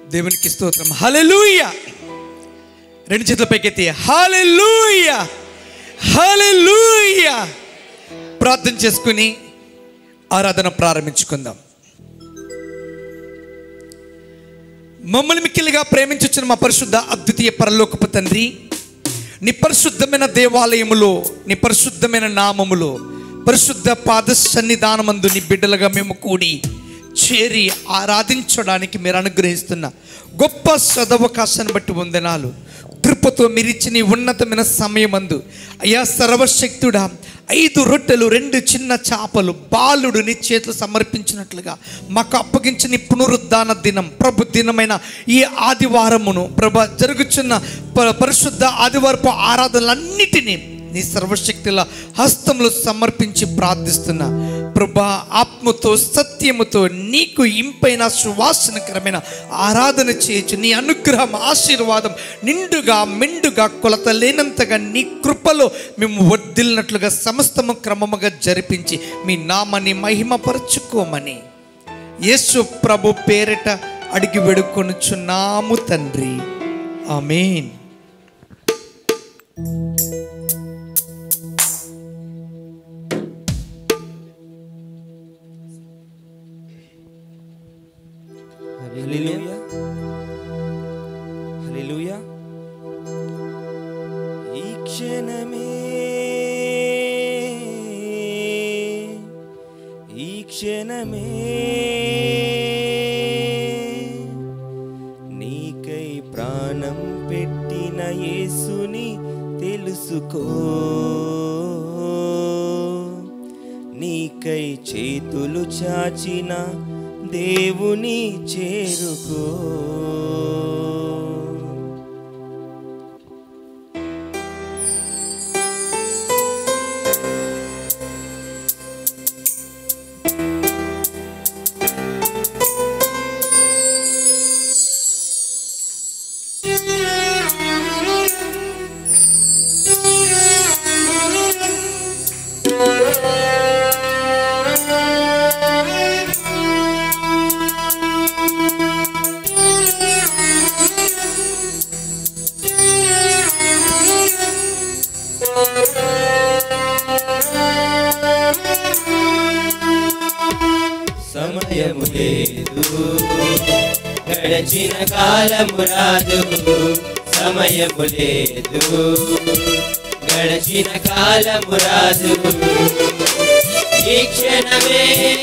దేవునికి స్తోత్రం హల్లెలూయ రెండు చేతుల పైకెత్తి హల్లెలూయ హల్లెలూయ ప్రార్థన చేసుకుని ఆరాధన ప్రారంభించుకుందాం మమ్మల్ని మిక్కిలిగా ప్రేమించుచున్న మా పరిశుద్ధ అద్వితీయ పరలోకపు తండ్రి నీ పరిశుద్ధమైన దేవాలయములో నీ పరిశుద్ధమైన నామములో పరిశుద్ధ పాద సన్నిధానమందు నీ బిడ్డలుగా మేము కూడి చేరి ఆరాధించడానికి మీరు అనుగ్రహిస్తున్న గొప్ప సదవకాశాన్ని బట్టి వందనాలు కృపతో మీరిచ్చిన ఈ ఉన్నతమైన సమయమందు అయ్యా సర్వశక్తుడా ఐదు రొట్టెలు రెండు చిన్న చేపలు బాలుడు నీ చేతులు సమర్పించినట్లుగా మాకు అప్పగించిన ఈ పునరుద్ధాన దినం ప్రభు దినమైన ఈ ఆదివారమును ప్రభ జరుగుచున్న ప- పరిశుద్ధ ఆదివారపు ఆరాధనలన్నిటినీ నీ సర్వశక్తుల హస్తంలో సమర్పించి ప్రార్థిస్తున్నా ప్రభా ఆత్మతో సత్యముతో నీకు ఇంపైన సువాసనకరమైన ఆరాధన చేయొచ్చు నీ అనుగ్రహం ఆశీర్వాదం నిండుగా మెండుగా కొలత లేనంతగా నీ కృపలో మేము వర్ధిల్లినట్లుగా సమస్తము క్రమముగా జరిపించి మీ నామని మహిమపరచుకోమని యేసు ప్రభు పేరిట అడిగి వేడుకొనుచున్నాము తండ్రి ఆమేన్ హల్లెలూయా హల్లెలూయా ఈ క్షణమే ఈ క్షణమే నీకై ప్రాణం పెట్టిన యేసుని తెలుసుకో నీకై చేతులు చాచిన దేవుని చేరుకో సమయము లేదు గడచిన కాలము రాదు సమయము లేదు గడచిన కాలము రాదు ఈ క్షణమే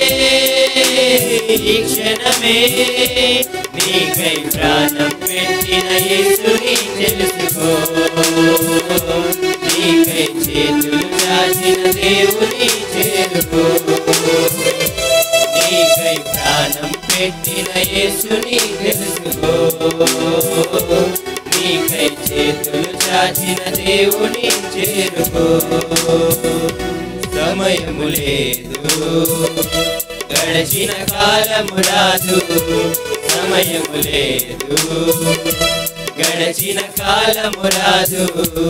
ఈ క్షణమే నీకై ప్రాణం పెట్టిన యేసుని తెలుసుకో నీకై చేతులు చాచిన దేవుని చేరుకో నీకై ప్రాణం పెట్టిన యేసుని తెలుసుకో నీకై చేతులు చాచిన దేవుని చేరుకో సమయము లేదు గడచిన కాలము రాదు సమయము లేదు గడచిన కాలము రాదు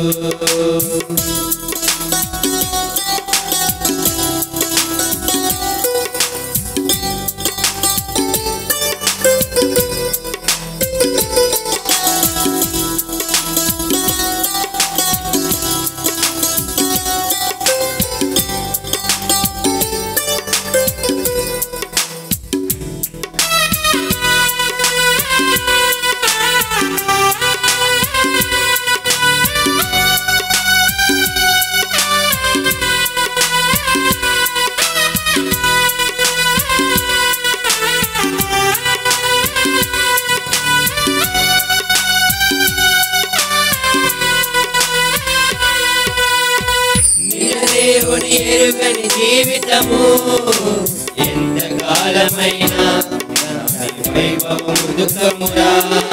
దేవుని ఎరుగని జీవితము ఎంత కాలమైనా దాని వైభవము దుఃఖమురా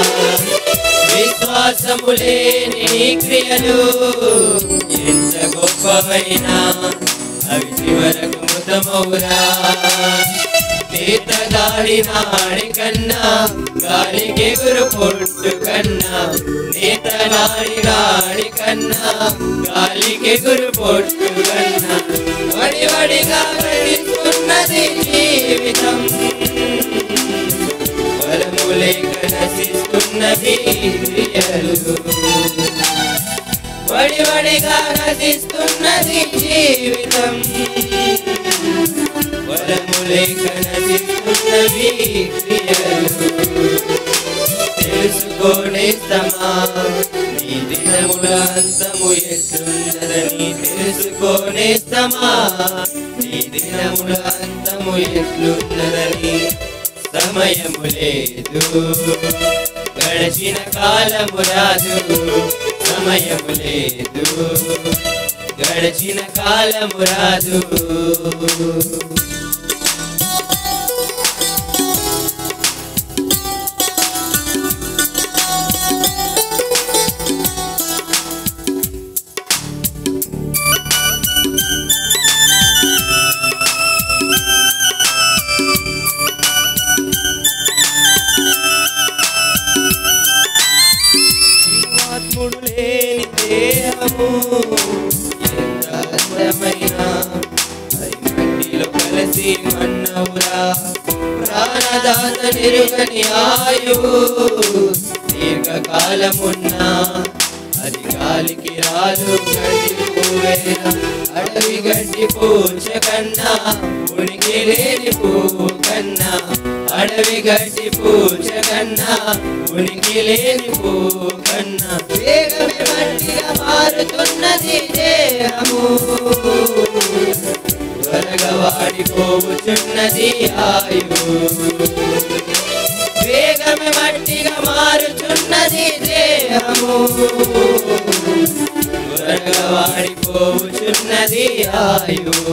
విశ్వాసము లేని నీ క్రియలు ఎంత గొప్పవైనా అవి చివరకు మృతమౌరా నేత గాలి నాడి కన్నా గాలికి ఎగురు పొట్టు కన్నా నేత నాడి గాడి కన్నా గాలికి ఎగురు పొట్టు కన్నా వడి వడిగా గడిస్తున్నది జీవితం బలము ఫలము లేక నశిస్తున్నది క్రియలు వడి వడిగా నశిస్తున్నది జీవితం ఫలము లేక నశిస్తున్నది క్రియలు తెలుసుకోనేస్తమా నీ దినముల అంతము ఎట్లున్నదని తెలుసుకోనేస్తమా నీ దినముల అంతము ఎట్లున్నదని సమయము లేదు గడిచిన కాలము రాదు సమయము లేదు గడిచిన కాలము రాదు జీవాత్ముడు లేని దేహము ఎంత అందమైన అది మట్టిలో కలిసి మన్నవురా ప్రాణదాత నిరుగని ఆయువు దీర్ఘకాలమున్నా అది గాలికి రాదు గడ్డి పువ్వేన అడవి గడ్డి పూచ కన్నా ఉనికి లేని పువ్వు కన్నా అడవి గడ్డి పూచ కన్నా ఉనికి లేని పువ్వు కన్నా వేగమే మట్టిగా మారుతున్నది దేహము త్వరగా వాడిపోవుచున్నది ఆయువు వేగమే మట్టిగా మారుచున్నది దేహము త్వరగా వాడిపోవుచున్నది ఆయువు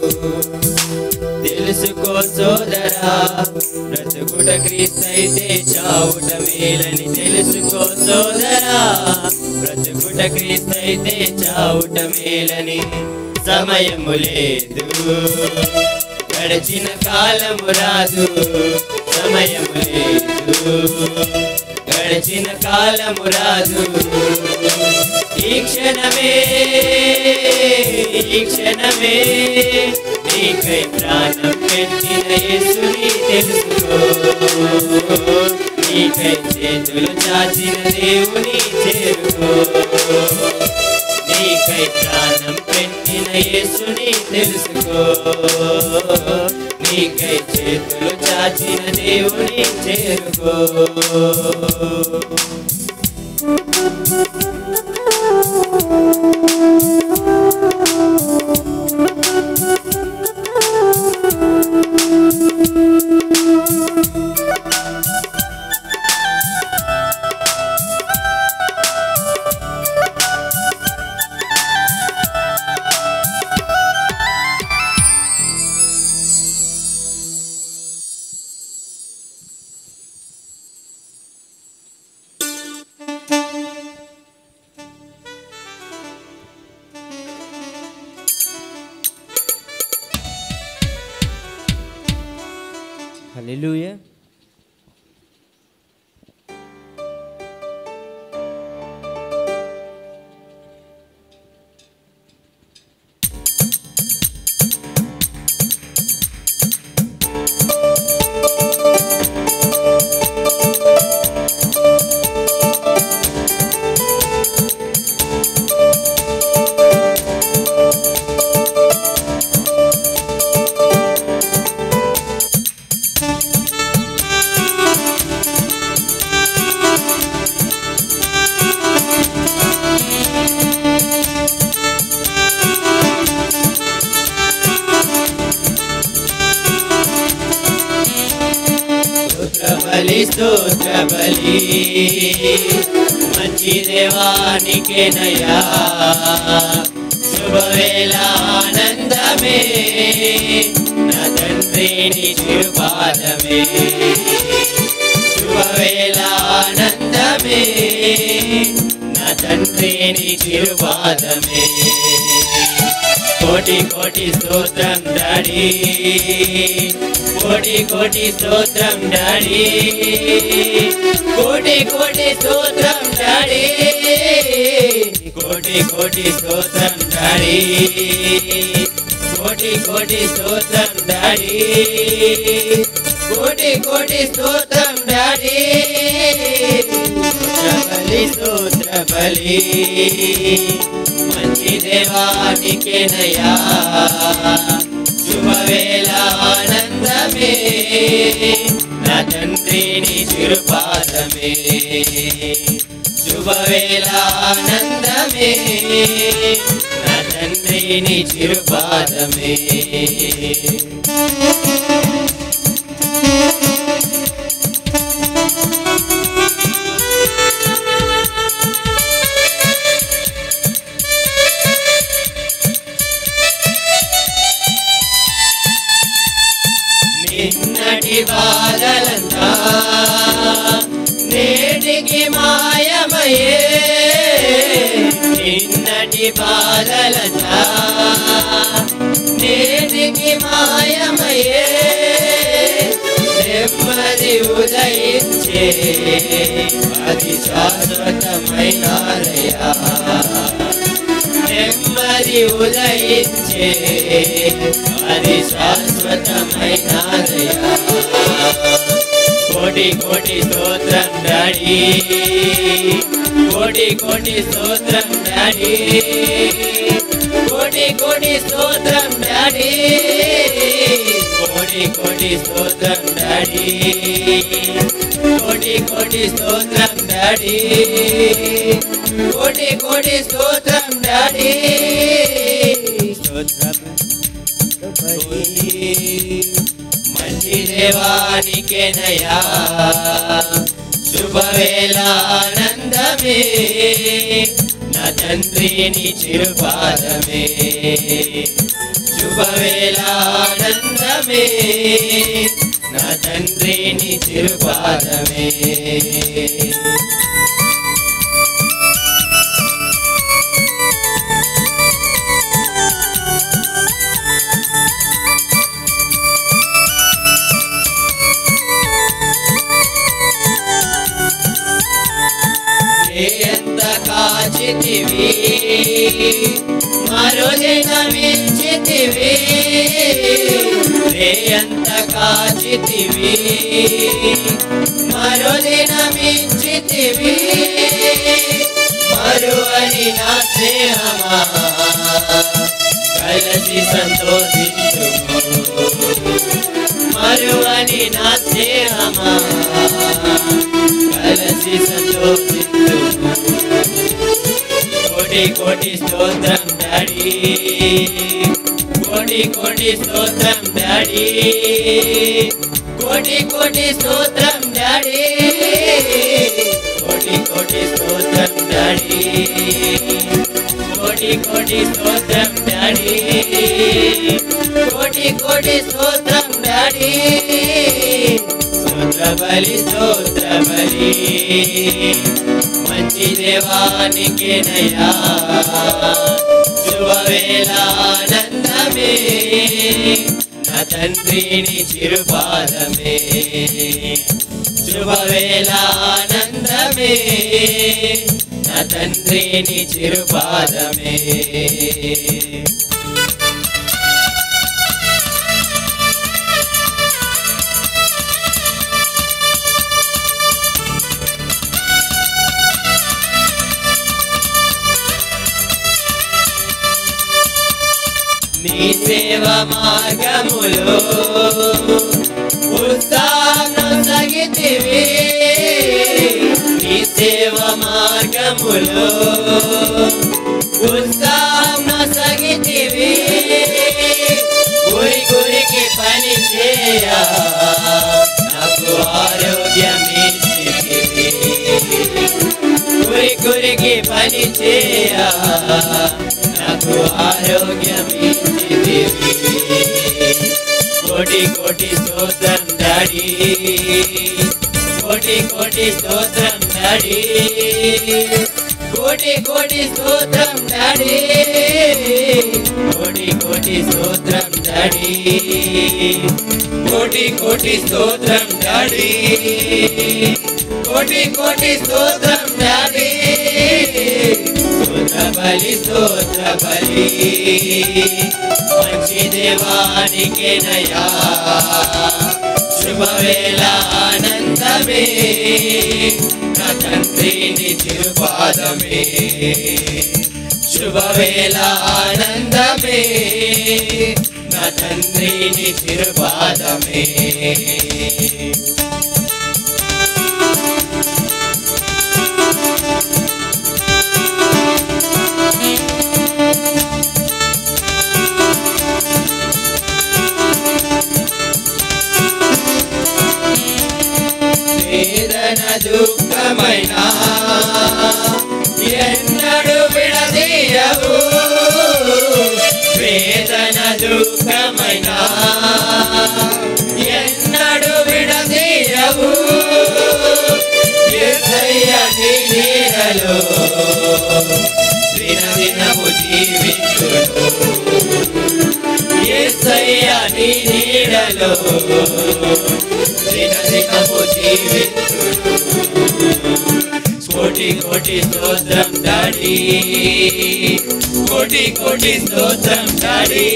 తెలుసుకో సోదరా బ్రతుకుట క్రీస్తైతే చావుట మేలని తెలుసుకో సోదరా బ్రతుకుట క్రీస్తైతే చావుట మేలని సమయము లేదు గడిచిన కాలము రాదు సమయము లేదు గడిచిన కాలము రాదు ఈ క్షణమే ఈ క్షణమే నీకై ప్రాణం పెట్టిన యేసుని తెలుసుకో నీకై చేతులు చాచిన దేవుని చేరుకో నీకై ప్రాణం పెట్టిన యేసుని తెలుసుకో నీకై చేతులు చాచిన దేవుని చేరుకో Hallelujah. స్తోత్ర బలి స్తోత్ర బలి మంచి దేవానికేనయ్యా శుభవేళ ఆనందమే నా తండ్రి నీ చిరుపాదమే శుభవేళ ఆనందమే నా తండ్రి నీ చిరుపాదమే కోటి కోటి స్తోత్రం డాడీ కోటి కోటి స్తోత్రం డాడీ కోటి కోటి స్తోత్రం డాడీ కోటి కోటి స్తోత్రం డాడీ కోటి కోటి స్తోత్రం డాడీ కోటి కోటి స్తోత్రం డాడీ స్తోత్ర బలి స్తోత్ర బలి మంచి దేవానికేనయ్యా శుభవేళ ఆనందమే నా తండ్రిని చిరుపాదమే శుభవేళ ఆనందమే నా తండ్రిని చిరుపాదమే నిన్నటి బాధలంతా నేటికి మాయమయే నిన్నటి బాధలంతా నేటికి మాయమయే నెమ్మది ఉదయించే అది శాశ్వతమైనారయ్యా నెమ్మది ఉదయించే అది శాశ్వతమైన కోటి కోటి స్తోత్రం డాడీ కోటి కోటి స్తోత్రం డాడీ కోటి కోటి స్తోత్రం డాడీ కోటి కోటి స్తోత్రం డాడీ కోటి కోటి స్తోత్రం డాడీ కోటి కోటి స్తోత్రం డాడీ స్తోత్రం మంచి దేవానికేనయా శుభవేళ ఆనందమే నా తండ్రిని చిరుపాదమే శుభవేళ ఆనందమే నా తండ్రిని చిరుపాదమే ఎంత కాచితివి మరో దినమించితివి ఎంత కాచితివి మరో దినమించితివి మరువని నా స్నేహమా కలసి సంతోషించుము మరువని నా స్నేహమా కలసి సంతోషించు కోటి కోటి స్తోత్రం డాడీ కోటి కోటి స్తోత్రం డాడీ కోటి కోటి స్తోత్రం డాడీ కోటి కోటి స్తోత్రం డాడీ కోటి కోటి స్తోత్రం డాడీ కోటి కోటి స్తోత్రం డాడీ స్తోత్ర బలి స్తోత్ర బలి మంచి దేవానికేనయా శుభవేళ ఆనందమే నా తండ్రిని చిరుపాదమే శుభవేళ ఆనందమే నా తండ్రిని చిరుపాదమే నీ సేవ మార్గములో ఉత్సాహం సగితివి నీ సేవ మార్గములో ఉత్సాహం సగితివి గురి గురికి పని చేయ నాకు ఆరోగ్యం ఇచ్చితివి గురి గురికి పని చేయ నాకు ఆరోగ్యం ఇచ్చితివి కోటి కోటి స్తోత్రం డాడీ కోటి కోటి స్తోత్రం డాడీ కోటి కోటి స్తోత్రం డాడీ కోటి కోటి స్తోత్రం డాడీ కోటి కోటి స్తోత్రం డాడీ కోటి కోటి స్తోత్రం డాడీ స్తోత్ర బలి స్తోత్ర బలి మంచి దేవానికేనయా శుభవేళ ఆనందమే నా తండ్రిని తిరుపాదమే శుభవేళ ఆనందమే నా తండ్రిని తిరుపాదమే వేదన దుఃఖమైన ఎన్నడు విడదీయవు వేదన దుఃఖమైన ఎన్నడు విడదీయవు యేసయ్య నీ నీడలో దినదినము జీవించును యేసయ్య నీ నీడలో దినదినము జీవించును కోటి కోటి స్తోత్రం డాడీ కోటి కోటి స్తోత్రం డాడీ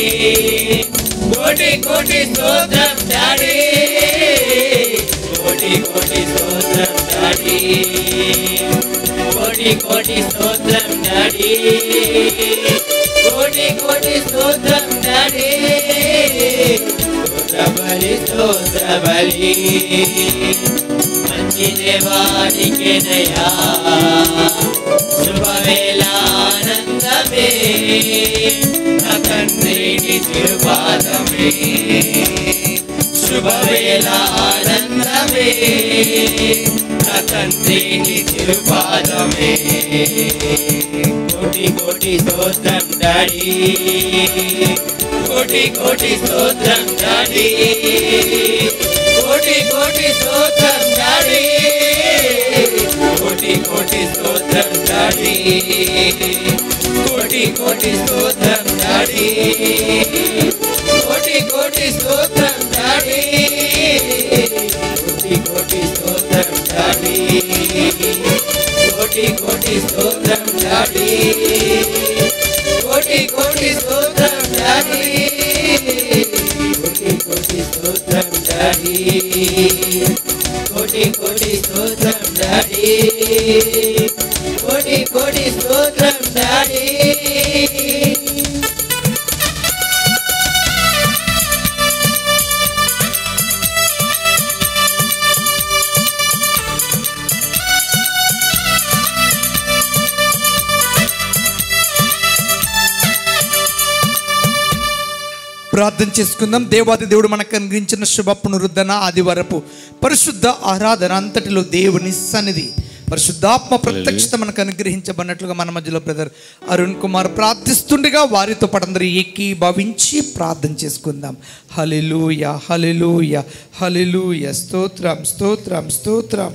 కోటి కోటి స్తోత్రం డాడీ కోటి కోటి స్తోత్రం డాడీ కోటి కోటి స్తోత్రం డాడీ కోటి కోటి స్తోత్రం డాడీ స్తోత్రబలి స్తోత్రబలి మంచి దేవానికేనయా శుభవేళ ఆనందమే నా తండ్రిని తిరుపాదమే శుభవేళ ఆనందమే నా తండ్రిని తిరుపాదమే కోటి కోటి స్తోత్రం డాడీ కోటి కోటి స్తోత్రం డాడీ కోటి కోటి స్తోత్రం డాడీ కోటి కోటి స్తోత్రం డాడీ కోటి కోటి స్తోత్రం డాడీ కోటి కోటి స్తోత్రం డాడీ కోటి కోటి స్తోత్రం డాడీ కోటి కోటి స్తోత్రం డాడీ కోటి కోటి స్తోత్రం డాడీ కోటి కోటి స్తోత్రం డాడీ కోటి కోటి స్తోత్రం డాడీ కోటి కోటి స్తోత్రం డాడీ ప్రార్థన చేసుకుందాం దేవాది దేవుడు మనకు అనుగ్రహించిన శుభ పునరుద్ధరణ ఆదివరపు పరిశుద్ధ ఆరాధన అంతటిలో దేవుని సన్నిధి పరిశుద్ధాత్మ ప్రత్యక్షత మనకు అనుగ్రహించబడినట్లుగా మన మధ్యలో బ్రదర్ అరుణ్ కుమార్ ప్రార్థిస్తుండగా వారితో పడందరూ ఎక్కి భావించి ప్రార్థన చేసుకుందాం హలెలూయ హలెలూయ హలెలూయ స్తోత్రం స్తోత్రం స్తోత్రం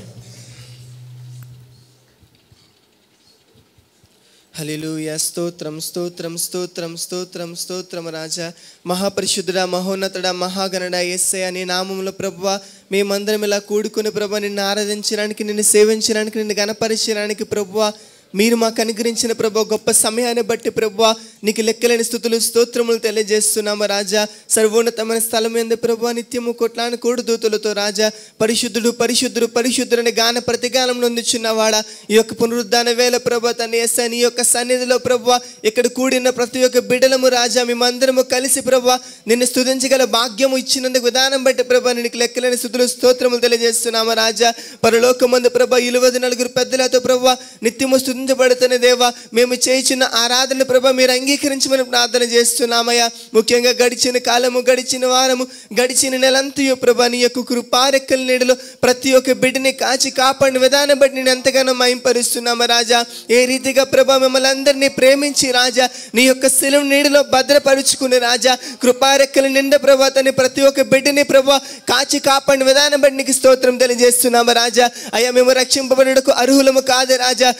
హల్లెలూయా స్తోత్రం స్తోత్రం స్తోత్రం స్తోత్రం స్తోత్రం రాజా మహాపరిశుద్ధుడా మహోన్నతుడా మహాగణుడ ఎస్ఐ అనే నామంలో ప్రభువ మేమందరం ఇలా కూడుకుని ప్రభు నిన్ను ఆరాధించడానికి నిన్ను సేవించడానికి నిన్ను గణపరచడానికి ప్రభువ మీరు మాకు అనుగ్రహించిన ప్రభు గొప్ప సమయాన్ని బట్టి ప్రభు నీకు లెక్కలేని స్థుతులు స్తోత్రములు తెలియజేస్తున్నాము రాజా సర్వోన్నతమైన స్థలం ఎందు ప్రభు నిత్యము కొట్లాని కోడు దూతలతో రాజా పరిశుద్ధుడు పరిశుద్ధుడు పరిశుద్ధుడని గాన ప్రతిగానం నొందుచున్నవాడా ఈ యొక్క పునరుద్ధాన వేళ ప్రభు తన ఎస్ఐ నీ యొక్క సన్నిధిలో ప్రభు ఇక్కడ కూడిన ప్రతి ఒక్క బిడ్డలము రాజా మేమందరము కలిసి ప్రభు నిన్ను స్తుతించగల భాగ్యము ఇచ్చినందుకు విధానం బట్టి ప్రభు నీకు లెక్కలేని స్థుతులు స్తోత్రములు తెలియజేస్తున్నాము రాజా పరలోకమందు ప్రభు ఇలువది నలుగురు పెద్దలతో ప్రభు నిత్యము స్తుతించబడుతున్న దేవా మేము చేయించిన ఆరాధన ప్రభ మీరు అంగీకరించమని ప్రార్థన చేస్తున్నామయ్యా ముఖ్యంగా గడిచిన కాలము గడిచిన వారము గడిచిన నెలంతయో ప్రభా నీ యొక్క కృపారెక్కల నీడలో ప్రతి ఒక్క బిడ్డని కాచి కాపాడిన విధానం బట్టి నేను ఎంతగానో మయంపరుస్తున్నాము రాజా ఏ రీతిగా ప్రభా మిమ్మల్ని అందరినీ ప్రేమించి రాజా నీ యొక్క శిలువ నీడలో భద్రపరుచుకుని రాజా కృపారెక్కల నిండా ప్రభా తని ప్రతి ఒక్క బిడ్డని ప్రభా కాచి కాపాడిన విధానం బట్టి నీకు స్తోత్రం తెలియజేస్తున్నాము రాజా అయ్యా మేము రక్షింపబడుటకు అర్హులము కాదు రాజా మయ్యా మీ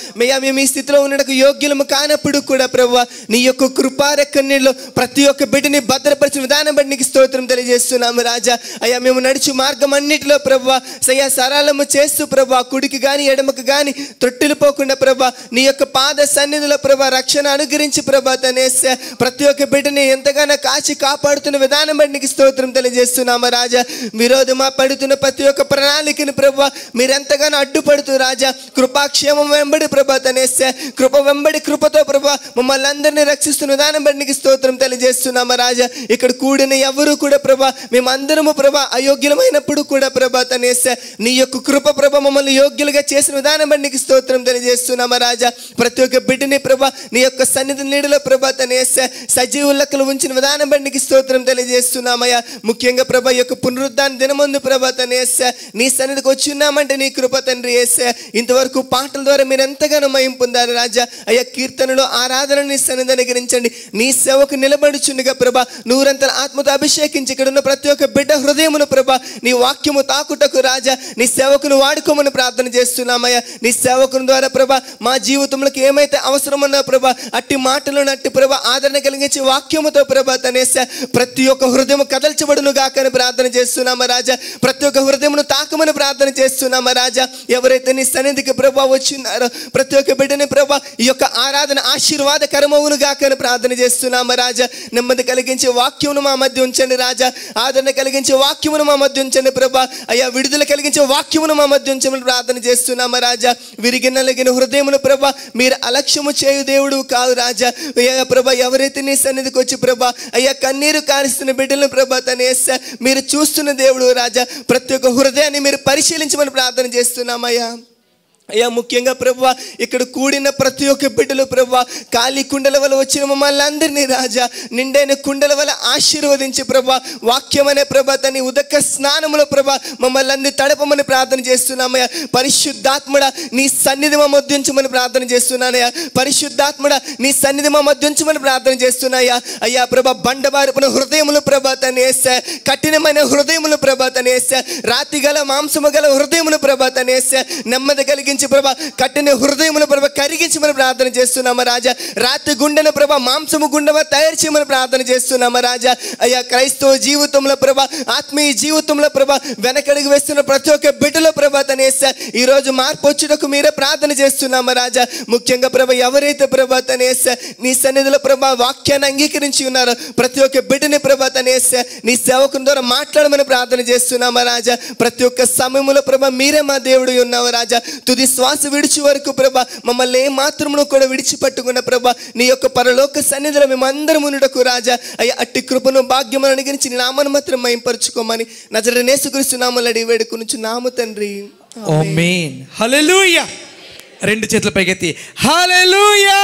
మేము ఈ స్థితిలో ఉండడానికి యోగ్యులము కానప్పుడు కూడా ప్రభు నీ యొక్క కృపారెక్కన్నీళ్ళు ప్రతి ఒక్క బిడ్డని భద్రపరిచిన విధానం బట్టి నీకు స్తోత్రం తెలియజేస్తున్నాము రాజా అయ్యా మేము నడిచి మార్గం అన్నిటిలో ప్రభు సయ్యా సరళము చేస్తూ ప్రభు కుడికి కానీ ఎడమకు కానీ తొట్టిలు పోకుండా ప్రభు నీ యొక్క పాద సన్నిధిలో ప్రభు రక్షణ అనుగ్రహించి ప్రభు తనేసే ప్రతి ఒక్క బిడ్డని ఎంతగానో కాచి కాపాడుతున్న విధానం బట్టి నీకు స్తోత్రం తెలియజేస్తున్నాము రాజా విరోధమా పడుతున్న ప్రతి ఒక్క ప్రణాళికని ప్రభు మీరెంతగానో అడ్డుపడుతూ రాజా కృపాక్షేమం వెంబడి ప్రభా తనేసే కృప వెంబడి కృపతో ప్రభా మమ్మల్ని అందరినీ రక్షిస్తున్న విధానం బట్టి నీకు స్తోత్రం తెలియజేస్తున్నాము రాజా ఇక్కడ కూడిన ఎవరు కూడా ప్రభా మేమందరము ప్రభా అయోగ్యులమైనప్పుడు కూడా ప్రభా తనేసే నీ యొక్క కృప ప్రభ మమ్మల్ని యోగ్యులుగా చేసిన విధానం బట్టి నీకు స్తోత్రం తెలియజేస్తున్నాము రాజా ప్రతి ఒక్క బిడ్డని ప్రభా నీ యొక్క సన్నిధి నీడలో ప్రభా తనేసే సజీవ లెక్కలు ఉంచిన విధానం బట్టి నీకు స్తోత్రం తెలియజేస్తున్నామయ్యా ముఖ్యంగా ప్రభా ఈ యొక్క పునరుద్ధాన దినమందు ప్రభా తనేసే నీ సన్నిధికి వచ్చి ఉన్నామంటే నీ కృప తండ్రి వేసే ఇంతవరకు పాటల ద్వారా మీరు ఎంతగానో మయం పొందారు రాజా అయ్యా కీర్తనలో ఆరాధన నీ సన్నిధి అనుగ్రహించండి నీ సేవకు నిలబడుచుండగా ప్రభా నూరంతల ఆత్మతో అభిషేకించి ఇక్కడ ఉన్న ప్రతి ఒక్క బిడ్డ హృదయమును ప్రభా నీ వాక్యము తాకుటకు రాజా నీ సేవకును వాడుకోమని ప్రార్థన చేస్తున్నామయ్యా నీ సేవకుని ద్వారా ప్రభా మా జీవితంలోకి ఏమైతే అవసరమన్నా ప్రభా అట్టి మాటలను అట్టి ప్రభా ఆదరణ కలిగించే వాక్యముతో ప్రభా తనేసా ప్రతి ఒక్క హృదయం కదల్చబడును గాకని ప్రార్థన చేస్తున్నామా రాజా ప్రతి ఒక్క హృదయమును తాకమని ప్రార్థన చేస్తున్నామా రాజా ఎవరైతే నీ సన్నిధికి ప్రభా వచ్చినారో ప్రతి ఒక్క బిడ్డని ప్రభా ఈ యొక్క ఆరాధన ఆశీర్వాదకరమవును గాకని ప్రార్థన చేస్తున్నామా రాజా నెమ్మది కలిగించే వాక్యమును మా మధ్య ఉంచండి రాజా ఆదరణ కలిగించే వాక్యమును మా మధ్య ఉంచండి ప్రభా అయ్యా విడుదల కలిగించే వాక్యమును మా మధ్య ఉంచమని ప్రార్థన చేస్తున్నామా రాజా విరిగి నలిగిన హృదయమును ప్రభా మీరు అలక్ష్యము చేయు దేవుడు కాదు రాజా అయ్యా ప్రభా ఎవరైతే నీ సన్నిధికి వచ్చి ప్రభా అయ్యా కన్నీరు కారుస్తున్న బిడ్డలను ప్రభా తన యేస్సా మీరు చూస్తున్న దేవుడు రాజా ప్రతి ఒక్క హృదయాన్ని మీరు పరిశీలించమని ప్రార్థన చేస్తున్నామయ్యా అయ్యా ముఖ్యంగా ప్రభు ఇక్కడ కూడిన ప్రతి ఒక్క బిడ్డలు ప్రభు ఖాళీ కుండల వల్ల వచ్చిన మమ్మల్ని అందరినీ రాజా నిండైన కుండల వల్ల ఆశీర్వదించి ప్రభు వాక్యం అనే ప్రభ తని ఉదక స్నానములో ప్రభ మమ్మల్ని అందరి తడపమని ప్రార్థన చేస్తున్నామయ్యా పరిశుద్ధాత్మడ నీ సన్నిధి మా మధ్యుంచమని ప్రార్థన చేస్తున్నానయ్యా పరిశుద్ధాత్మడ నీ సన్నిధి మా మధ్యుంచమని ప్రార్థన చేస్తున్నాయా అయ్యా ప్రభ బండబారిపిన హృదయములు ప్రభ తను వేసా కఠినమైన హృదయములు ప్రభ తను వేసా రాతి గల మాంసము గల హృదయములు ప్రభ తను వేసా నెమ్మది కలిగించి ప్రభ కట్టిన హృదయములు ప్రభ కరిగించమని ప్రార్థన చేస్తున్నామా రాజా రాత్రి గుండెను ప్రభ మాంసము గుండెవ తయారు చేయమని ప్రార్థన చేస్తున్నామా రాజా అయ్యా క్రైస్తవ జీవితంలో ప్రభ ఆత్మీయ జీవితంలో ప్రభ వెనకడుగు వేస్తున్న ప్రతి ఒక్క బిడ్డలో ప్రభ తనేసా ఈ రోజు మార్పు వచ్చుటకు మీరే ప్రార్థన చేస్తున్నామా రాజా ముఖ్యంగా ప్రభ ఎవరైతే ప్రభ తనేసా నీ సన్నిధిలో ప్రభ వాక్యాన్ని అంగీకరించి ఉన్నారో ప్రతి ఒక్క బిడ్డని ప్రభ తనేసా నీ సేవకుని ద్వారా మాట్లాడమని ప్రార్థన చేస్తున్నామా రాజా ప్రతి ఒక్క సమయంలో ప్రభ మీరే మా దేవుడు ఉన్నావు రాజా తుది శ్వాస విడిచి వరకు ప్రభ మమ్మల్ని ఏ మాత్రమును కూడా విడిచిపెట్టుకున్న ప్రభ నీ యొక్క పరలోక సన్నిధిలో మేమందరం ఉండటకు రాజా అయ్యా అట్టి కృపను భాగ్యమును అనుగరించి నీ నామను మాత్రం మైంపరుచుకోమని నజర నేసుకరిస్తు నామలడి వేడుకొనుచు నాము తండ్రి ఆమేన్ హల్లెలూయా రెండు చేతుల పైకెత్తి హల్లెలూయా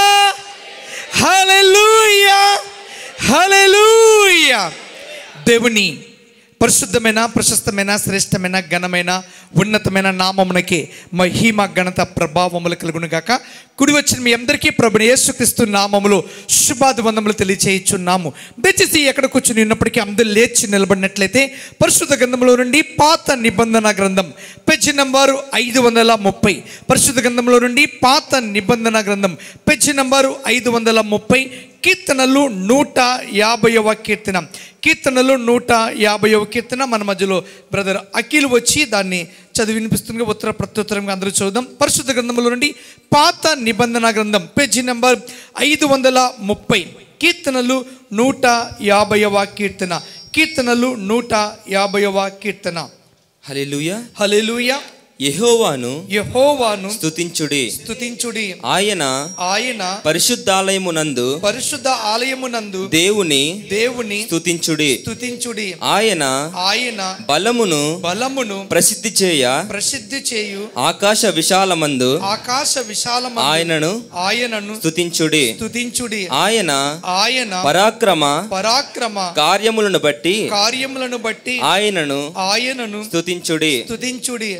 హల్లెలూయా హల్లెలూయా దేవుని పరిశుద్ధమైన ప్రశస్తమైన శ్రేష్టమైన ఘనమైన ఉన్నతమైన నామమునకి మహిమ ఘనత ప్రభావములు కలుగును గాక కుడి వచ్చిన మీ అందరికీ ప్రభుని యేసుక్రీస్తు నామములు శుభాభివందములు తెలియచేయుచున్నాము దయచేసి ఎక్కడ కూర్చుని ఉన్నప్పటికీ అందరూ లేచి నిలబడినట్లయితే పరిశుద్ధ గ్రంథంలో నుండి పాత నిబంధన గ్రంథం పేజీ నంబరు ఐదు వందల ముప్పై పరిశుద్ధ గ్రంథంలో నుండి పాత నిబంధన గ్రంథం పేజీ నంబరు ఐదు వందల ముప్పై కీర్తనలు నూట యాభైవ కీర్తన కీర్తనలు నూట యాభైవ కీర్తన మన మధ్యలో బ్రదర్ అఖిల్ వచ్చి దాన్ని చదివి వినిపిస్తుంది ఉత్తర ప్రత్యుత్తరంగా అందరూ చూద్దాం పరిశుద్ధ గ్రంథంలో నుండి పాత నిబంధన గ్రంథం పేజీ నెంబర్ ఐదు వందల ముప్పై కీర్తనలు నూట యాభైవ కీర్తన కీర్తనలు నూట యాభైవ కీర్తన హల్లెలూయా హల్లెలూయా యెహోవాను యెహోవాను స్తుతించుడి స్తుతించుడి ఆయన ఆయన పరిశుద్ధాలయమునందు పరిశుద్ధ ఆలయమునందు దేవుని దేవుని స్తుతించుడి స్తుతించుడి ఆయన ఆయన బలమును బలమును ప్రసిద్ధి చేయ ప్రసిద్ధి చేయు ఆకాశ విశాలమందు ఆకాశ విశాలమ ఆయనను ఆయనను స్తుతించుడి స్తుతించుడి ఆయన ఆయన పరాక్రమ పరాక్రమ కార్యములను బట్టి కార్యములను బట్టి ఆయనను ఆయనను స్తుతించుడి స్తుతించుడి ఆయన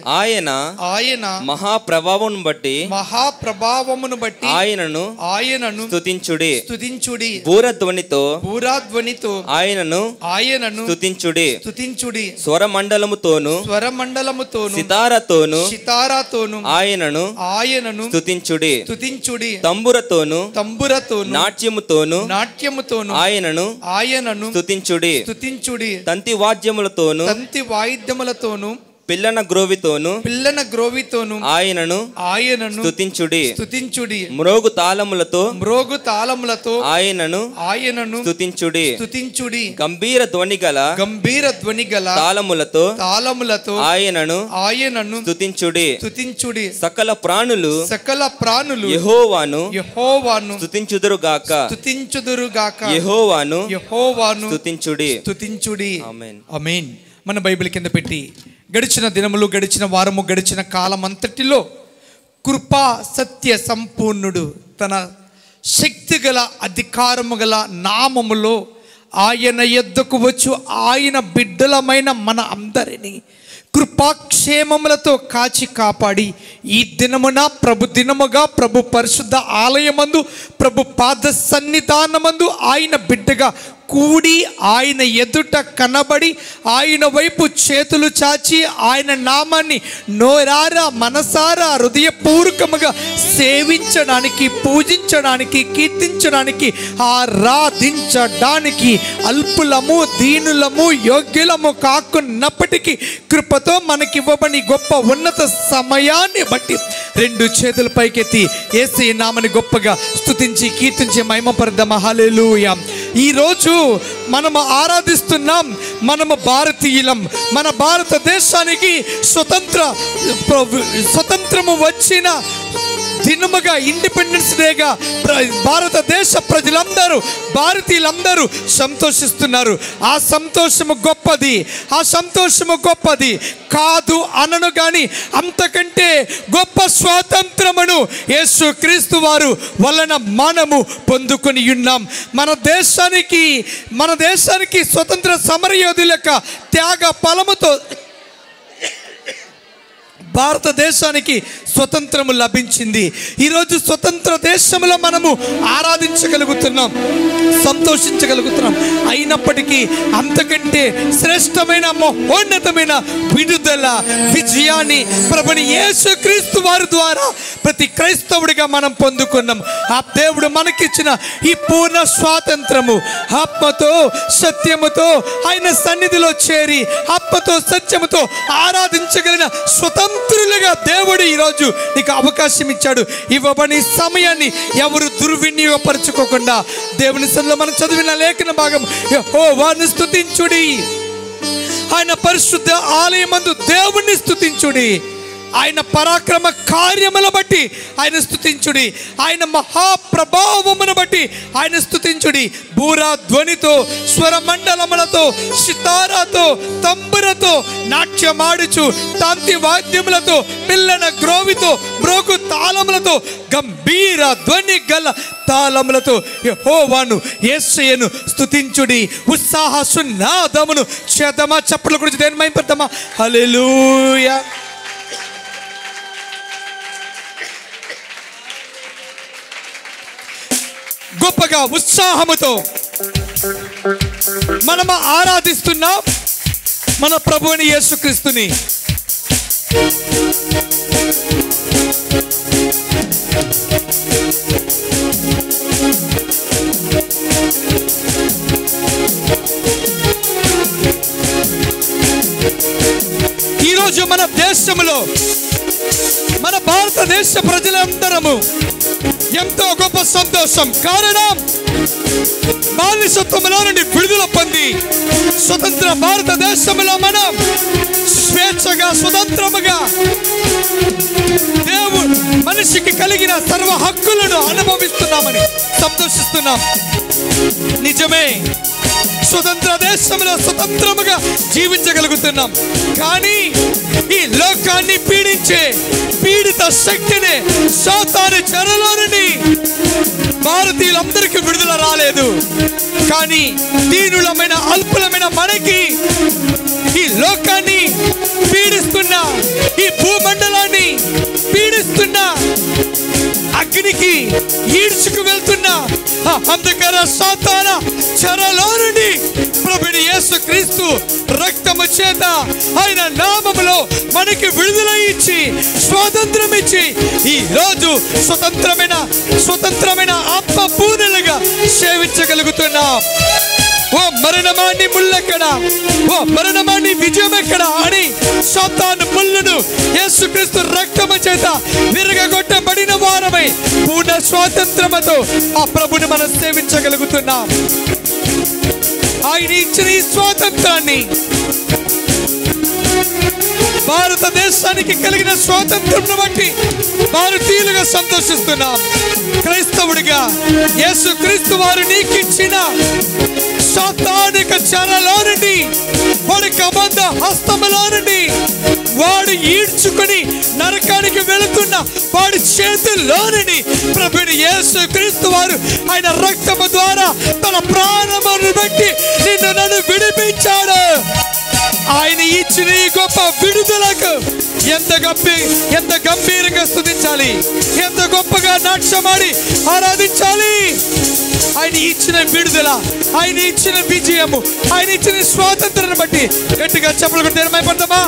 ఆయన ఆయన మహాప్రభావం బట్టి మహాప్రభావమును బట్టి ఆయనను ఆయనను స్తుతించుడి స్తుతించుడి బూరధ్వనితో భూరాధ్వనితో ఆయనను ఆయనను స్తుతించుడి స్తుతించుడి స్వరమండలముతోను స్వరమండలముతోను సితారతోను సితారాతోను ఆయనను ఆయనను స్తుతించుడి స్తుతించుడి తంబురతోను తంబురతోను నాట్యముతోను నాట్యముతోను ఆయనను ఆయనను స్తుతించుడి స్తుతించుడి తంతి వాద్యములతోను తంతి వాయిద్యములతోను పిల్లన గ్రోవితోను పిల్లన గ్రోవితోను ఆయనను ఆయనను స్తుతించుడి స్తుతించుడి మ్రోగు తాళములతో మ్రోగు తాళములతో ఆయనను ఆయనను స్తుతించుడి స్తుతించుడి గంభీర ధ్వని గల గంభీర ధ్వని గల తాళములతో తాళములతో ఆయనను ఆయనను స్తుతించుడి స్తుతించుడి సకల ప్రాణులు సకల ప్రాణులు యెహోవాను యహోవాను స్తుతించుదురుగాక స్తుతించుదురుగాక యెహోవాను యహోవాను స్తుతించుడి స్తుతించుడి ఆమేన్ అమేన్ మన బైబిల్ కింద పెట్టి గడిచిన దినములు గడిచిన వారము గడిచిన కాలం అంతటిలో కృపా సత్య సంపూర్ణుడు తన శక్తి గల అధికారము గల నామములో ఆయన ఎద్దకు వచ్చు ఆయన బిడ్డలమైన మన అందరినీ కృపాక్షేమములతో కాచి కాపాడి ఈ దినమున ప్రభు దినముగా ప్రభు పరిశుద్ధ ఆలయమందు ప్రభు పాద సన్నిధానమందు ఆయన బిడ్డగా కూడి ఆయన ఎదుట కనబడి ఆయన వైపు చేతులు చాచి ఆయన నామాన్ని నోరారా మనసారా హృదయపూర్వకముగా సేవించడానికి పూజించడానికి కీర్తించడానికి ఆరాధించడానికి అల్పులము దీనులము యోగ్యులము కాకున్నప్పటికీ కృపతో మనకివ్వబడి గొప్ప ఉన్నత సమయాన్ని బట్టి రెండు చేతుల పైకెత్తి ఏసీ నామని గొప్పగా స్తుతించి కీర్తించి మహిమపరదమ హల్లెలూయా ఈ రోజు మనము ఆరాధిస్తున్నాం మనము భారతీయులం మన భారతదేశానికి స్వతంత్ర స్వతంత్రము వచ్చిన దినముగా ఇండిపెండెన్స్ డేగా ప్ర- భారతదేశ ప్రజలందరూ భారతీయులందరూ సంతోషిస్తున్నారు ఆ సంతోషము గొప్పది ఆ సంతోషము గొప్పది కాదు అనను కానీ అంతకంటే గొప్ప స్వాతంత్రమును యేసు క్రీస్తు వారు వలన మనము పొందుకొని ఉన్నాం మన దేశానికి మన దేశానికి స్వతంత్ర సమరయోధుల యొక్క త్యాగ ఫలముతో భారతదేశానికి స్వతంత్రము లభించింది ఈరోజు స్వతంత్ర దేశంలో మనము ఆరాధించగలుగుతున్నాం సంతోషించగలుగుతున్నాం అయినప్పటికీ అంతకంటే శ్రేష్టమైన మహోన్నతమైన విడుదల విజయాన్ని ప్రభుని యేసుక్రీస్తు వారి ద్వారా ప్రతి క్రైస్తవుడిగా మనం పొందుకున్నాం ఆ దేవుడు మనకిచ్చిన ఈ పూర్ణ స్వాతంత్రము ఆత్మతో సత్యముతో ఆయన సన్నిధిలో చేరి ఆత్మతో సత్యముతో ఆరాధించగలిగిన స్వతంత్రులుగా దేవుడు ఈరోజు నీకు అవకాశం ఇచ్చాడు ఇవ్వబడి సమయాన్ని ఎవరు దుర్వినియోగపరచుకోకుండా దేవుని సన్నిధిలో మనం చదివిన లేఖన భాగం ఓ వారిని స్తుతించుడి ఆయన పరిశుద్ధ ఆలయమందు దేవుణ్ణి స్తుతించుడి ఆయన పరాక్రమ కార్యముల బట్టి ఆయన స్తుతించుడి ఆయన మహాప్రభావమును బట్టి ఆయన స్తుతించుడి బూరా ధ్వనితో స్వరమండలములతో సితారాతో తంబురతో నాట్యమాడుచు తాంతి వాద్యములతో పిల్లన గ్రోవితో మ్రోగు తాళములతో గంభీర ధ్వని గల తాళములతో యెహోవాను యేసయ్యను స్తుతించుడి ఉత్సాహ సున్నాదమును చేద్దామా చప్పట్ల గురించి దేని మైపడతామా హల్లెలూయా గొప్పగా ఉత్సాహముతో మనము ఆరాధిస్తున్నాం మన ప్రభువుని యేసుక్రీస్తుని ఈరోజు మన దేశంలో మన భారతదేశ ప్రజలందరము ఎంతో గొప్ప సంతోషం కారణం బానిసత్వంలో నుండి విడుదల పొంది స్వతంత్ర భారతదేశంలో మనం స్వేచ్ఛగా స్వతంత్రముగా దేవుడు మనిషికి కలిగి కలిగిన సర్వ హక్కులను అనుభవిస్తున్నామని సంతోషిస్తున్నాం నిజమే స్వతంత్ర దేశంలో స్వతంత్రముగా జీవించగలుగుతున్నాం కానీ ఈ లోకాన్ని పీడించే పీడిత శక్తిని సాతాను చెరలోని భారతీయులందరికీ విడుదల రాలేదు కానీ దీనులమైన అల్పులమైన మనకి ఈ లోకాన్ని పీడిస్తున్న ఈ భూమండలాన్ని పీడిస్తున్న అగ్నికి ఈడ్చుకు వెళ్తున్న ఆ అంధకార సాతాన చెరలో నుండి ప్రభుని యేసు క్రీస్తు రక్తము చేత ఆయన నామములో మనకి విడుదల ఇచ్చి స్వాతంత్రం ఇచ్చి ఈ రోజు స్వతంత్రమైన స్వతంత్రమైన ఆత్మ పూర్ణలుగా సేవించగలుగుతున్నాం ఓ మరణమాన్ని ముళ్ళెక్కడ ఓ మరణమాన్ని విజయం ఎక్కడ అని సాతాను ముళ్ళను యేసుక్రీస్తు రక్తము చేత విరగగొట్టబడిన వారమై పూర్ణ స్వాతంత్రముతో ఆ ప్రభుని మనం సేవించగలుగుతున్నాం ఆయన ఇచ్చిన ఈ స్వాతంత్రాన్ని భారతదేశానికి కలిగిన స్వాతంత్రం బట్టి భారతీయులుగా సంతోషిస్తున్నాం క్రైస్తవుడిగా యేసు క్రీస్తు వారు నీకిచ్చిన సాతానిక చెరలో నుండి వాడి కబంధ హస్తములో నుండి వాడు ఈడ్చుకొని నరకానికి వెళుతున్న వాడి చేతుల్లో నుండి ప్రభుని యేసు క్రీస్తు వారు ఆయన రక్తము ద్వారా తన ప్రాణమును బట్టి నిన్ను నన్ను విడిపించాడు ఆయన ఇచ్చిన ఈ గొప్ప విడుదలకు ఎంత గంభీ ఎంత గంభీరంగా స్తుతించాలి ఎంత గొప్పగా నాట్యమాడి ఆరాధించాలి ఆయన ఇచ్చిన విడుదల ఆయన ఇచ్చిన విజయము ఆయన ఇచ్చిన స్వాతంత్రాన్ని బట్టి గట్టిగా చెప్పులు కొట్టి ఏమైపోతామా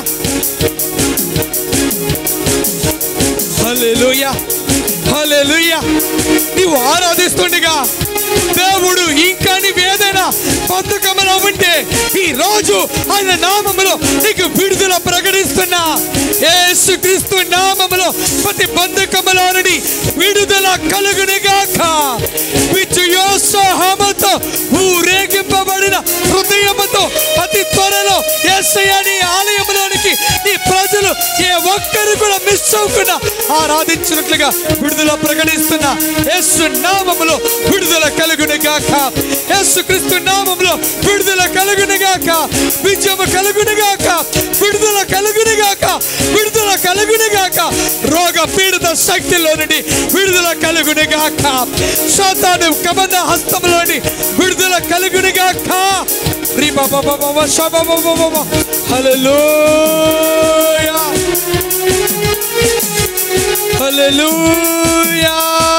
హల్లెలూయా హల్లెలూయా నీవు ఆరాధిస్తుండగా దేవుడు ఇంకా నీవు ఏదైనా బతుకమలో ఉంటే ఈ రోజు ఆయన నామములో నీకు విడుదల ప్రకటిస్తున్నా యేసు క్రీస్తు నామములో ప్రతి బంధకములో నుండి విడుదల కలుగునిగాక విజయోత్సాహముతో ఊరేగింపబడిన హృదయముతో అతి త్వరలో యేసయ్యని ఆలయంలోనికి నీ ప్రజలు ఏ ఒక్కరు కూడా మిస్ అవ్వకుండా ఆరాధించినట్లుగా విడుదల ప్రకటిస్తున్న యేసు నామములో విడుదల కలుగునిగాక యేసు క్రీస్తు నామములో విడుదల కలుగునిగాక విజయము కలుగునిగాక విడుదల కలుగునిగాక విడుదల కలుగునిగాక రోగ పీడిత శక్తిలో నుండి విడుదల కలుగునిగాక సాతాను కబంధ హస్తంలోని విడుదల కలుగునిగాక రీ బాబా బాబా షబా బాబా బాబా హల్లెలూయా హల్లెలూయా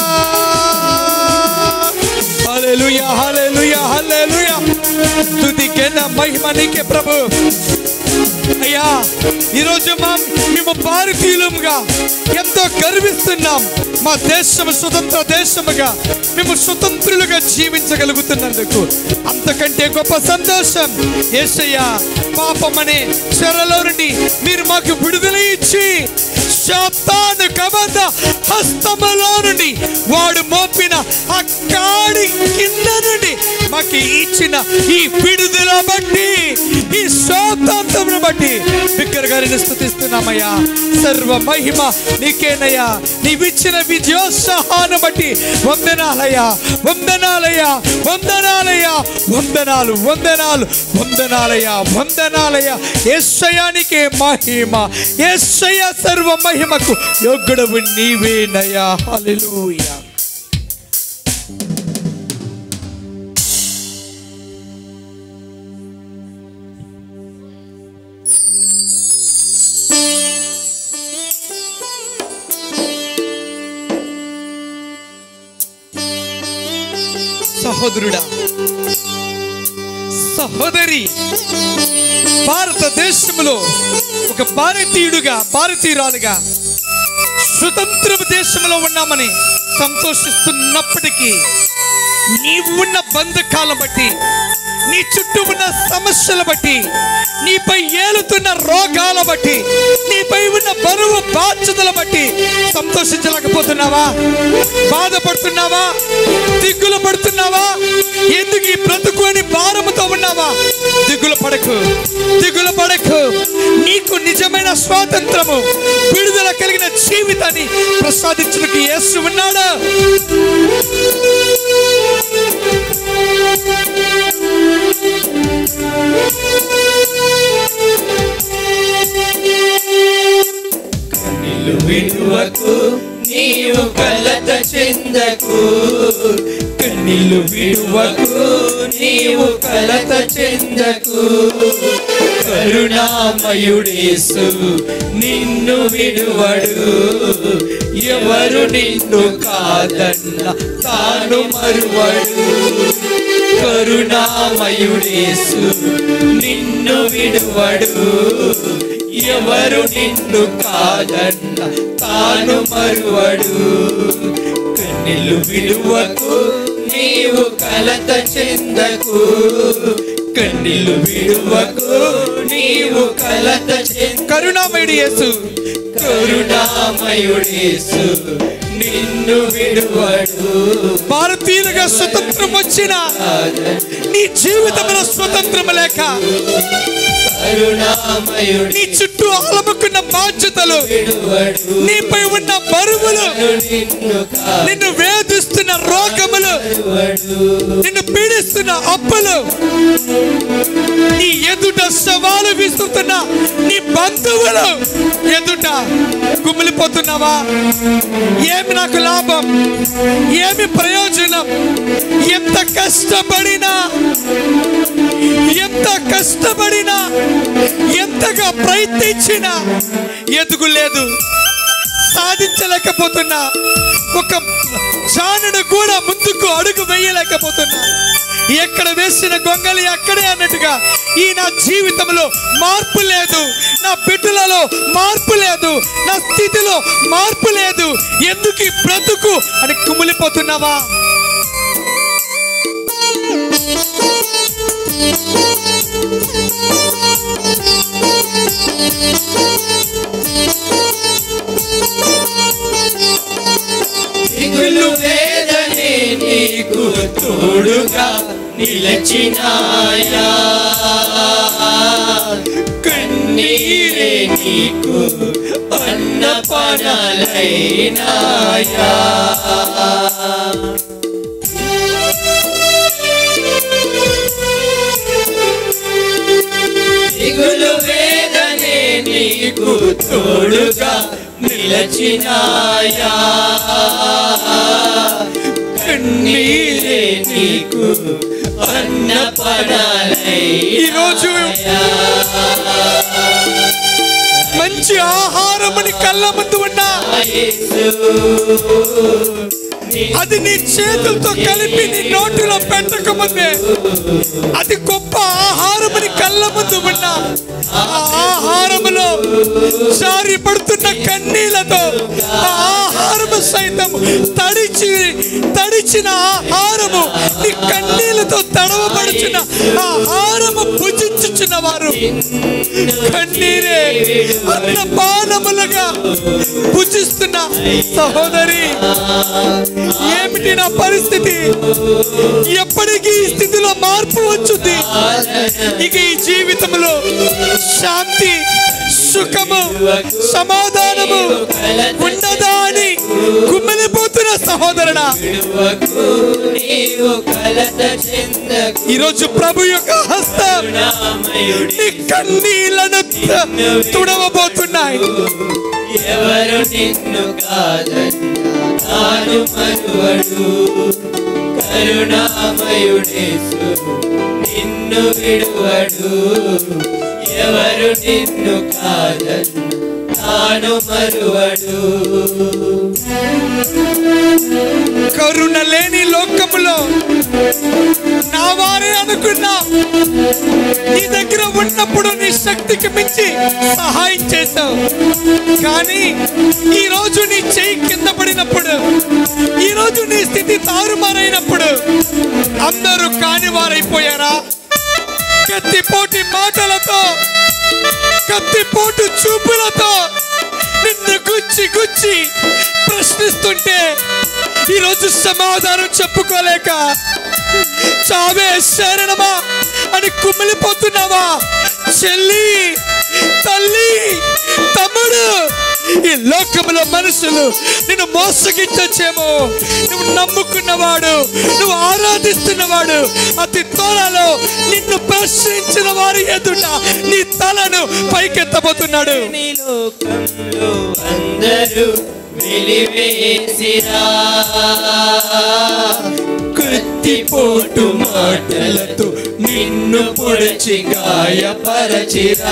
హల్లెలూయా హల్లెలూయా హల్లెలూయా స్తుతికెన మహిమ నీకే ప్రభు అయ్యా ఈరోజు మా మేము భారతీయులముగా ఎంతో గర్విస్తున్నాం మా దేశం స్వతంత్ర దేశముగా మేము స్వతంత్రులుగా జీవించగలుగుతున్నందుకు అంతకంటే గొప్ప సంతోషం ఏసయ్యా పాపమనే చెరలో నుండి మీరు మాకు విడుదల ఇచ్చి శాతాను కబంధ హస్తములో నుండి వాడు మోపిన ఆ కాడి కింద నుండి మాకు ఇచ్చిన ఈ విడుదల బట్టి ఈ స్వాతంత్రం బట్టి బిగ్గర గారిని స్థుతిస్తున్నామయ్యా సర్వ మహిమ నీకేనయ్యా నీవిచ్చిన విజయోత్సాహాన్ని బట్టి వందనాలయ్యా వందనాలయ్యా వందనాలయ్యా వందనాలు వందనాలు వందనాలయ్యా వందనాలయ్యా ఏసయానికే మహిమ ఏసయ సర్వ మహిమకు యోగ్యుడవు నీవేనయ్యా హల్లెలూయా సహోదరుడా సహోదరి భారతదేశంలో ఒక భారతీయుడుగా భారతీయురాలుగా స్వతంత్ర దేశంలో ఉన్నామని సంతోషిస్తున్నప్పటికీ నీవు ఉన్న బంధకాల బట్టి నీ చుట్టూ ఉన్న సమస్యల బట్టి నీపై ఏలుతున్న రోగాల బట్టి నీపై ఉన్న బరువు బాధ్యతల బట్టి సంతోషించలేకపోతున్నావా బాధపడుతున్నావా దిగులు పడుతున్నావా ఎందుకు ఈ బ్రతుకు అని భారముతో ఉన్నావా దిగులు పడకు దిగులు పడకు నీకు నిజమైన స్వాతంత్రము విడుదల కలిగిన జీవితాన్ని ప్రసాదించడానికి యేసు ఉన్నాడు నిన్ను విడువకు నీవు కలత చెందకు కన్నీళ్ళు విడువకు నీవు కలత చెందకు కరుణామయుడేసు నిన్ను విడువడు ఎవరు నిన్ను కాదన్న తాను మరువడు కరుణామయుడేసు నిన్ను విడువడు ఎవరు నిన్ను కాదన్న తాను మరువడు కన్నెలు విడువకు నీవు కలత చెందకు కన్నీళ్ళు విడువకు నీవు కలత చెంద కరుణామయుడు యేసు కరుణామయుడేసు నిన్ను విడువడు భారతీయులుగా స్వతంత్రం వచ్చిన నీ జీవితంలో స్వతంత్రం లేక కరుణామయుడు నీ చుట్టూ అలముకున్న బాధ్యతలు విడువడు నీపై ఉన్న బరువులు నిన్ను నిన్ను వేధిస్తున్న రోగములు కాదువడు నిన్ను పీడిస్తున్న అప్పులు నీ ఎదుట సవాలు విసురుతున్న నీ బంధువులు ఎదుట కుమిలిపోతున్నావా ఏమి నాకు లాభం ఏమి ప్రయోజనం ఎంత కష్టపడినా ఎంత కష్టపడినా ఎంతగా ప్రయత్నించినా ఎదుగులేదు సాధించలేకపోతున్నా ఒక జానుడు కూడా ముందుకు అడుగు వేయలేకపోతున్నా ఎక్కడ వేసిన గొంగలి అక్కడే అన్నట్టుగా ఈ నా జీవితంలో మార్పు లేదు నా బిడ్డలలో మార్పు లేదు నా స్థితిలో మార్పు లేదు ఎందుకు ఈ బ్రతుకు అని కుమిలిపోతున్నావా దిగులు వేదనే నీకు తోడుగా నిలచినాయా కన్నీరే నీకు అన్నపనలైనాయా దిగులు వేదనే నీకు తోడుగా నిలచినాయా కన్నీరే నీకు అన్నపడాలై ఈరోజు మంచి ఆహారముని కళ్ళ ముందు ఉన్నా అది నీ చేతులతో కలిపి నీ నోటిలో పెట్టకముందే అది గొప్ప ఆహారముని కళ్ళ ముందు ఉన్నా ఆ ఆహారములో జారి పడుతున్న కన్నీళ్లతో ఆ ఆహారము సైతం తడిచి తడిచిన ఆహారము నీ కన్నీళ్లతో తడవబడుచున్న ఆహారము భుజించుచున్న వారు కన్నీరే అన్న పానములుగా భుజిస్తున్న సహోదరి ఏమిటి నా పరిస్థితి ఎప్పటికీ ఈ స్థితిలో మార్పు వచ్చుద్ది ఇక ఈ జీవితంలో శాంతి సుఖము సమాధానము ఉండదా అని కుమ్మిలిపోతున్న సహోదరుడా విడువకు నీవు కలత చెందకు ఈరోజు ప్రభు యొక్క హస్తం నామయుడి నీ కన్నీళ్లను తుడవబోతున్నాయి ఎవరు నిన్ను కాదన్నా తాను మరువడు కరుణామయుడేసు నిన్ను విడువడు ఎవరు నిన్ను కాదన్నా తాను మరువడు కరుణ లేని లోకములో నా వారే అనుకున్నా నీ దగ్గర ఉన్నప్పుడు నీ శక్తికి మించి సహాయం చేశావు కానీ ఈ రోజు నీ చెయ్యి కింద పడినప్పుడు ఈ రోజు నీ స్థితి తారుమారైనప్పుడు అందరూ కాని వారైపోయారా కత్తిపోటి మాటలతో కత్తిపోటు చూపులతో నిన్ను గుచ్చి గుచ్చి ప్రశ్నిస్తుంటే ఈరోజు సమాధానం చెప్పుకోలేక చావే శరణమా అని కుమిలిపోతున్నావా చెల్లి తల్లి తమ్ముడు ఈ లోకంలో మనుషులు నిన్ను మోసగించొచ్చేమో నువ్వు నమ్ముకున్నవాడు నువ్వు ఆరాధిస్తున్నవాడు అతి త్వరలో నిన్ను ప్రశ్నించిన వారి ఎదుట నీ తలను పైకెత్తబోతున్నాడు నీ లోకంలో అందరూ వెలివేసిరా కత్తిపోటు మాటలతో నిన్ను పొడిచి గాయపరచిరా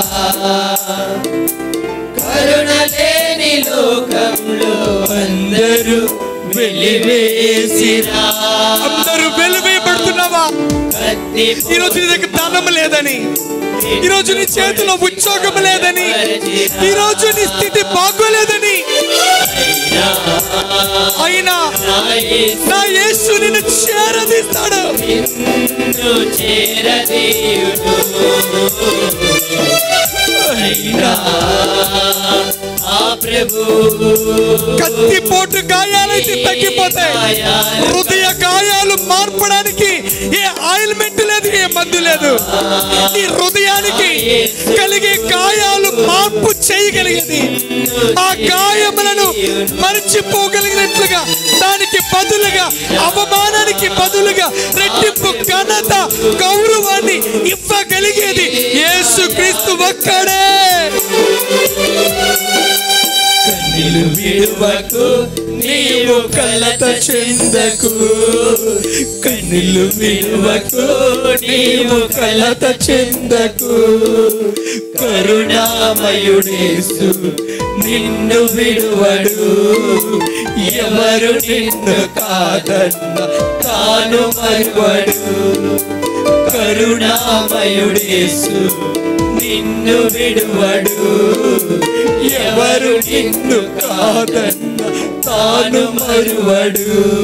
కరుణ లేని లోకంలో అందరూ వెలివేసిరా అందరూ వెలువేయబడుతున్నావా కత్తి ఈ రోజు నీ దగ్గర ధనం లేదని ఈ రోజు నీ చేతిలో ఉద్యోగం లేదని ఈ రోజు నీ స్థితి బాగోలేదని అయినా నా యేసు నిన్ను చేరదీస్తాడు నిన్ను చేరదీయును అయినా ఆ ప్రభు కత్తి పోటు గాయాలైతే తగ్గిపోతాయి హృదయ గాయాలు మార్పడానికి ఏ ఆయిల్మెంట్ లేదు ఏ మందు లేదు ఈ హృదయానికి కలిగే గాయాలు మార్పు చేయగలిగేది ఆ గాయములను మర్చిపోగలిగినట్లుగా దానికి బదులుగా అవమానానికి బదులుగా రెట్టింపు ఘనత గౌరవాన్ని ఇవ్వగలిగేది యేసు క్రీస్తు ఒక్కడే కన్నులు విడువకు నీవు కలత చెందకు కన్నులు విడువకు నీవు కలత చెందకు కరుణామయుడేసు నిన్ను విడువడు ఎవరు నిన్ను కాదన్న తాను మరువడు కరుణామయుడేసు నిన్ను విడువడు ఎవరు నిన్ను కాదన్న తాను మరువడు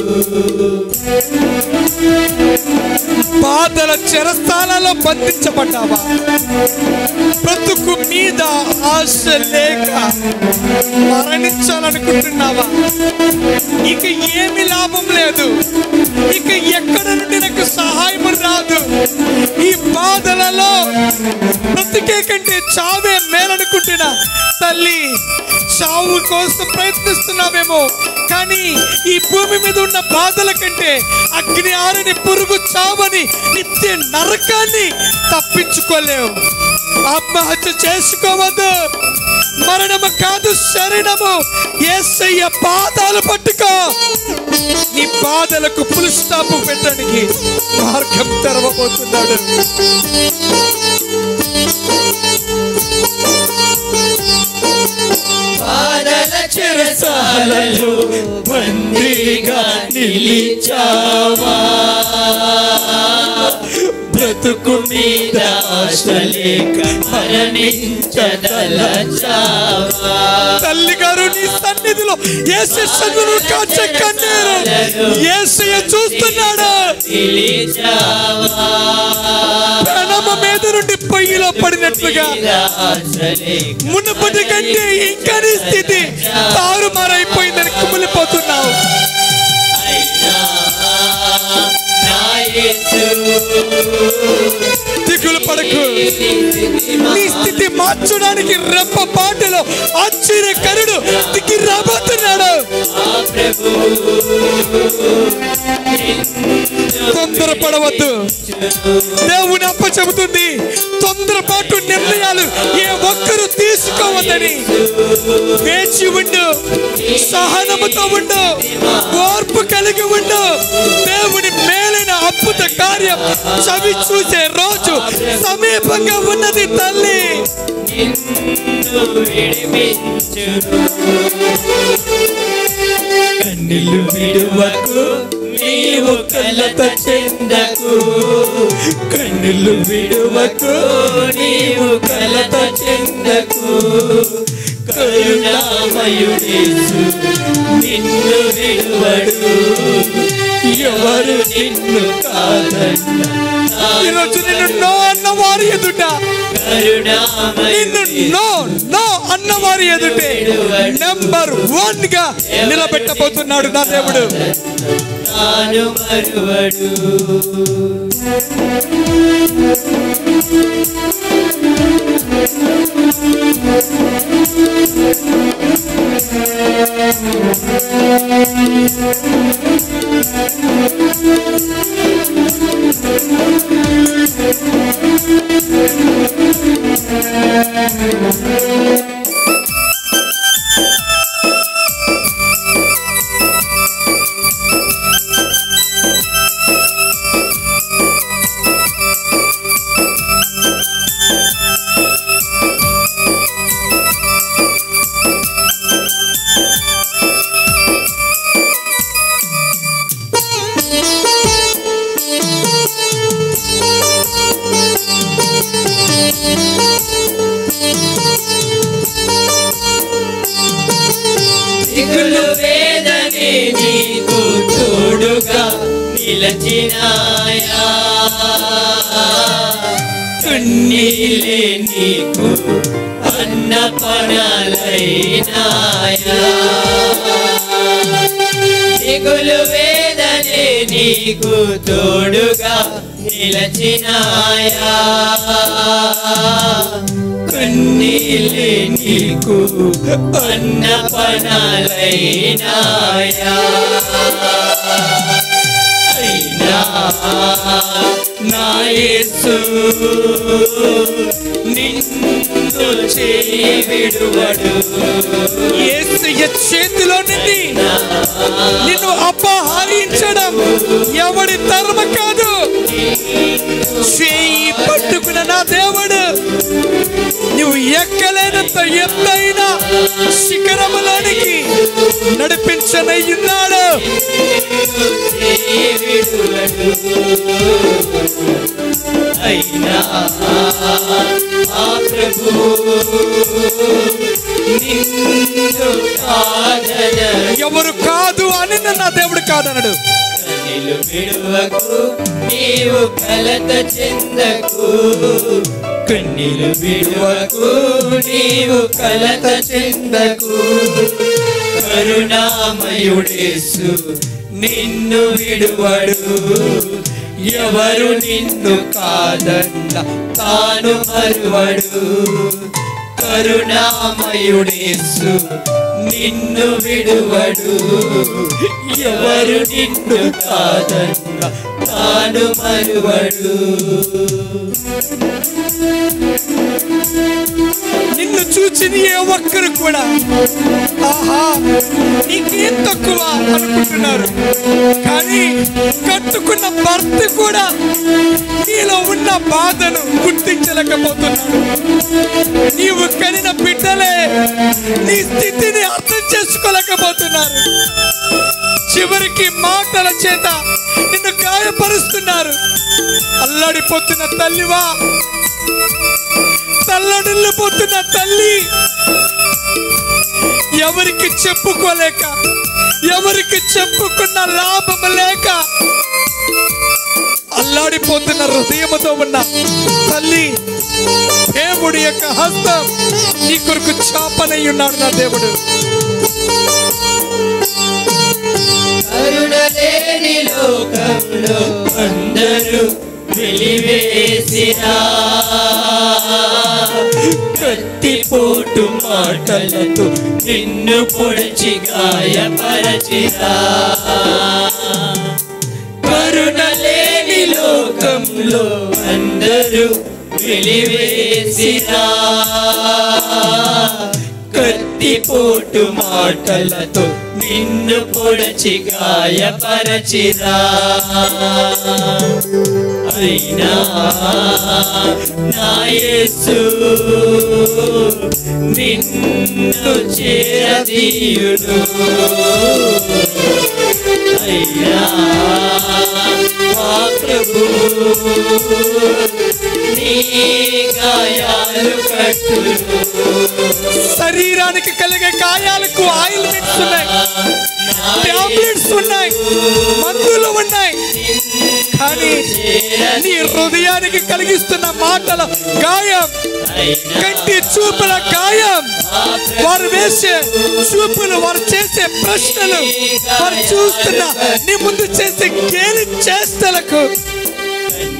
బాధల చెరస్థానాల్లో బంధించబడ్డావా బ్రతుకు మీద ఆశ లేక మరణించాలనుకుంటున్నావా ఇక ఏమి లాభం లేదు ఇక ఎక్కడ నుండి నాకు సహాయం రాదు ఈ బాధలలో బ్రతికే కంటే చావే మేలనుకుంటున్నా తల్లి చావు కోసం ప్రయత్నిస్తున్నావేమో కానీ ఈ భూమి మీద ఉన్న బాధల కంటే అగ్ని ఆరని పురుగు చావని నిత్య నరకాన్ని తప్పించుకోలేవు ఆత్మహత్య చేసుకోవద్దు మరణము కాదు శరణము ఏసయ్య పాదాలు పట్టుకో నీ బాధలకు పులు స్టాప్ పెట్టడానికి మార్గం తెరవబోతున్నాడు బాధల చెరసాలలో బందీగా నిలిచావా బ్రతుకు మీద ఆశ లేక మరణించదలచావా తల్లి గారు నీ సన్నిధిలో ఏసే సన్నులు కాచే కన్నీరు ఏసయ్య చూస్తున్నాడు నిలిచావా ప్రణమ మీద నుండి పొయ్యిలో పడినట్లుగా మీద ఆశ లేక మునుపటి కంటే ఇంకా నీ స్థితి తారుమారైపోయిందని కుమిలిపోతున్నావు నా యేసు దిగులు పడకు నీ స్థితి మార్చడానికి రెప్ప పాటలో ఆశ్చర్యకరుడు దిగి రాబోతున్నాడు ఆ ప్రభు తొందరపడవద్దు దేవుని అప్ప చెబుతుంది తొందరపాటు నిర్ణయాలు ఏ ఒక్కరు తీసుకోవద్దని వేచి ఉండు సహనముతో ఉండు ఓర్పు కలిగి ఉండు దేవుని మేలైన అద్భుత కార్యం చవి చూసే రోజు సమీపంగా ఉన్నది తల్లి నిన్ను విడిపించును కన్నులు విడువకు నీవు కలత చెందకు కన్నులు విడువకు నీవు కలత చెందకు కరుణామయుడేసు నిన్ను విడువడు ఎవరు నిన్ను కాదన్న ఈరోజు నిన్ను నో అన్న వారి ఎదుట నిన్ను నో నో అన్న వారి ఎదుటే నెంబర్ వన్ గా నిలబెట్టబోతున్నాడు నా దేవుడు తాను మరువడు దిగులు వేదనే నీకు తోడుగా నిలచినాయా కన్నీలే నీకు అన్నపణలైనాయా దిగులు వేదనే నీకు తోడుగా నిలచినాయా కన్నీలే నీకు అన్నపణలైనాయా అయినా నా యేసు నిన్ను చేయి విడువడు యేసయ్య చేతిలో నుండి నిన్ను అపహరించడం ఎవడి ధర్మ కాదు చేయి పట్టుకున్న నా దేవుడు నువ్వు ఎక్కలేనంత ఎత్తైన శిఖరములోనికి నడిపించనయ్యున్నాడు చేయి విడువడు అయినా ఆ ప్రభు నిన్ను కాదన ఎవరు కాదు అని నా దేవుడు కాదనడు కన్నులు విడువకు నీవు కలత చెందకు కన్నీలు విడువకు నీవు కలత చెందకు కరుణామయుడేసు నిన్ను విడువడు ఎవరు నిన్ను కాదన్న తాను మరువడు కరుణామయుడేసు నిన్ను విడువడు ఎవరు నిన్ను కాదన్న తాను మరువడు నిన్ను చూచిన ఏ ఒక్కరు కూడా ఆహా నీకేం తక్కువ అనుకుంటున్నారు కానీ కట్టుకున్న భర్త కూడా నీలో ఉన్న బాధను గుర్తించలేకపోతున్నాడు నీవు కనిన బిడ్డలే నీ స్థితిని అర్థం చేసుకోలేకపోతున్నారు చివరికి మాటల చేత నిన్ను గాయపరుస్తున్నారు అల్లాడిపోతున్న తల్లివా తల్లడిల్లిపోతున్న తల్లి ఎవరికి చెప్పుకోలేక ఎవరికి చెప్పుకున్న లాభం లేక అల్లాడిపోతున్న హృదయముతో ఉన్న తల్లి దేవుడి యొక్క హస్తం నీ కొరకు చాపనై ఉన్నాడు నా దేవుడు కరుణలేని లోకంలో అందరూ వెలివేసిరా కత్తిపోటు మాటలతో నిన్ను పొడిచి గాయపరచిరా కరుణలేని లోకంలో అందరూ వెలివేసిరా కత్తిపోటు మాటలతో నిన్ను పొడచి గాయపరచిరా అయినా నా యేసు నిన్ను చేరదీయుడు అయ్యా మా ప్రభు నీ గాయాలు కట్టును శరీరానికి కలిగే గాయాలకు ఆయిల్మెంట్స్ ఉన్నాయి టాబ్లెట్స్ ఉన్నాయి మందులు ఉన్నాయి కానీ నీ హృదయానికి కలిగిస్తున్న మాటల గాయం కంటి చూపుల గాయం వారు వేసే చూపులు వారు చేసే ప్రశ్నలు వారు చూస్తున్న నీ ముందు చేసే గేలి చేష్టలకు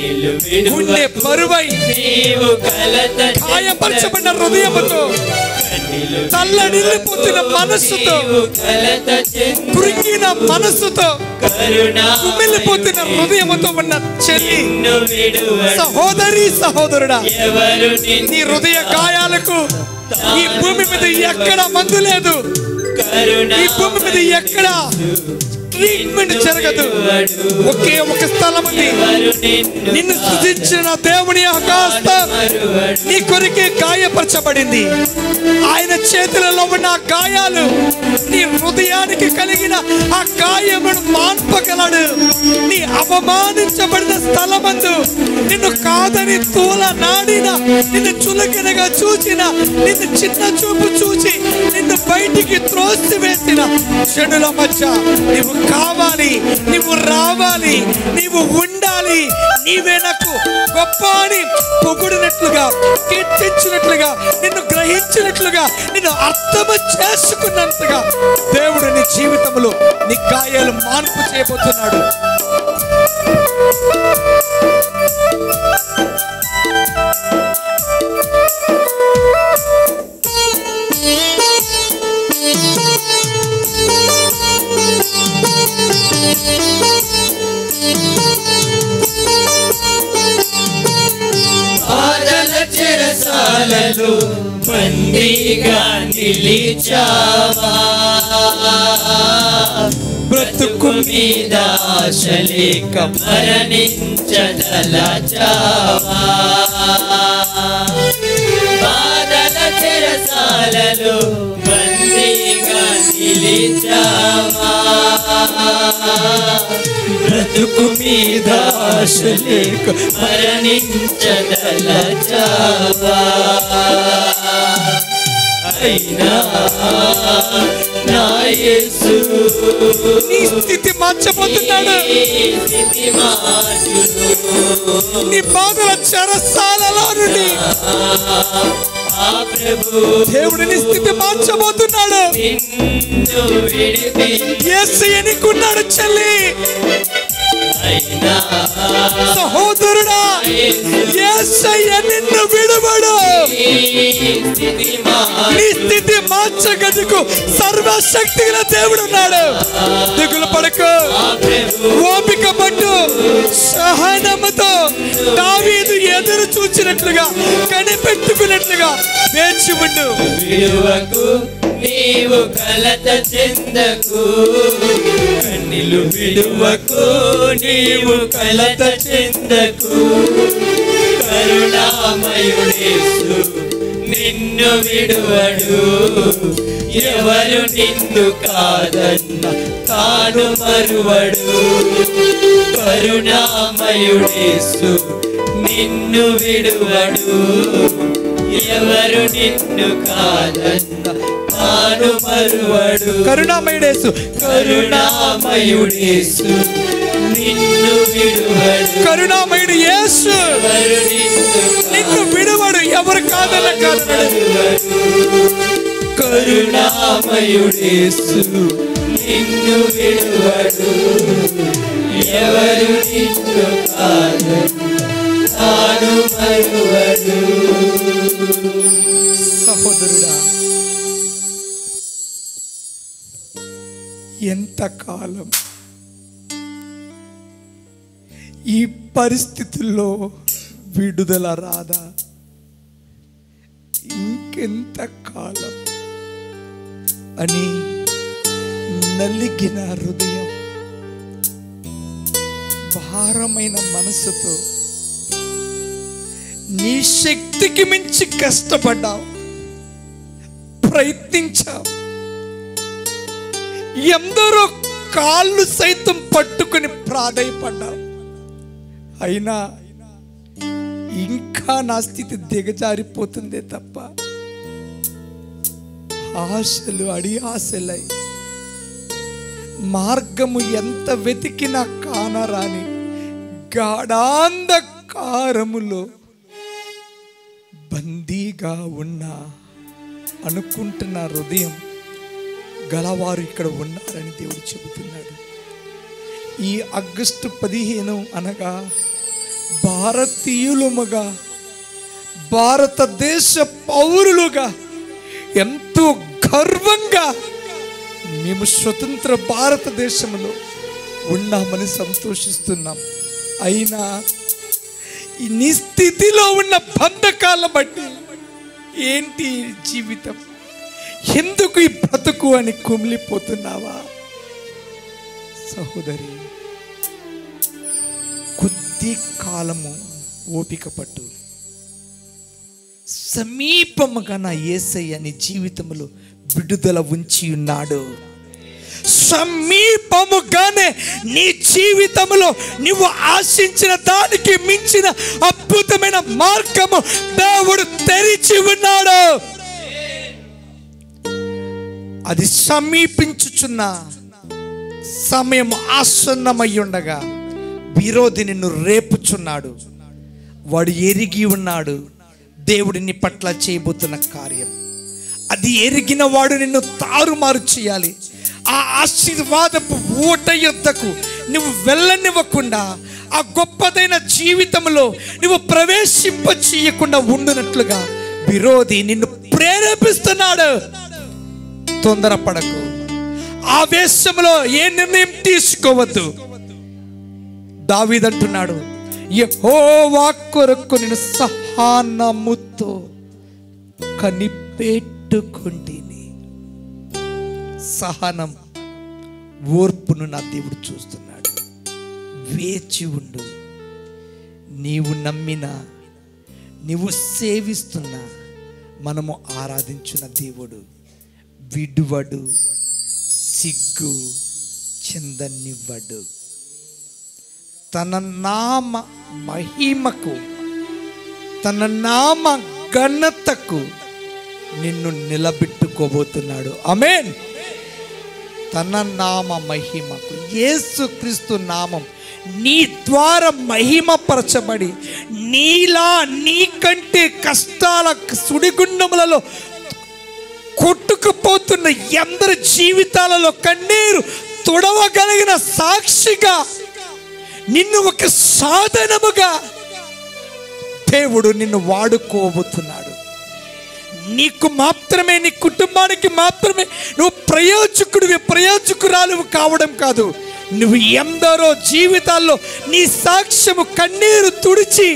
ఉండే బరువై నీవు కలత గాయపరచబడిన హృదయముతో తల్లడిల్లిపోతున్న మనస్సుతో కలత చెందు కృంగిన మనస్సుతో కరుణా కుమిలిపోతున్న హృదయముతో ఉన్న చెల్లి నిన్ను విడువడు సహోదరి సహోదరుడా ఎవరు నిన్ను నీ హృదయ గాయాలకు ఈ భూమి మీద ఎక్కడ మందు లేదు కరుణా ఈ భూమి మీద ఎక్కడ ట్రీట్మెంట్ జరగదు ఒకే ఒక స్థలం ఉంది ఎవరు నిన్ను నిన్ను సృజించిన దేవుని ఆకాశం నీ కొరికే గాయపరచబడింది ఆయన చేతులలో ఉన్న ఆ గాయాలు నీ హృదయానికి కలిగిన ఆ గాయమును మాన్పగలడు నీ అవమానించబడిన స్థలమందు నిన్ను కాదని తూల నాడిన నిన్ను చులకనగా చూచిన నిన్ను చిన్న చూపు చూచి నిన్ను బయటికి త్రోసి వేసిన చెడుల మధ్య నీవు కావాలి నీవు రావాలి నీవు ఉండాలి నీవే నాకు గొప్ప అని పొగుడినట్లుగా కీర్తించినట్లుగా నిన్ను గ్రహించినట్లుగా నిన్ను అర్థము చేసుకున్నంతగా దేవుడు నీ జీవితంలో నీ గాయాలు మార్పు చేయబోతున్నాడు బాధల చెరసాలలో బందీగా నిలిచావా బ్రతుకు మీద ఆశలేక మరణించదలచావా బాధల చెరసాలలో బందీగా నిలిచావా బ్రతుకు మీద ఆశలేక మరణించదలచావా అయినా నా యేసు నీ స్థితి మార్చబోతున్నాడు ఈ స్థితి మార్చును నీ బాధల చెరసాలలో నుండి ఆ ప్రభు దేవుడు నీ స్థితి మార్చబోతున్నాడు నిన్ను విడిపి యేసయ్య నీకున్నాడు చెల్లి అయినా సహోదరుడా యేసయ్య నిన్ను విడువడు ఈ స్థితి మారు నీ స్థితి మార్చగదుకు సర్వశక్తి గల దేవుడు ఉన్నాడు దిగులు పడకు ప్రభు ఓపిక పట్టు సహనముతో దావీదు ఎదురు చూచినట్లుగా కనిపెట్టుకున్నట్లుగా వేచి ఉండు విడువకు నీవు కలత చెందకు కన్నిలు విడువకు నీవు కలత చెందకు కరుణామయుడేసు నిన్ను విడువడు ఎవరు నిన్ను కాదన్న తాను మరువడు కరుణామయుడేసు నిన్ను విడువడు ఎవరు నిన్ను కాదన్న తాను మరువడు కరుణామయుడేసు కరుణామయుడేసు నిన్ను విడువడు కరుణామయుడు యేసు ఎవరు నిన్ను నిన్ను విడువడు ఎవరు కాదన్న కాదన్నాడు కరుణామయుడేసు నిన్ను విడువడు ఎవరు నిన్ను కాదు తాను మరువడు సహోదరుడా ఎంత కాలం ఈ పరిస్థితుల్లో విడుదల రాదా ఇంకెంత కాలం అని నలిగిన హృదయం భారమైన మనసుతో నీ శక్తికి మించి కష్టపడ్డావు ప్రయత్నించావు ఎందరో కాళ్ళు సైతం పట్టుకుని ప్రాధాయపడ్డావు అయినా ఇంకా నా స్థితి దిగజారిపోతుందే తప్ప ఆశలు అడి ఆశలై మార్గము ఎంత వెతికినా కానరాని గాఢాంధకారములో బందీగా ఉన్నా అనుకుంటున్న హృదయం గలవారు ఇక్కడ ఉన్నారని దేవుడు చెబుతున్నాడు ఈ ఆగస్టు పదిహేను అనగా భారతీయులముగా భారతదేశ పౌరులుగా ఎంతో గర్వంగా మేము స్వతంత్ర భారతదేశంలో ఉన్నామని సంతోషిస్తున్నాం అయినా ఈ నీ స్థితిలో ఉన్న బంధకాల బట్టి ఏంటి ఈ జీవితం ఎందుకు ఈ బ్రతుకు అని కుమిలిపోతున్నావా సహోదరి కొద్ది కాలము ఓపిక పట్టు సమీపముగా నా ఏసయ్య నీ జీవితంలో విడుదల ఉంచి ఉన్నాడు సమీపముగానే నీ జీవితంలో నువ్వు ఆశించిన దానికి మించిన అద్భుతమైన మార్గము దేవుడు తెరిచి ఉన్నాడు అది సమీపించుచున్న సమయం ఆసన్నమై ఉండగా విరోధి నిన్ను రేపుచున్నాడు వాడు ఎరిగి ఉన్నాడు దేవుడిని పట్ల చేయబోతున్న కార్యం అది ఎరిగిన వాడు నిన్ను తారుమారు చేయాలి ఆ ఆశీర్వాదపు ఊట యుద్ధకు నువ్వు వెళ్ళనివ్వకుండా ఆ గొప్పదైన జీవితంలో నువ్వు ప్రవేశింప చేయకుండా ఉండునట్లుగా విరోధి నిన్ను ప్రేరేపిస్తున్నాడు తొందరపడకు ఆవేశంలో ఏ నిర్ణయం తీసుకోవద్దు దావీదంటున్నాడు యెహోవా కొరకు నేను సహానముతో కనిపెట్టుకుంటేని సహనం ఓర్పును నా దేవుడు చూస్తున్నాడు వేచి ఉండు నీవు నమ్మిన నీవు సేవిస్తున్న మనము ఆరాధించిన దేవుడు విడువడు సిగ్గు చెందనివ్వడు తన నామ మహిమకు తన నామ ఘనతకు నిన్ను నిలబెట్టుకోబోతున్నాడు అమేన్ తన నామ మహిమకు యేసుక్రీస్తు నామం నీ ద్వారా మహిమపరచబడి నీలా నీకంటే కష్టాల సుడిగుండములలో కొట్టుకుపోతున్న ఎందరి జీవితాలలో కన్నీరు తుడవగలిగిన సాక్షిగా నిన్ను ఒక సాధనముగా దేవుడు నిన్ను వాడుకోబోతున్నాడు నీకు మాత్రమే నీ కుటుంబానికి మాత్రమే నువ్వు ప్రయోజకుడివి ప్రయోజకురాలు కావడం కాదు నువ్వు ఎందరో జీవితాల్లో నీ సాక్ష్యము కన్నీరు తుడిచి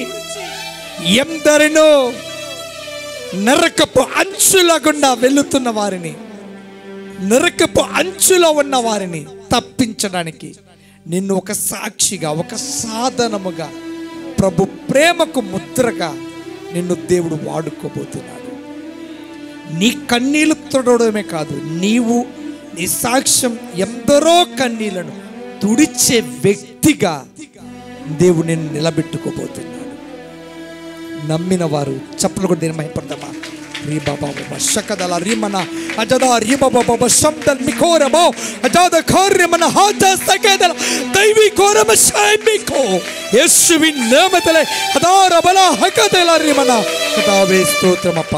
ఎందరినో నరకపు అంచుల గుండా వెళుతున్న వారిని నరకపు అంచులో ఉన్న వారిని తప్పించడానికి నిన్ను ఒక సాక్షిగా ఒక సాధనముగా ప్రభు ప్రేమకు ముద్రగా నిన్ను దేవుడు వాడుకోబోతున్నాడు నీ కన్నీళ్లు తుడవడమే కాదు నీవు నీ సాక్ష్యం ఎందరో కన్నీళ్లను తుడిచే వ్యక్తిగా దేవుడు నిన్ను నిలబెట్టుకోబోతున్నాడు నమ్మిన వారు చప్పలు కూడా దీని మహిపడదామా రీ బాబా బాబా శకదల రిమన అజద రీ బాబా బాబా శబ్దల్ మికోరమో అజద కార్యమన హాజ సకదల దైవి కోరమ శైమికో యేసువిన్ నామతలే హదార బల హకదల రిమన కదావే స్తోత్రమప్ప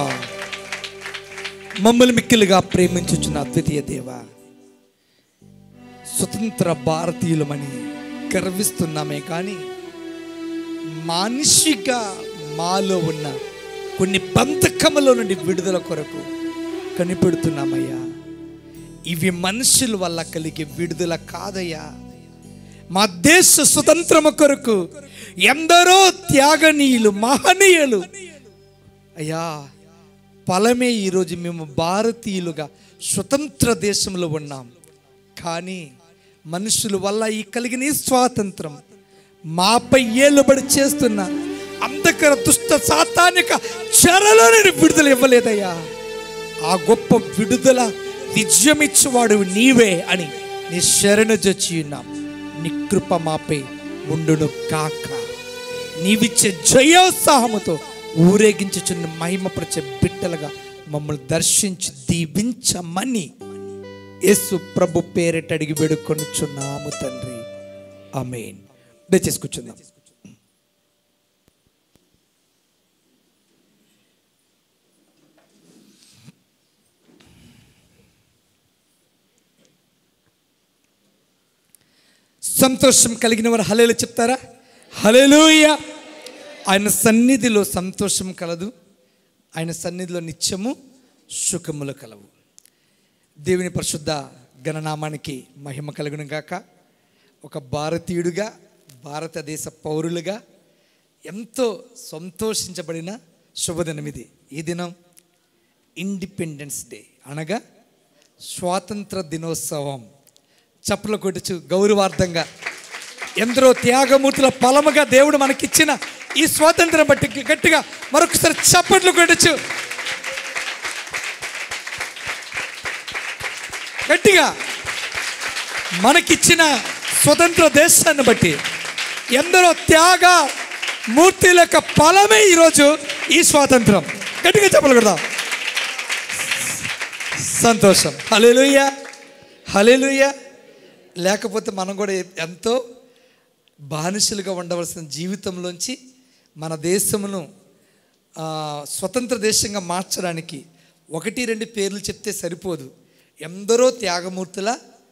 మమ్మల్ని మిక్కిలుగా ప్రేమించుచున్న అద్వితీయ దేవ స్వతంత్ర భారతీయులమని గర్విస్తున్నామే కానీ మానసిక మాలో ఉన్న కొన్ని బంధకముల నుండి విడుదల కొరకు కనిపెడుతున్నామయ్యా ఇవి మనుషుల వల్ల కలిగే విడుదల కాదయ్యా మా దేశ స్వతంత్రము కొరకు ఎందరో త్యాగనీయులు మహనీయులు అయ్యా ఫలమే ఈరోజు మేము భారతీయులుగా స్వతంత్ర దేశంలో ఉన్నాం కానీ మనుషుల వల్ల ఈ కలిగిన ఈ స్వాతంత్రం మాపై ఏలుబడి చేస్తున్న అంధకర దుష్ట సాతానిక చెరలో నేను విడుదల ఇవ్వలేదయ్యా ఆ గొప్ప విడుదల విజయమిచ్చువాడు నీవే అని నీ శరణు జొచ్చి ఉన్నాం నీ కృప మాపై ఉండును కాక నీవిచ్చే జయోత్సాహముతో ఊరేగించుచున్న మహిమపరిచే బిడ్డలుగా మమ్మల్ని దర్శించి దీవించమని యేసు ప్రభు పేరిట అడిగి వేడుకొనుచున్నాము తండ్రి ఆమేన్ దయచేసి కూర్చుందాం సంతోషం కలిగిన వారు హలేలు చెప్తారా హలేలుయ ఆయన సన్నిధిలో సంతోషం కలదు ఆయన సన్నిధిలో నిత్యము సుఖములు కలవు దేవుని పరిశుద్ధ గణనామానికి మహిమ కలుగును గాక ఒక భారతీయుడిగా భారతదేశ పౌరులుగా ఎంతో సంతోషించబడిన శుభదినం ఇది ఈ దినం ఇండిపెండెన్స్ డే అనగా స్వాతంత్ర దినోత్సవం చప్పలు కొట్టుచు గౌరవార్థంగా ఎందరో త్యాగమూర్తుల ఫలముగా దేవుడు మనకిచ్చిన ఈ స్వాతంత్రం బట్టి గట్టిగా మరొకసారి చప్పట్లు కొట్టచ్చు గట్టిగా మనకిచ్చిన స్వతంత్ర దేశాన్ని బట్టి ఎందరో త్యాగ మూర్తుల యొక్క ఫలమే ఈరోజు ఈ స్వాతంత్రం గట్టిగా చెప్పలు కొడదాం సంతోషం హలేలుయ్య హలేలుయ్య లేకపోతే మనం కూడా ఎంతో బానిసలుగా ఉండవలసిన జీవితంలోంచి మన దేశమును ఆ, స్వతంత్ర దేశంగా మార్చడానికి ఒకటి రెండు పేర్లు చెప్తే సరిపోదు ఎందరో త్యాగమూర్తుల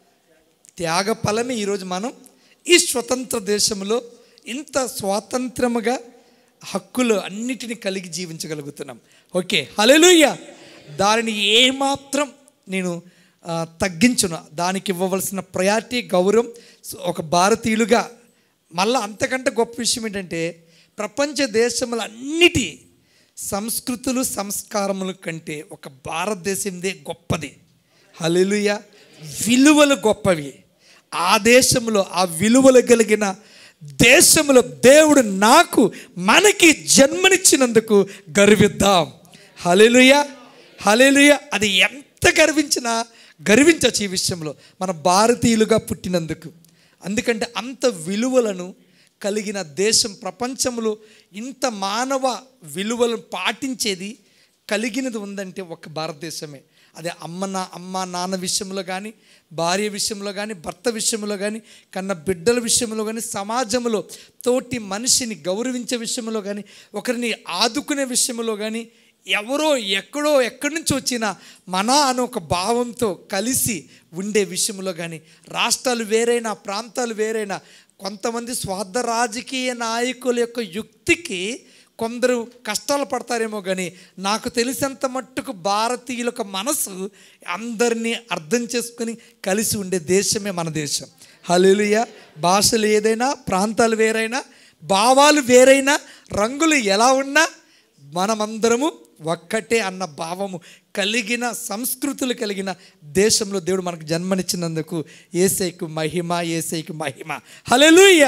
త్యాగ ఫలమే ఈరోజు మనం ఈ స్వతంత్ర దేశంలో ఇంత స్వాతంత్రముగా హక్కులు అన్నిటిని కలిగి జీవించగలుగుతున్నాం ఓకే హలెలుయ్య దానిని ఏమాత్రం నేను ఆ, తగ్గించును దానికి ఇవ్వవలసిన ప్రయారిటీ గౌరవం ఒక భారతీయులుగా మళ్ళీ అంతకంటే గొప్ప విషయం ఏంటంటే ప్రపంచ దేశములు అన్నిటి సంస్కృతులు సంస్కారముల కంటే ఒక భారతదేశందే గొప్పది హల్లెలూయా విలువలు గొప్పవి ఆ దేశంలో ఆ విలువలు కలిగిన దేశంలో దేవుడు నాకు మనకి జన్మనిచ్చినందుకు గర్విద్దాం హల్లెలూయా హల్లెలూయా అది ఎంత గర్వించినా గర్వించచ్చు ఈ విషయంలో మన భారతీయులుగా పుట్టినందుకు అందుకంటే అంత విలువలను కలిగిన దేశం ప్రపంచంలో ఇంత మానవ విలువలను పాటించేది కలిగినది ఉందంటే ఒక భారతదేశమే అదే అమ్మ నా అమ్మ నాన్న విషయంలో కానీ భార్య విషయంలో కానీ భర్త విషయంలో కానీ కన్న బిడ్డల విషయంలో కానీ సమాజంలో తోటి మనిషిని గౌరవించే విషయంలో కానీ ఒకరిని ఆదుకునే విషయంలో కానీ ఎవరో ఎక్కడో ఎక్కడి నుంచి వచ్చినా మన అనే ఒక భావంతో కలిసి ఉండే విషయంలో కానీ రాష్ట్రాలు వేరైనా ప్రాంతాలు వేరైనా కొంతమంది స్వార్థ రాజకీయ నాయకుల యొక్క యుక్తికి కొందరు కష్టాలు పడతారేమో కానీ నాకు తెలిసినంత మట్టుకు భారతీయుల యొక్క మనసు అందరినీ అర్థం చేసుకొని కలిసి ఉండే దేశమే మన దేశం హలేలుయ భాషలు ఏదైనా ప్రాంతాలు వేరైనా భావాలు వేరైనా రంగులు ఎలా ఉన్నా మనమందరము ఒక్కటే అన్న భావము కలిగిన సంస్కృతులు కలిగిన దేశంలో దేవుడు మనకు జన్మనిచ్చినందుకు ఏసైకు మహిమ ఏసైకు మహిమ హల్లెలూయ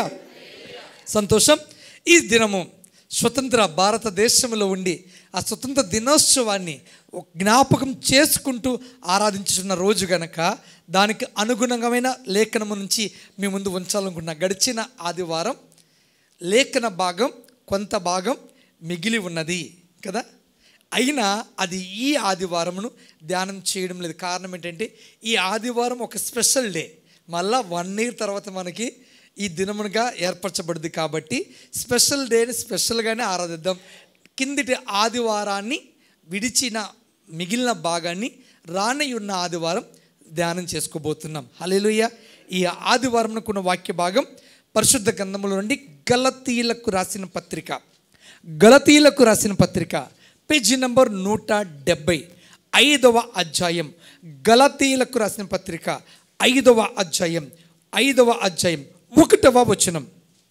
సంతోషం ఈ దినము స్వతంత్ర భారతదేశంలో ఉండి ఆ స్వతంత్ర దినోత్సవాన్ని ఒక జ్ఞాపకం చేసుకుంటూ ఆరాధించుతున్న రోజు గనక దానికి అనుగుణమైన లేఖనము నుంచి మీ ముందు ఉంచాలనుకున్న గడిచిన ఆదివారం లేఖన భాగం కొంత భాగం మిగిలి ఉన్నది కదా అయినా అది ఈ ఆదివారమును ధ్యానం చేయడం లేదు కారణం ఏంటంటే ఈ ఆదివారం ఒక స్పెషల్ డే మళ్ళా వన్ ఇయర్ తర్వాత మనకి ఈ దినమునుగా ఏర్పరచబడింది కాబట్టి స్పెషల్ డేని స్పెషల్గానే ఆరాధిద్దాం కిందిటి ఆదివారాన్ని విడిచిన మిగిలిన భాగాన్ని రాని ఉన్న ఆదివారం ధ్యానం చేసుకోబోతున్నాం హల్లెలూయా ఈ ఆదివారం ఉన్న వాక్య భాగం పరిశుద్ధ గ్రంథముల నుండి గలతీలకు రాసిన పత్రిక గలతీలకు రాసిన పత్రిక పేజీ నంబర్ నూట డెబ్బై ఐదవ అధ్యాయం గలతీలకు రాసిన పత్రిక ఐదవ అధ్యాయం ఐదవ అధ్యాయం ఒకటవ వచనం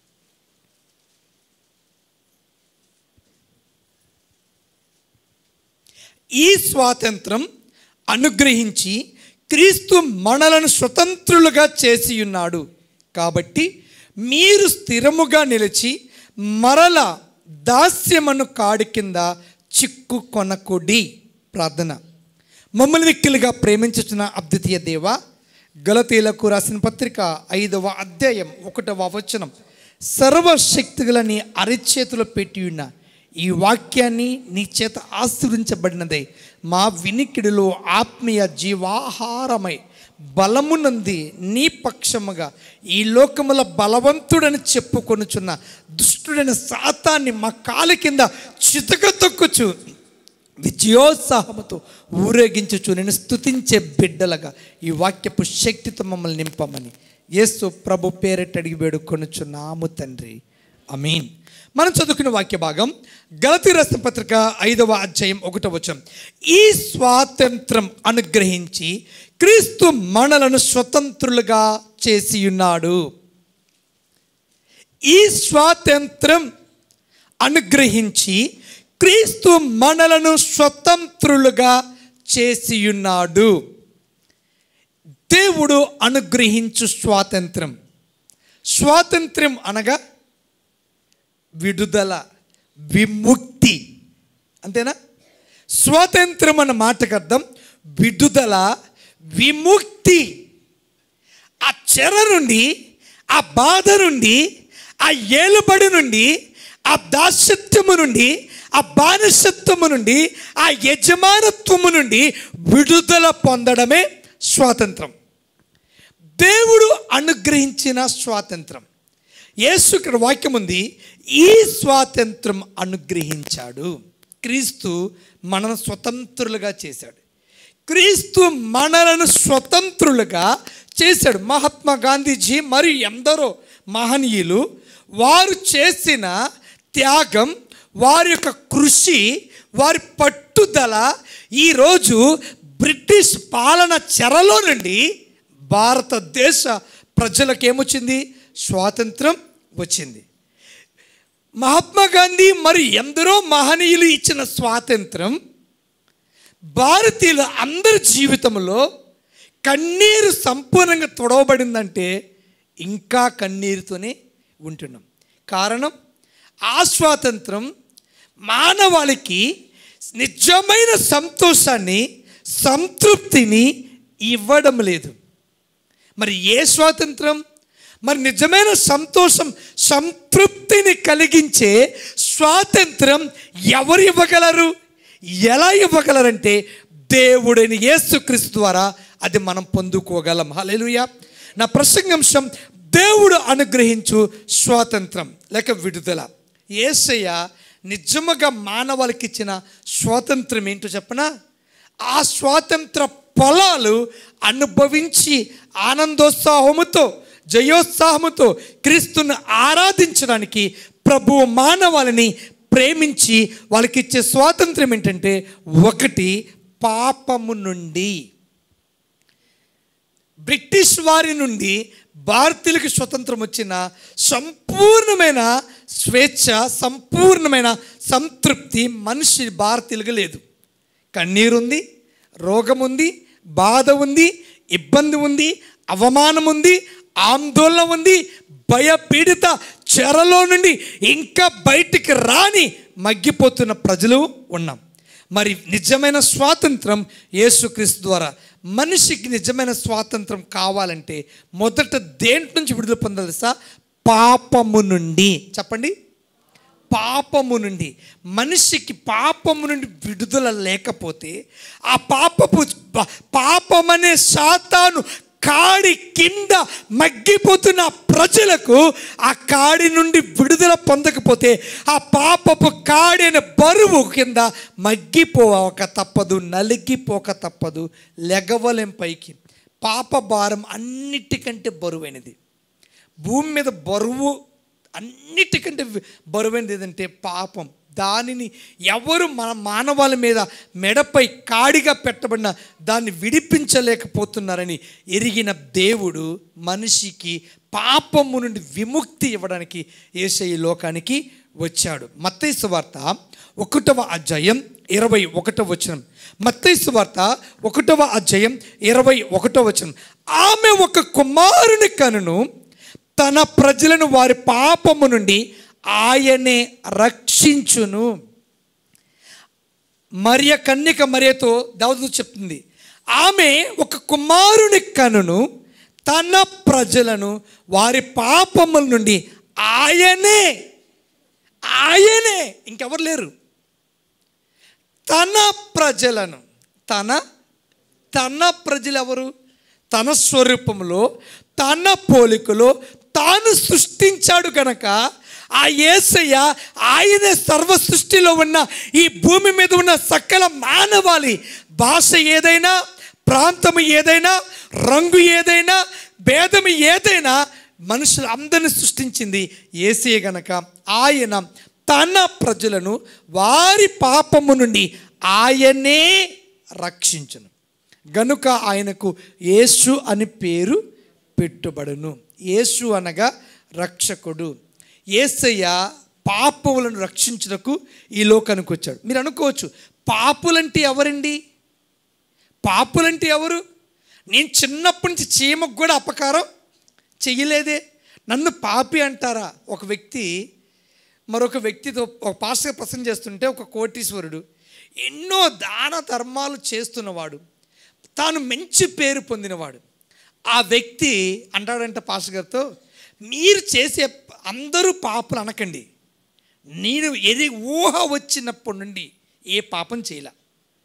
ఈ స్వాతంత్రం అనుగ్రహించి క్రీస్తు మనలను స్వతంత్రులుగా చేసి ఉన్నాడు కాబట్టి మీరు స్థిరముగా నిలిచి మరల దాస్యమను కాడి కింద చిక్కు కొనకుడి ప్రార్థన మమ్మల్ని విక్కిలుగా ప్రేమించుతున్న అద్వితీయ దేవ గలతీలకు రాసిన పత్రిక ఐదవ అధ్యాయం ఒకటవ వచనం సర్వశక్తిగల నీ అరిచేతిలో పెట్టి ఉన్న ఈ వాక్యాన్ని నీ చేత ఆశీర్వించబడినదే మా వినికిడిలో ఆత్మీయ జీవాహారమై బలమునంది నీ పక్షముగా ఈ లోకముల బలవంతుడని చెప్పుకొనుచున్న దుష్టుడైన సాతాన్ని మా కాలి కింద చితక తొక్కుచు విజయోత్సాహముతో ఊరేగించుచు నేను స్తుతించే బిడ్డలుగా ఈ వాక్యపు శక్తితో మమ్మల్ని నింపమని యేసు ప్రభు పేరెట్ అడిగి వేడుకొనుచున్నాము తండ్రి అమీన్ మనం చదువుకున్న వాక్య భాగం గలతి రస పత్రిక ఐదవ అధ్యాయం ఒకటో వచనం ఈ స్వాతంత్రం అనుగ్రహించి క్రీస్తు మనలను స్వతంత్రులుగా చేసి ఉన్నాడు ఈ స్వాతంత్రం అనుగ్రహించి క్రీస్తు మనలను స్వతంత్రులుగా చేసియున్నాడు దేవుడు అనుగ్రహించు స్వాతంత్రం స్వాతంత్రం అనగా విడుదల విముక్తి అంతేనా స్వాతంత్రం అన్న మాటకు అర్థం విడుదల విముక్తి ఆ చెర నుండి ఆ బాధ నుండి ఆ ఏలుబడి నుండి ఆ దాస్యత్వము నుండి ఆ బానిసత్వము నుండి ఆ యజమానత్వము నుండి విడుదల పొందడమే స్వాతంత్రం దేవుడు అనుగ్రహించిన స్వాతంత్రం యేసు ఇక్కడ వాక్యం ఉంది ఈ స్వాతంత్రం అనుగ్రహించాడు క్రీస్తు మనను స్వతంత్రులుగా చేశాడు క్రీస్తు మనలను స్వతంత్రులుగా చేశాడు మహాత్మా గాంధీజీ మరియు ఎందరో మహనీయులు వారు చేసిన త్యాగం వారి యొక్క కృషి వారి పట్టుదల ఈరోజు బ్రిటిష్ పాలన చెరలో నుండి భారతదేశ ప్రజలకు ఏమొచ్చింది స్వాతంత్రం వచ్చింది మహాత్మా గాంధీ మరి ఎందరో మహనీయులు ఇచ్చిన స్వాతంత్రం భారతీయుల అందరి జీవితంలో కన్నీరు సంపూర్ణంగా తొడవబడిందంటే ఇంకా కన్నీరుతోనే ఉంటున్నాం కారణం ఆ స్వాతంత్రం మానవాళికి నిజమైన సంతోషాన్ని సంతృప్తిని ఇవ్వడం లేదు మరి ఏ స్వాతంత్రం మరి నిజమైన సంతోషం సంతృప్తిని కలిగించే స్వాతంత్రం ఎవరు ఇవ్వగలరు ఎలా ఇవ్వగలరంటే దేవుడిని యేసుక్రీస్తు ద్వారా అది మనం పొందుకోగలం హల్లెలూయా నా ప్రసంగాంశం దేవుడు అనుగ్రహించు స్వాతంత్రం లేక విడుదల ఏసయ్య నిజముగా మానవాళికి ఇచ్చిన స్వాతంత్రం ఏంటో చెప్పనా ఆ స్వాతంత్ర ఫలాలు అనుభవించి ఆనందోత్సాహముతో జయోత్సాహముతో క్రీస్తును ఆరాధించడానికి ప్రభువు మానవాళిని ప్రేమించి వాళ్ళకి ఇచ్చే స్వాతంత్రం ఏంటంటే ఒకటి పాపము నుండి బ్రిటిష్ వారి నుండి భారతీయులకు స్వతంత్రం వచ్చిన సంపూర్ణమైన స్వేచ్ఛ సంపూర్ణమైన సంతృప్తి మనిషి భారతీయులకు లేదు కన్నీరు ఉంది రోగం ఉంది బాధ ఉంది ఇబ్బంది ఉంది అవమానం ఉంది ఆందోళన ఉంది భయపీడిత చెరలో నుండి ఇంకా బయటికి రాని మగ్గిపోతున్న ప్రజలు ఉన్నాం మరి నిజమైన స్వాతంత్రం యేసుక్రీస్తు ద్వారా మనిషికి నిజమైన స్వాతంత్రం కావాలంటే మొదట దేంట్ నుంచి విడుదల పొందాలి సార్ పాపము నుండి చెప్పండి పాపము నుండి మనిషికి పాపము నుండి విడుదల లేకపోతే ఆ పాపపు ప- పాపమనే సాతాను కాడి కింద మగ్గిపోతున్న ప్రజలకు ఆ కాడి నుండి విడుదల పొందకపోతే ఆ పాపపు కాడి అనే బరువు కింద మగ్గిపోక తప్పదు నలిగిపోక తప్పదు లెగవలేం పైకి పాప భారం అన్నిటికంటే బరువైనది భూమి మీద బరువు అన్నిటికంటే వి- బరువైనది ఏదంటే పాపం దానిని ఎవరు మన మానవాళి మీద మెడపై కాడిగా పెట్టబడిన దాన్ని విడిపించలేకపోతున్నారని ఎరిగిన దేవుడు మనిషికి పాపము నుండి విముక్తి ఇవ్వడానికి ఏసై ఈ లోకానికి వచ్చాడు మత్తైసు వార్త ఒకటవ అధ్యాయం ఇరవై ఒకటవ వచనం మత్తైసు వార్త ఒకటవ అధ్యాయం ఇరవై ఒకటవ వచనం ఆమె ఒక కుమారుని కనును తన ప్రజలను వారి పాపము నుండి ఆయనే రక్షించును మరియ కన్యక మరియతో దావదు చెప్తుంది ఆమె ఒక కుమారుని కనును తన ప్రజలను వారి పాపముల నుండి ఆయనే ఆయనే ఇంకెవరు లేరు తన ప్రజలను తన తన ప్రజలు ఎవరు తన స్వరూపంలో తన పోలికలో తాను సృష్టించాడు గనక ఆ యేసయ్య ఆయనే సర్వ సృష్టిలో ఉన్న ఈ భూమి మీద ఉన్న సకల మానవాళి భాష ఏదైనా ప్రాంతం ఏదైనా రంగు ఏదైనా భేదం ఏదైనా మనుషులు అందరిని సృష్టించింది ఏసే గనక ఆయన తన ప్రజలను వారి పాపము నుండి ఆయనే రక్షించును గనుక ఆయనకు యేసు అని పేరు పెట్టుబడును యేసు అనగా రక్షకుడు యేసయ్య పాపములను రక్షించుటకు ఈ లోకానికి వచ్చాడు మీరు అనుకోవచ్చు పాపులంటే ఎవరండి పాపులంటే ఎవరు నేను చిన్నప్పటి నుంచి చీమకు కూడా అపకారం చెయ్యలేదే నన్ను పాపి అంటారా ఒక వ్యక్తి మరొక వ్యక్తితో ఒక పాస్టర్ ప్రసంగం చేస్తుంటే ఒక కోటీశ్వరుడు ఎన్నో దాన ధర్మాలు చేస్తున్నవాడు తాను మంచి పేరు పొందినవాడు ఆ వ్యక్తి అంటాడంట పాస్టర్ గారితో మీరు చేసే అందరూ పాపలు అనకండి నేను ఎది ఊహ వచ్చినప్పటి నుండి ఏ పాపం చేయలే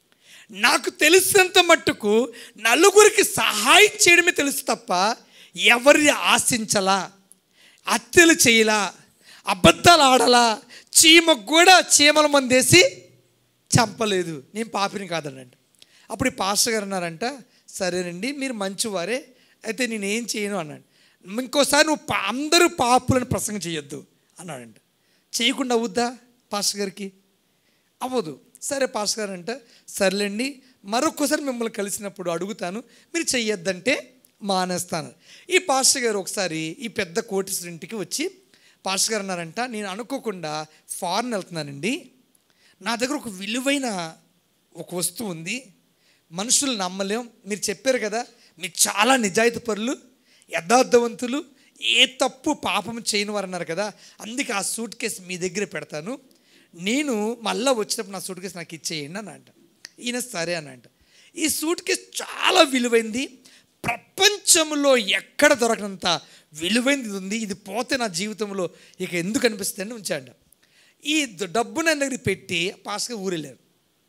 నాకు తెలిసినంత మట్టుకు నలుగురికి సహాయం చేయడమే తెలుసు తప్ప ఎవరిని ఆశించలా హత్యలు చేయలా అబద్ధాలు ఆడలా చీమకు కూడా చీమల మందేసి చంపలేదు నేను పాపిని కాదనండి అప్పుడు ఈ పాస్టర్ గారు అన్నారంట సరేనండి మీరు మంచివారే అయితే నేను ఏం చేయను అన్నాడు ఇంకోసారి నువ్వు పా- అందరూ పాపులను ప్రసంగం చేయొద్దు అన్నాడంట చేయకుండా అవుద్దా పాస్టర్ గారికి అవ్వదు సరే పాస్టర్ గారు అంటే సర్లేండి మరొకసారి మిమ్మల్ని కలిసినప్పుడు అడుగుతాను మీరు చెయ్యొద్దంటే మానేస్తాను ఈ పాస్టర్ గారు ఒకసారి ఈ పెద్ద కోటీశ్వరు ఇంటికి వచ్చి పాస్టర్ గారు అన్నారంట నేను అనుకోకుండా ఫారెన్ వెళ్తున్నానండి నా దగ్గర ఒక విలువైన ఒక వస్తువు ఉంది మనుషులు నమ్మలేం మీరు చెప్పారు కదా మీరు చాలా నిజాయితీ పరులు యథార్థవంతులు ఏ తప్పు పాపం చేయని వారు అన్నారు కదా అందుకే ఆ సూట్ కేసు మీ దగ్గర పెడతాను నేను మళ్ళీ వచ్చినప్పుడు నా సూట్ కేసు నాకు ఇచ్చేయండి అని అంట ఈయన సరే అని అంట ఈ సూట్ కేసు చాలా విలువైంది ప్రపంచంలో ఎక్కడ దొరకనంత విలువైనది ఇది ఉంది ఇది పోతే నా జీవితంలో ఇక ఎందుకు అనిపిస్తుంది అని ఉంచాడు ఈ ద- డబ్బు నా దగ్గర పెట్టి పాస్గా ఊరెళ్ళారు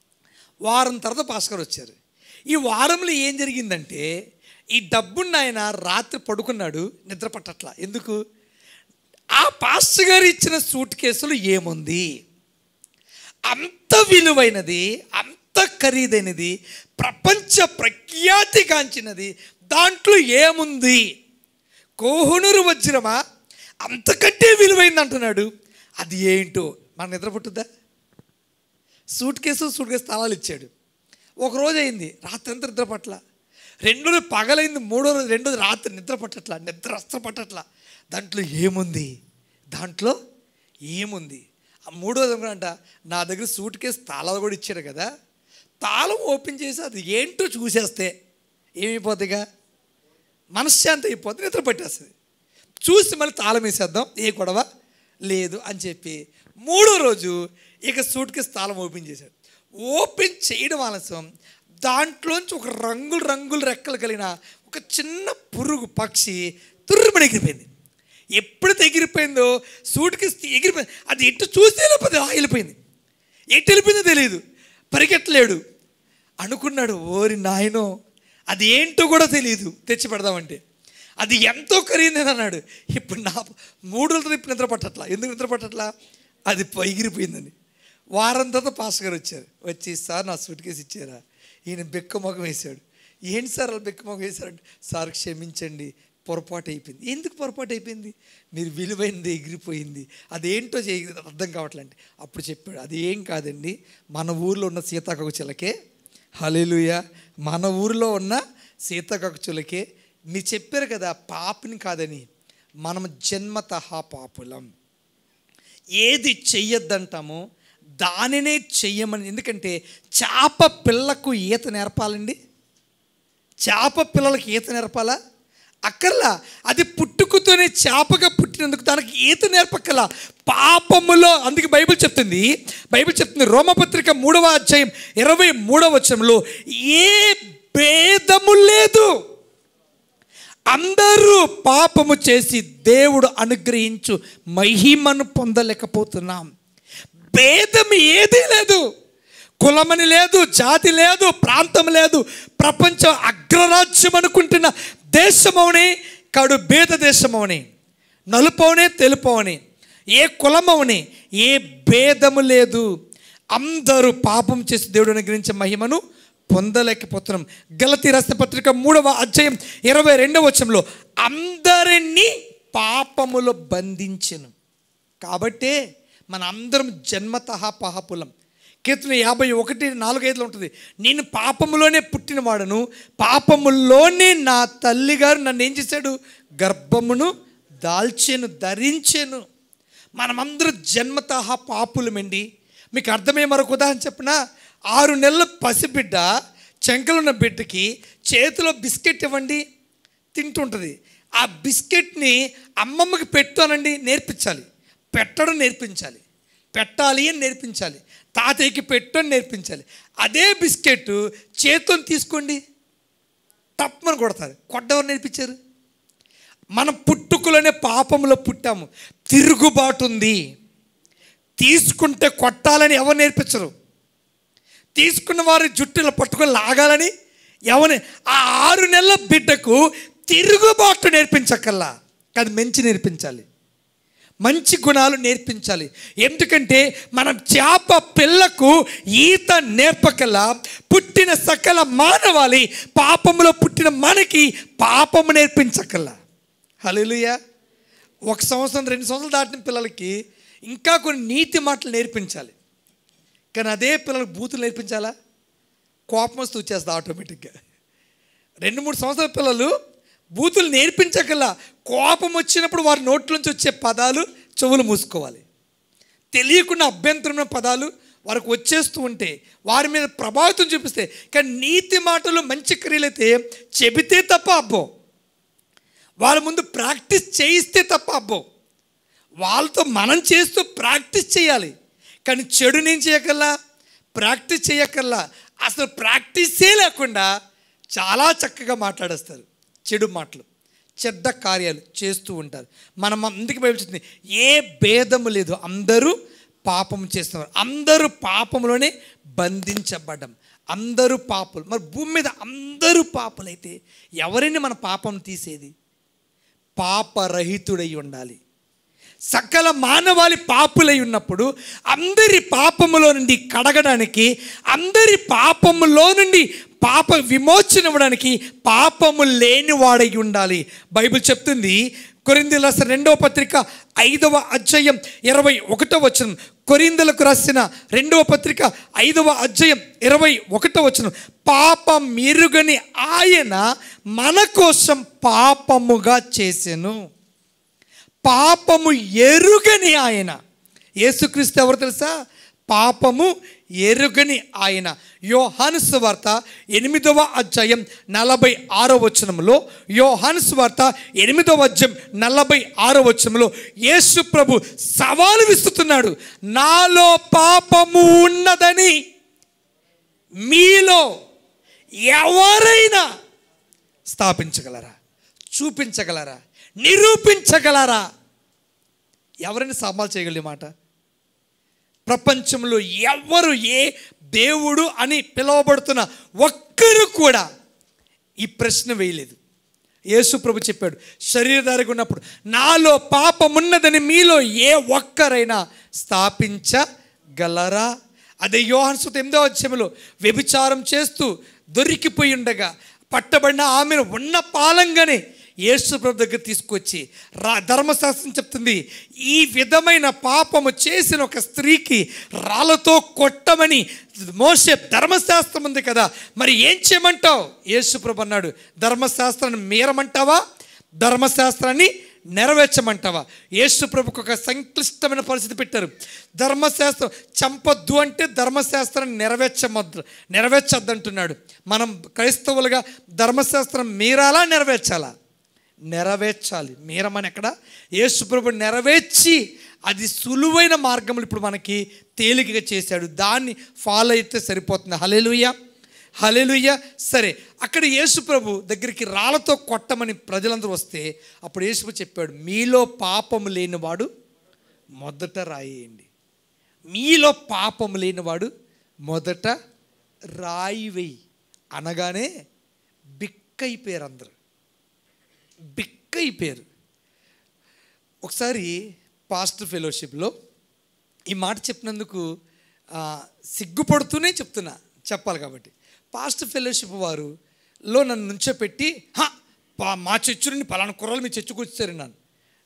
వారం తర్వాత పాస్కర్ వచ్చారు ఈ వారంలో ఏం జరిగిందంటే ఈ డబ్బున్న ఆయన రాత్రి పడుకున్నాడు నిద్ర పట్టట్లా ఎందుకు ఆ పాస్టర్ గారు ఇచ్చిన సూట్ కేసులు ఏముంది అంత విలువైనది అంత ఖరీదైనది ప్రపంచ ప్రఖ్యాతిగాంచినది దాంట్లో ఏముంది కోహునూరు వజ్రమా అంతకంటే విలువైంది అంటున్నాడు అది ఏంటో మన నిద్ర పుట్టుద్దా సూట్ కేసు సూట్ కేసు తాళాలు ఇచ్చాడు ఒక రోజు అయింది రాత్రి అంతా నిద్ర పట్ల రెండు రోజులు పగలైంది మూడో రోజు రెండో రోజు రాత్రి నిద్ర పట్టట్ల నిద్ర అస్త్ర పట్టట్ల దాంట్లో ఏముంది దాంట్లో ఏముంది ఆ మూడో రోజు అంట నా దగ్గర సూట్ కేసు తాళాలు కూడా ఇచ్చాడు కదా తాళం ఓపెన్ చేసి అది ఏంటో చూసేస్తే ఏమైపోతుందిగా మనశ్శాంతి అయిపోతుంది నిద్ర పట్టేస్తుంది చూసి మళ్ళీ తాళం వేసేద్దాం ఏ గొడవ లేదు అని చెప్పి మూడో రోజు ఇక సూట్ కేసు తాళం ఓపెన్ చేశాడు ఓపెన్ చేయడం ఆలస్యం దాంట్లోంచి ఒక రంగులు రంగులు రెక్కలు కలిగిన ఒక చిన్న పురుగు పక్షి తుర్రుమని ఎగిరిపోయింది ఎప్పుడైతే ఎగిరిపోయిందో సూట్ కేసు ఎగిరిపోయింది అది ఎటు చూస్తే వెళ్ళిపోయింది ఆ వెళ్ళిపోయింది ఎటు వెళ్ళిపోయిందో తెలియదు పరిగెట్టలేడు అనుకున్నాడు ఓరి నాయనో అది ఏంటో కూడా తెలియదు తెచ్చి పెడదామంటే అది ఎంతో ఖరీదైంది అన్నాడు ఇప్పుడు నా మూడు రోజులు ఇప్పుడు నిద్ర పట్టట్లా ఎందుకు నిద్ర పట్టట్లా అది ఎగిరిపోయిందని వారం తర్వాత పాస్ గారు వచ్చారు వచ్చి సార్ నా సూట్ కేసు ఇచ్చారా ఈయన బెక్క మొగం వేశాడు ఏంటి సార్ అలా బెక్క మొగం వేశారంటే సార్ క్షమించండి పొరపాటు అయిపోయింది ఎందుకు పొరపాటు అయిపోయింది మీరు విలువైనది ఎగిరిపోయింది అదేంటో చేయ అర్థం కావట్లంటే అప్పుడు చెప్పాడు అది ఏం కాదండి మన ఊర్లో ఉన్న సీతాకొక చిలకే హలేలుయ మన ఊరిలో ఉన్న సీతాకొక చిలకే మీరు చెప్పారు కదా పాపిని కాదని మనం జన్మత పాపులం ఏది చెయ్యొద్దంటామో దానినే చెయ్యమని ఎందుకంటే చేప పిల్లకు ఈత నేర్పాలండి చేప పిల్లలకి ఈత నేర్పాలా అక్కర్లా అది పుట్టుకతోనే చేపగా పుట్టినందుకు దానికి ఈత నేర్పక్కల పాపములో అందుకే బైబిల్ చెప్తుంది బైబిల్ చెప్తుంది రోమపత్రిక మూడవ అధ్యాయం ఇరవై మూడవ వచనంలో ఏ భేదము లేదు అందరూ పాపము చేసి దేవుడు అనుగ్రహించు మహిమను పొందలేకపోతున్నాం భేదం ఏదీ లేదు కులమని లేదు జాతి లేదు ప్రాంతం లేదు ప్రపంచం అగ్రరాజ్యం అనుకుంటున్న దేశమవుని కాడు భేద దేశమవుని నలుపవనే తెలుపవని ఏ కులమవుని ఏ భేదము లేదు అందరూ పాపం చేసి దేవుడు అనుగ్రహించే మహిమను పొందలేకపోతున్నాం గలతీ రాసిన పత్రిక మూడవ అధ్యాయం ఇరవై రెండవ వచనంలో అందరినీ పాపములో బంధించెను కాబట్టే మన అందరం జన్మత పాపపులం కీర్తన యాభై ఒకటి నాలుగైదులో ఉంటుంది నేను పాపములోనే పుట్టినవాడను పాపములోనే నా తల్లిగారు నన్ను ఏం చేశాడు గర్భమును దాల్చెను ధరించెను మనమందరం జన్మత పాపులమండి మీకు అర్థమయ్యే మరొక ఉదాహరణ చెప్పిన ఆరు నెలల పసిబిడ్డ చెంకలున్న బిడ్డకి చేతిలో బిస్కెట్ ఇవ్వండి తింటుంటుంది ఆ బిస్కెట్ని అమ్మమ్మకి పెట్టానండి నేర్పించాలి పెట్టడం నేర్పించాలి పెట్టాలి అని నేర్పించాలి తాతయ్యకి పెట్టు అని నేర్పించాలి అదే బిస్కెట్ చేతితో తీసుకోండి తప్పమని కొడతారు కొట్టవరు నేర్పించారు మనం పుట్టుకలోనే పాపంలో పుట్టాము తిరుగుబాటు ఉంది తీసుకుంటే కొట్టాలని ఎవరు నేర్పించరు తీసుకున్న వారి జుట్టులో పట్టుకొని లాగాలని ఎవరి ఆ ఆరు నెలల బిడ్డకు తిరుగుబాటు నేర్పించకల్లా కాదు మంచి నేర్పించాలి మంచి గుణాలు నేర్పించాలి ఎందుకంటే మనం చేప పిల్లకు ఈత నేర్పకల్లా పుట్టిన సకల మానవాళి పాపములో పుట్టిన మనకి పాపము నేర్పించకల్లా హలోయ ఒక సంవత్సరం రెండు సంవత్సరాలు దాటిన పిల్లలకి ఇంకా కొన్ని నీతి మాటలు నేర్పించాలి కానీ అదే పిల్లలకు బూతులు నేర్పించాలా కోపం వస్తూ వచ్చేస్తుంది ఆటోమేటిక్గా రెండు మూడు సంవత్సరాల పిల్లలు బూతులు నేర్పించగల కోపం వచ్చినప్పుడు వారి నోట్లోంచి వచ్చే పదాలు చెవులు మూసుకోవాలి తెలియకుండా అభ్యంతరమైన పదాలు వారికి వచ్చేస్తూ ఉంటే వారి మీద ప్రభావితం చూపిస్తే కానీ నీతి మాటలు మంచి క్రియలైతే చెబితే తప్ప అబ్బో వాళ్ళ ముందు ప్రాక్టీస్ చేయిస్తే తప్ప అబ్బో వాళ్ళతో మనం చేస్తూ ప్రాక్టీస్ చేయాలి కానీ చెడు నేను చేయకల్లా ప్రాక్టీస్ చేయకల్లా అసలు ప్రాక్టీసే లేకుండా చాలా చక్కగా మాట్లాడేస్తారు చెడు మాటలు చెడ్డ కార్యాలు చేస్తూ ఉంటారు మనం అందుకే భయపడుతుంది ఏ భేదము లేదు అందరూ పాపం చేస్తున్నారు అందరూ పాపంలోనే బంధించబడ్డం అందరూ పాపులు మరి భూమి మీద అందరూ పాపులైతే ఎవరిని మన పాపం తీసేది పాపరహితుడై ఉండాలి సకల మానవాళి పాపులై ఉన్నప్పుడు అందరి పాపములో నుండి కడగడానికి అందరి పాపములో నుండి పాప విమోచన ఇవ్వడానికి పాపము లేనివాడై ఉండాలి బైబిల్ చెప్తుంది కొరిందుల రాసిన రెండవ పత్రిక ఐదవ అధ్యాయం ఇరవై ఒకటో వచనం కొరిందులకు రాసిన రెండవ పత్రిక ఐదవ అధ్యాయం ఇరవై ఒకటో వచనం పాపం మెరుగని ఆయన మన కోసం పాపముగా చేసెను పాపము ఎరుగని ఆయన యేసుక్రీస్తు ఎవరు తెలుసా పాపము ఎరుగని ఆయన యోహాను వార్త ఎనిమిదవ అధ్యాయం నలభై ఆరో వచనంలో యోహాను వార్త ఎనిమిదవ అధ్యాయం నలభై ఆరో వచనంలో యేసు ప్రభు సవాలు విస్తుతున్నాడు నాలో పాపము ఉన్నదని మీలో ఎవరైనా స్థాపించగలరా చూపించగలరా నిరూపించగలరా ఎవరిని సవాల్ చేయగలిగే మాట ప్రపంచంలో ఎవరు ఏ దేవుడు అని పిలువబడుతున్న ఒక్కరు కూడా ఈ ప్రశ్న వేయలేదు యేసు ప్రభు చెప్పాడు శరీరధారిగా ఉన్నప్పుడు నాలో పాపమున్నదని మీలో ఏ ఒక్కరైనా స్థాపించగలరా అదే యోహాను సుత ఎనిమిదో అధ్యాయంలో వ్యభిచారం చేస్తూ దొరికిపోయి ఉండగా పట్టబడిన ఆమెను ఉన్న పాలంగానే యేసు ప్రభు దగ్గర తీసుకొచ్చి రా ధర్మశాస్త్రం చెప్తుంది ఈ విధమైన పాపము చేసిన ఒక స్త్రీకి రాళ్ళతో కొట్టమని మోసే ధర్మశాస్త్రం ఉంది కదా మరి ఏం చేయమంటావు యేసు ప్రభు అన్నాడు ధర్మశాస్త్రాన్ని మీరమంటావా ధర్మశాస్త్రాన్ని నెరవేర్చమంటావా యేసు ప్రభుకు ఒక సంక్లిష్టమైన పరిస్థితి పెట్టారు ధర్మశాస్త్రం చంపొద్దు అంటే ధర్మశాస్త్రాన్ని నెరవేర్చమద్దు నెరవేర్చొద్దు అంటున్నాడు మనం క్రైస్తవులుగా ధర్మశాస్త్రం మీరాలా నెరవేర్చాలా నెరవేర్చాలి మీరమని ఎక్కడ యేసు ప్రభు నెరవేర్చి అది సులువైన మార్గములు ఇప్పుడు మనకి తేలికగా చేశాడు దాన్ని ఫాలో అయితే సరిపోతుంది హలేలుయ్య హలేలుయ్య సరే అక్కడ యేసు ప్రభు దగ్గరికి రాళ్ళతో కొట్టమని ప్రజలందరూ వస్తే అప్పుడు యేసు చెప్పాడు మీలో పాపము లేనివాడు మొదట రాయేయండి మీలో పాపము లేనివాడు మొదట రాయి వేయి అనగానే బిక్కైపోయారు అందరూ బిక్కైపోయారు ఒకసారి పాస్టర్ ఫెలోషిప్లో ఈ మాట చెప్పినందుకు ఆ, సిగ్గుపడుతూనే చెప్తున్నా చెప్పాలి కాబట్టి పాస్టర్ ఫెలోషిప్ వారు లో నన్ను నుంచోపెట్టి "హా, పా- మా చర్చు నుండి పలానా కుర్రలు మీ చర్చకు వచ్చారు నన్ను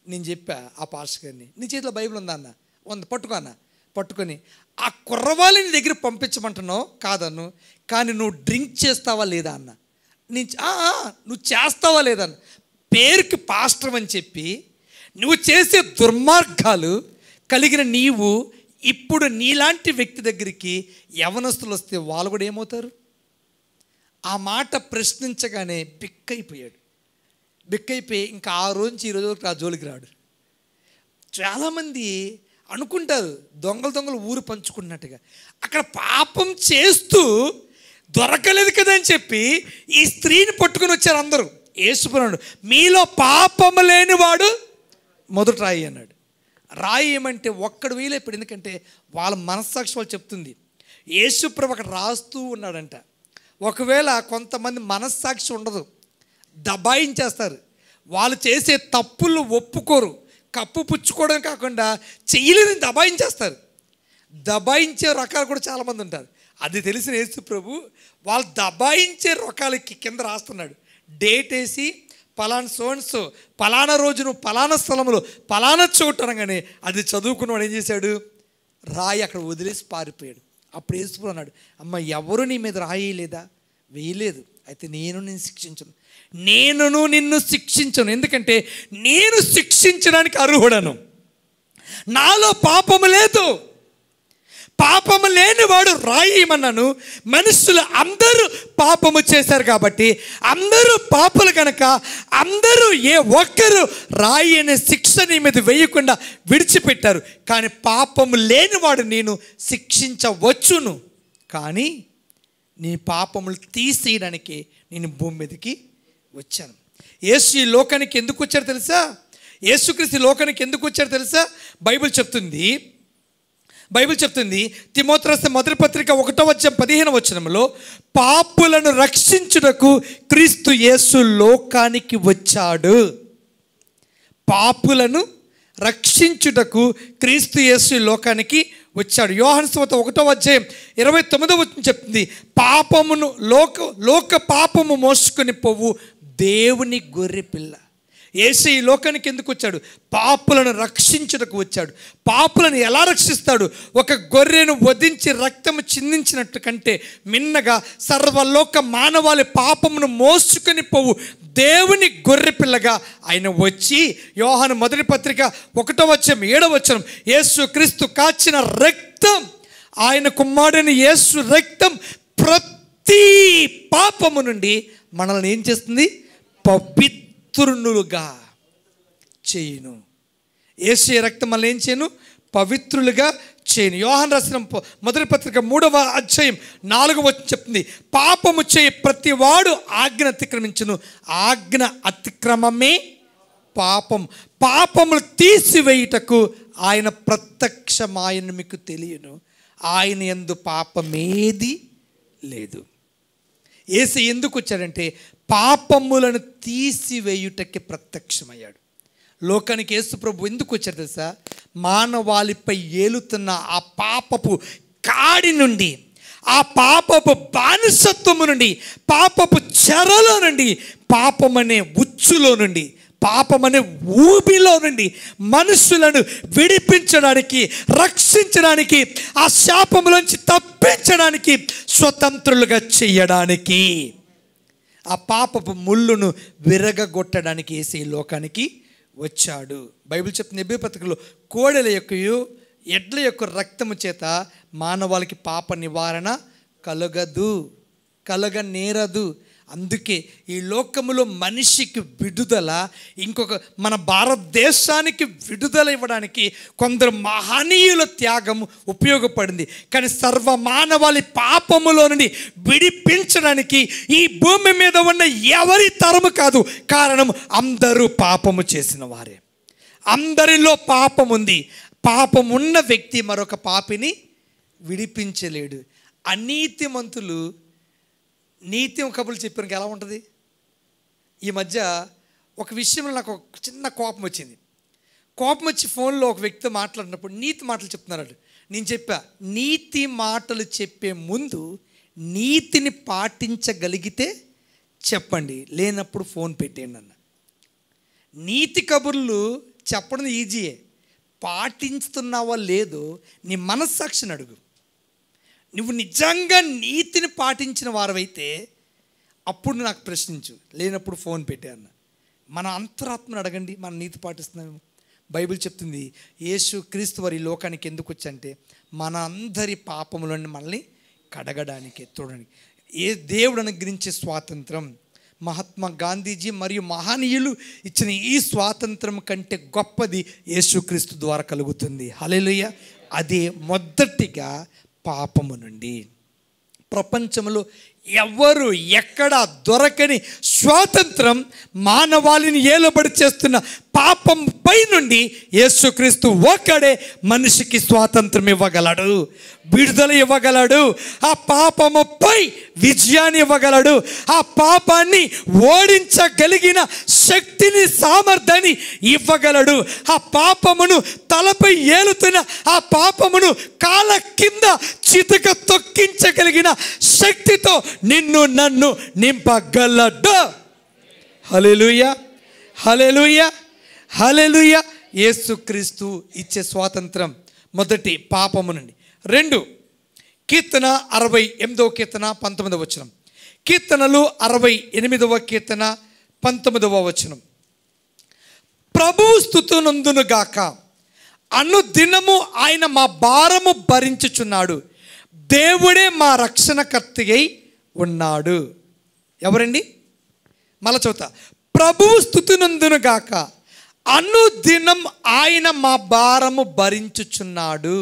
నేను చెప్పా ఆ పాస్టర్ గారిని నీ చేతిలో బైబిల్ ఉందా అన్న ఉంది పట్టుకో అన్న పట్టుకొని ఆ కుర్రవాళ్ళని నీ దగ్గర పంపించమంటున్నావు కాదన్ను కానీ నువ్వు డ్రింక్ చేస్తావా లేదా అన్న నేను చ- "ఆ, ఆ, నువ్వు చేస్తావా లేదా అన్న పేరుకి పాస్టర్ అని చెప్పి నువ్వు చేసే దుర్మార్గాలు కలిగిన నీవు ఇప్పుడు నీలాంటి వ్యక్తి దగ్గరికి యవనస్తులు వస్తే వాళ్ళు కూడా ఏమవుతారు ఆ మాట ప్రశ్నించగానే బిక్కైపోయాడు బిక్కైపోయి ఇంకా ఆ రోజు నుంచి ఈ రోజు వరకు ఆ జోలికి రాడు చాలామంది అనుకుంటారు దొంగలు దొంగలు ఊరు పంచుకున్నట్టుగా అక్కడ పాపం చేస్తూ దొరకలేదు కదా అని చెప్పి ఈ స్త్రీని పట్టుకుని వచ్చారు అందరూ ఏసుకున్నాడు మీలో పాపము లేనివాడు మొదట రాయి అన్నాడు రాయి ఏమంటే ఒక్కడు వీలే ఇప్పుడు ఎందుకంటే వాళ్ళ మనస్సాక్షి వాళ్ళు చెప్తుంది యేసుప్రభు అక్కడ రాస్తూ ఉన్నాడంట ఒకవేళ కొంతమంది మనస్సాక్షి ఉండదు దబాయించేస్తారు వాళ్ళు చేసే తప్పులు ఒప్పుకోరు కప్పు పుచ్చుకోవడం కాకుండా చెయ్యలేదని దబాయించేస్తారు దబాయించే రకాలు కూడా చాలామంది ఉంటారు అది తెలిసిన యేసు ప్రభు వాళ్ళు దబాయించే రకాలకి కింద రాస్తున్నాడు డేట్ వేసి పలానా సోన్స్ పలానా రోజును పలానా స్థలంలో పలానా చోటు అనగానే అది చదువుకున్నవాడు ఏం చేశాడు రాయి అక్కడ వదిలేసి పారిపోయాడు అప్పుడు యేసు అన్నాడు అమ్మ ఎవరు నీ మీద రాయి లేదా వేయలేదు అయితే నేను నిన్ను శిక్షించను నేనును నిన్ను శిక్షించను ఎందుకంటే నేను శిక్షించడానికి అర్హుడను నాలో పాపము లేదు పాపము లేనివాడు రాయమన్నాను మనుషులు అందరూ పాపము చేశారు కాబట్టి అందరూ పాపలు కనుక అందరూ ఏ ఒక్కరు రాయి అనే శిక్ష నీ మీద వేయకుండా విడిచిపెట్టారు కానీ పాపము లేనివాడు నేను శిక్షించవచ్చును కానీ నీ పాపములు తీసేయడానికి నేను భూమి మీదకి వచ్చాను యేసు ఈ లోకానికి ఎందుకు వచ్చారు తెలుసా యేసుక్రీస్తు ఈ లోకానికి ఎందుకు వచ్చారు తెలుసా బైబిల్ చెప్తుంది బైబిల్ చెప్తుంది తిమోత్రస్త మొదటి పత్రిక ఒకటో వచ్చం పదిహేను వచనంలో పాపులను రక్షించుటకు క్రీస్తు యేసు లోకానికి వచ్చాడు పాపులను రక్షించుటకు క్రీస్తు యేసు ఈ లోకానికి వచ్చాడు యోహన్ స్వత ఒకటో అధ్యాయం ఇరవై తొమ్మిదో వచ్చిన చెప్తుంది పాపమును లోక లోక పాపము మోసుకొని పోవు దేవుని గొర్రె పిల్ల ఏసు ఈ లోకానికి ఎందుకు వచ్చాడు పాపులను రక్షించుటకు వచ్చాడు పాపులను ఎలా రక్షిస్తాడు ఒక గొర్రెను వధించి రక్తము చిందించినట్టు కంటే మిన్నగా సర్వలోక మానవాళి పాపమును మోసుకొని పోవు దేవుని గొర్రె పిల్లగా ఆయన వచ్చి యోహాను మొదటి పత్రిక ఒకటో వచ్చం ఏడవ వచ్చం యేసు క్రీస్తు కాచిన రక్తం ఆయన కుమారుని యేసు రక్తం ప్రతి పాపము నుండి మనల్ని ఏం చేస్తుంది పవిత్రునులుగా చేయును ఏసే రక్తం మనల్ని ఏం చేయను పవిత్రులుగా చేయను యోహన్ రాసిన ప- మొదటి పత్రిక మూడవ అధ్యాయం నాలుగవ వచ్చి చెప్తుంది పాపము చేయి ప్రతి వాడు ఆజ్ఞ అతిక్రమించును ఆజ్ఞ అతిక్రమమే పాపం పాపములు తీసివేయుటకు ఆయన ప్రత్యక్షమాయను మీకు తెలియను ఆయన ఎందు పాపమేది లేదు ఏసు ఎందుకు వచ్చాడంటే పాపములను తీసివేయుటకి ప్రత్యక్షమయ్యాడు లోకానికి యేసు ప్రభు ఎందుకు వచ్చాడు తెలుసా మానవాళిపై ఏలుతున్న ఆ పాపపు కాడి నుండి ఆ పాపపు బానిసత్వము నుండి పాపపు చెరలో నుండి పాపమనే ఉచ్చులో నుండి పాపమనే ఊబిలో నుండి మనుషులను విడిపించడానికి రక్షించడానికి ఆ శాపములోంచి తప్పించడానికి స్వతంత్రులుగా చేయడానికి ఆ పాపపు ముళ్ళును విరగగొట్టడానికి వేసే ఈ లోకానికి వచ్చాడు బైబిల్ చెప్తున్న ఎబ్బే పత్రికలో కోడెల యొక్కయు ఎడ్ల యొక్క రక్తము చేత మానవాళికి పాప నివారణ కలగదు కలగ నేరదు అందుకే ఈ లోకములో మనిషికి విడుదల ఇంకొక మన భారతదేశానికి విడుదల ఇవ్వడానికి కొందరు మహనీయుల త్యాగం ఉపయోగపడింది కానీ సర్వ మానవాళి పాపములో నుండి విడిపించడానికి ఈ భూమి మీద ఉన్న ఎవరి తరము కాదు కారణం అందరూ పాపము చేసిన వారే అందరిలో పాపం ఉంది పాపం ఉన్న వ్యక్తి మరొక పాపిని విడిపించలేడు అనీతిమంతులు నీతి కబుర్లు చెప్పానికి ఎలా ఉంటుంది ఈ మధ్య ఒక విషయంలో నాకు ఒక చిన్న కోపం వచ్చింది కోపం వచ్చి ఫోన్లో ఒక వ్యక్తితో మాట్లాడినప్పుడు నీతి మాటలు చెప్తున్నాడు నేను చెప్పా నీతి మాటలు చెప్పే ముందు నీతిని పాటించగలిగితే చెప్పండి లేనప్పుడు ఫోన్ పెట్టేయండి అన్న నీతి కబుర్లు చెప్పడం ఈజీయే పాటించుతున్నావో లేదో నీ మనస్సాక్షిని అడుగు నువ్వు నిజంగా నీతిని పాటించిన వారవైతే అప్పుడు నాకు ప్రశ్నించు లేనప్పుడు ఫోన్ పెట్టే అన్న మన అంతరాత్మను అడగండి మన నీతి పాటిస్తున్నాము బైబిల్ చెప్తుంది యేసు క్రీస్తు వారి ఈ లోకానికి ఎందుకు వచ్చంటే మన అందరి పాపములను మనల్ని కడగడానికి చూడండి ఏ దేవుడు అనుగ్రహించే స్వాతంత్రం మహాత్మా గాంధీజీ మరియు మహనీయులు ఇచ్చిన ఈ స్వాతంత్రం కంటే గొప్పది యేసుక్రీస్తు ద్వారా కలుగుతుంది హల్లెలూయా అదే మొదటిగా పాపము నుండి ప్రపంచంలో ఎవరు ఎక్కడ దొరకని స్వాతంత్రం మానవాళిని ఏలుబడి చేస్తున్న పాపం పై నుండి యేసుక్రీస్తు ఒక్కడే మనిషికి స్వాతంత్రం ఇవ్వగలడు విడుదల ఇవ్వగలడు ఆ పాపముపై విజయాన్ని ఇవ్వగలడు ఆ పాపాన్ని ఓడించగలిగిన శక్తిని సామర్థ్యాన్ని ఇవ్వగలడు ఆ పాపమును తలపై ఏలుతున్న ఆ పాపమును కాల కింద చితక తొక్కించగలిగిన శక్తితో నిన్ను నన్ను నింపగలడు హలెలుయ హలెలుయ హలెలుయ యేసుక్రీస్తు ఇచ్చే స్వాతంత్రం మొదటి పాపము నుండి రెండు కీర్తన అరవై ఎనిమిదవ కీర్తన పంతొమ్మిదవ వచనం కీర్తనలు అరవై ఎనిమిదవ కీర్తన పంతొమ్మిదవ వచనం ప్రభువు స్థుతునందునుగాక అనుదినము ఆయన మా భారము భరించుచున్నాడు దేవుడే మా రక్షణకర్త అయి ఉన్నాడు ఎవరండి మళ్ళా చదువుతా ప్రభువు స్థుతినందునుగాక అనుదినం ఆయన మా భారము భరించుచున్నాడు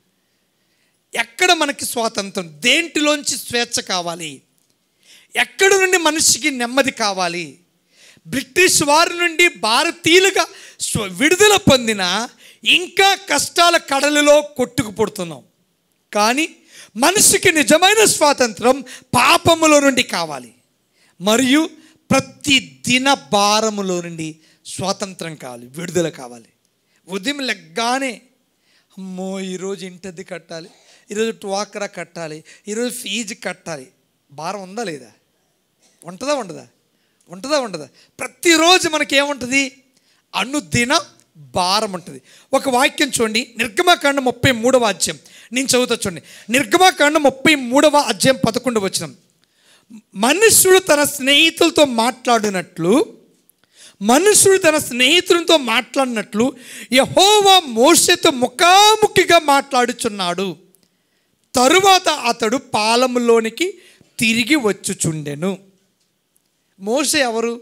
ఎక్కడ మనకి స్వాతంత్రం దేంటిలోంచి స్వేచ్ఛ కావాలి ఎక్కడి నుండి మనిషికి నెమ్మది కావాలి బ్రిటిష్ వారి నుండి భారతీయులుగా స్వ విడుదల పొందిన ఇంకా కష్టాల కడలిలో కొట్టుకుపుడుతున్నాం కానీ మనిషికి నిజమైన స్వాతంత్రం పాపములో నుండి కావాలి మరియు ప్రతి దిన భారములో నుండి స్వాతంత్రం కావాలి విడుదల కావాలి ఉదయం లెగ్గానే అమ్మో ఈరోజు ఇంటద్ది కట్టాలి ఈరోజు ట్వాకరా కట్టాలి ఈరోజు ఫీజు కట్టాలి భారం ఉందా లేదా ఉంటుందా ఉండదా ఉంటుందా ఉండదా ప్రతిరోజు మనకి ఏముంటుంది అనుదిన భారం ఉంటుంది ఒక వాక్యం చూడండి నిర్గమకాండ ముప్పై మూడవ అధ్యాయం నేను చదువుతా చూడండి నిర్గమకాండ ముప్పై మూడవ అధ్యాయం పదకొండు వచనం మనుష్యుడు తన స్నేహితులతో మాట్లాడినట్లు మనుషుడు తన స్నేహితులతో మాట్లాడినట్లు యహోవా మోసతో ముఖాముఖిగా మాట్లాడుచున్నాడు తరువాత అతడు పాలములోనికి తిరిగి వచ్చుచుండెను మోసే ఎవరు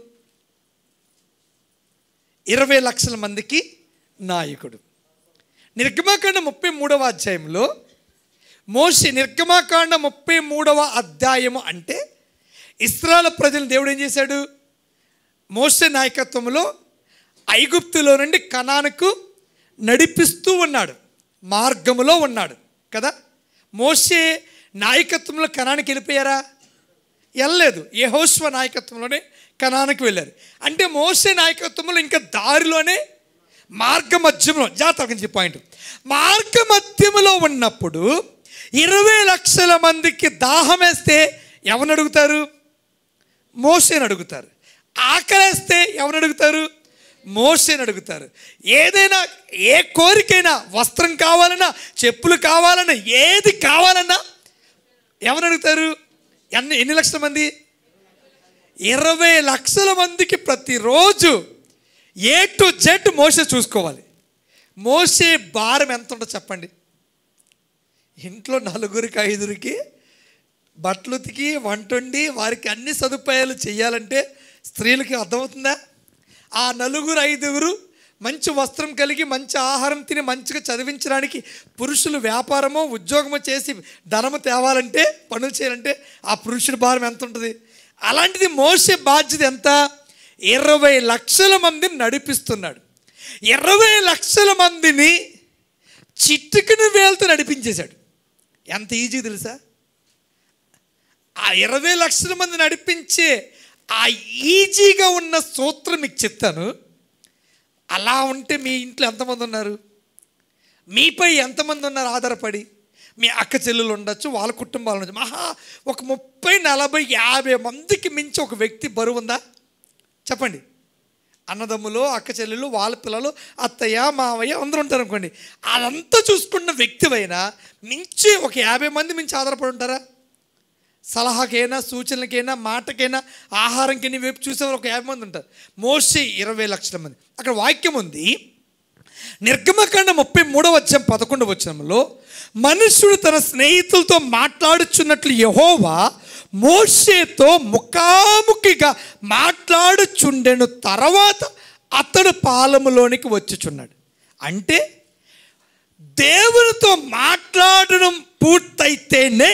ఇరవై లక్షల మందికి నాయకుడు నిర్గమాకాండ ముప్పై మూడవ అధ్యాయంలో మోసే నిర్గమాకాండ ముప్పై మూడవ అధ్యాయము అంటే ఇస్రాయల్ ప్రజలు దేవుడు ఏం చేశాడు మోసే నాయకత్వంలో ఐగుప్తులో నుండి కనానుకు నడిపిస్తూ ఉన్నాడు మార్గములో ఉన్నాడు కదా మోసే నాయకత్వంలో కనానికి వెళ్ళిపోయారా వెళ్ళలేదు యెహోషువ నాయకత్వంలోనే కనానికి వెళ్ళారు అంటే మోసే నాయకత్వంలో ఇంకా దారిలోనే మార్గ మధ్యంలో జాతకం పాయింట్ మార్గ మధ్యములో ఉన్నప్పుడు ఇరవై లక్షల మందికి దాహం వేస్తే ఎవరిని అడుగుతారు మోసేని అడుగుతారు ఆకలేస్తే ఎవరిని అడుగుతారు మోసేని అడుగుతారు ఏదైనా ఏ కోరికైనా వస్త్రం కావాలన్నా చెప్పులు కావాలన్నా ఏది కావాలన్నా ఎవరు అడుగుతారు ఎన్ని ఎన్ని లక్షల మంది ఇరవై లక్షల మందికి ప్రతిరోజు ఏ టు జెడ్ మోసే చూసుకోవాలి మోసే భారం ఎంత ఉంటుందో చెప్పండి ఇంట్లో నలుగురికి ఐదుగురికి బట్టలు ఉతికి వంట వండి వారికి అన్ని సదుపాయాలు చేయాలంటే స్త్రీలకి అర్థమవుతుందా ఆ నలుగురు ఐదుగురు మంచి వస్త్రం కలిగి మంచి ఆహారం తిని మంచిగా చదివించడానికి పురుషులు వ్యాపారమో ఉద్యోగమో చేసి ధనము తేవాలంటే పనులు చేయాలంటే ఆ పురుషుడి భారం ఎంత ఉంటుంది అలాంటిది మోసే బాధ్యత ఎంత ఇరవై లక్షల మందిని నడిపిస్తున్నాడు ఇరవై లక్షల మందిని చిట్టుకుని వేలతో నడిపించేశాడు ఎంత ఈజీ తెలుసా ఆ ఇరవై లక్షల మంది నడిపించే ఆ ఈజీగా ఉన్న సూత్రం మీకు చెప్తాను అలా ఉంటే మీ ఇంట్లో ఎంతమంది ఉన్నారు మీపై ఎంతమంది ఉన్నారు ఆధారపడి మీ అక్క చెల్లెలు ఉండొచ్చు వాళ్ళ కుటుంబాలు ఉండొచ్చు మహా ఒక ముప్పై నలభై యాభై మందికి మించి ఒక వ్యక్తి బరువు ఉందా చెప్పండి అన్నదమ్ములు అక్క చెల్లెలు వాళ్ళ పిల్లలు అత్తయ్య మావయ్య అందరూ ఉంటారు అనుకోండి అదంతా చూసుకున్న వ్యక్తివైనా మించి ఒక యాభై మంది మించి ఆధారపడి ఉంటారా సలహాకైనా సూచనలకైనా మాటకైనా ఆహారంకైనా వైపు చూసేవారు ఒక యాభై మంది ఉంటారు మోస్ట్లీ ఇరవై లక్షల మంది అక్కడ వాక్యం ఉంది నిర్గమకాండ ముప్పై మూడవ అధ్యాయం పదకొండవ వచనంలో మనుష్యుడు తన స్నేహితులతో మాట్లాడుచున్నట్లు యహోవా మోషేతో ముఖాముఖిగా మాట్లాడుచుండెను తర్వాత అతడు పాలములోనికి వచ్చుచున్నాడు అంటే దేవునితో మాట్లాడడం పూర్తయితేనే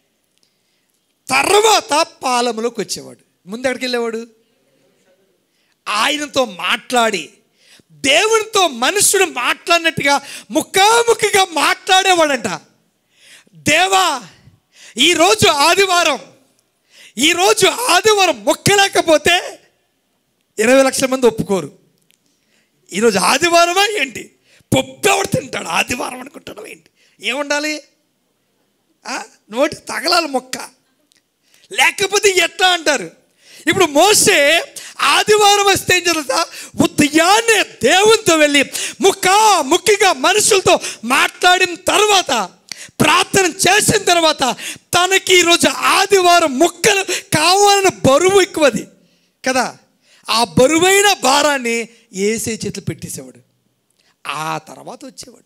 తర్వాత పాలములోకి వచ్చేవాడు ముందు ఎక్కడికి వెళ్ళేవాడు ఆయనతో మాట్లాడి దేవునితో మనుషుడు మాట్లాడినట్టుగా ముఖాముఖిగా మాట్లాడేవాడంట దేవా ఈరోజు ఆదివారం ఈరోజు ఆదివారం మొక్కలేకపోతే ఇరవై లక్షల మంది ఒప్పుకోరు ఈరోజు ఆదివారమా ఏంటి పప్పు ఎవడు తింటాడు ఆదివారం అనుకుంటాడు ఏంటి ఏముండాలి ఆ? నోటి తగలాలి మొక్క లేకపోతే ఎట్లా అంటారు ఇప్పుడు మోసే ఆదివారం వస్తే ఏం జరుగుతా ఉదయాన్నే దేవునితో వెళ్ళి ముఖ ముఖ్యంగా మనుషులతో మాట్లాడిన తర్వాత ప్రార్థన చేసిన తర్వాత తనకి ఈరోజు ఆదివారం ముక్కలు కావాలని బరువు ఎక్కువది కదా ఆ బరువైన భారాన్ని ఏసే చేతులు పెట్టేసేవాడు ఆ తర్వాత వచ్చేవాడు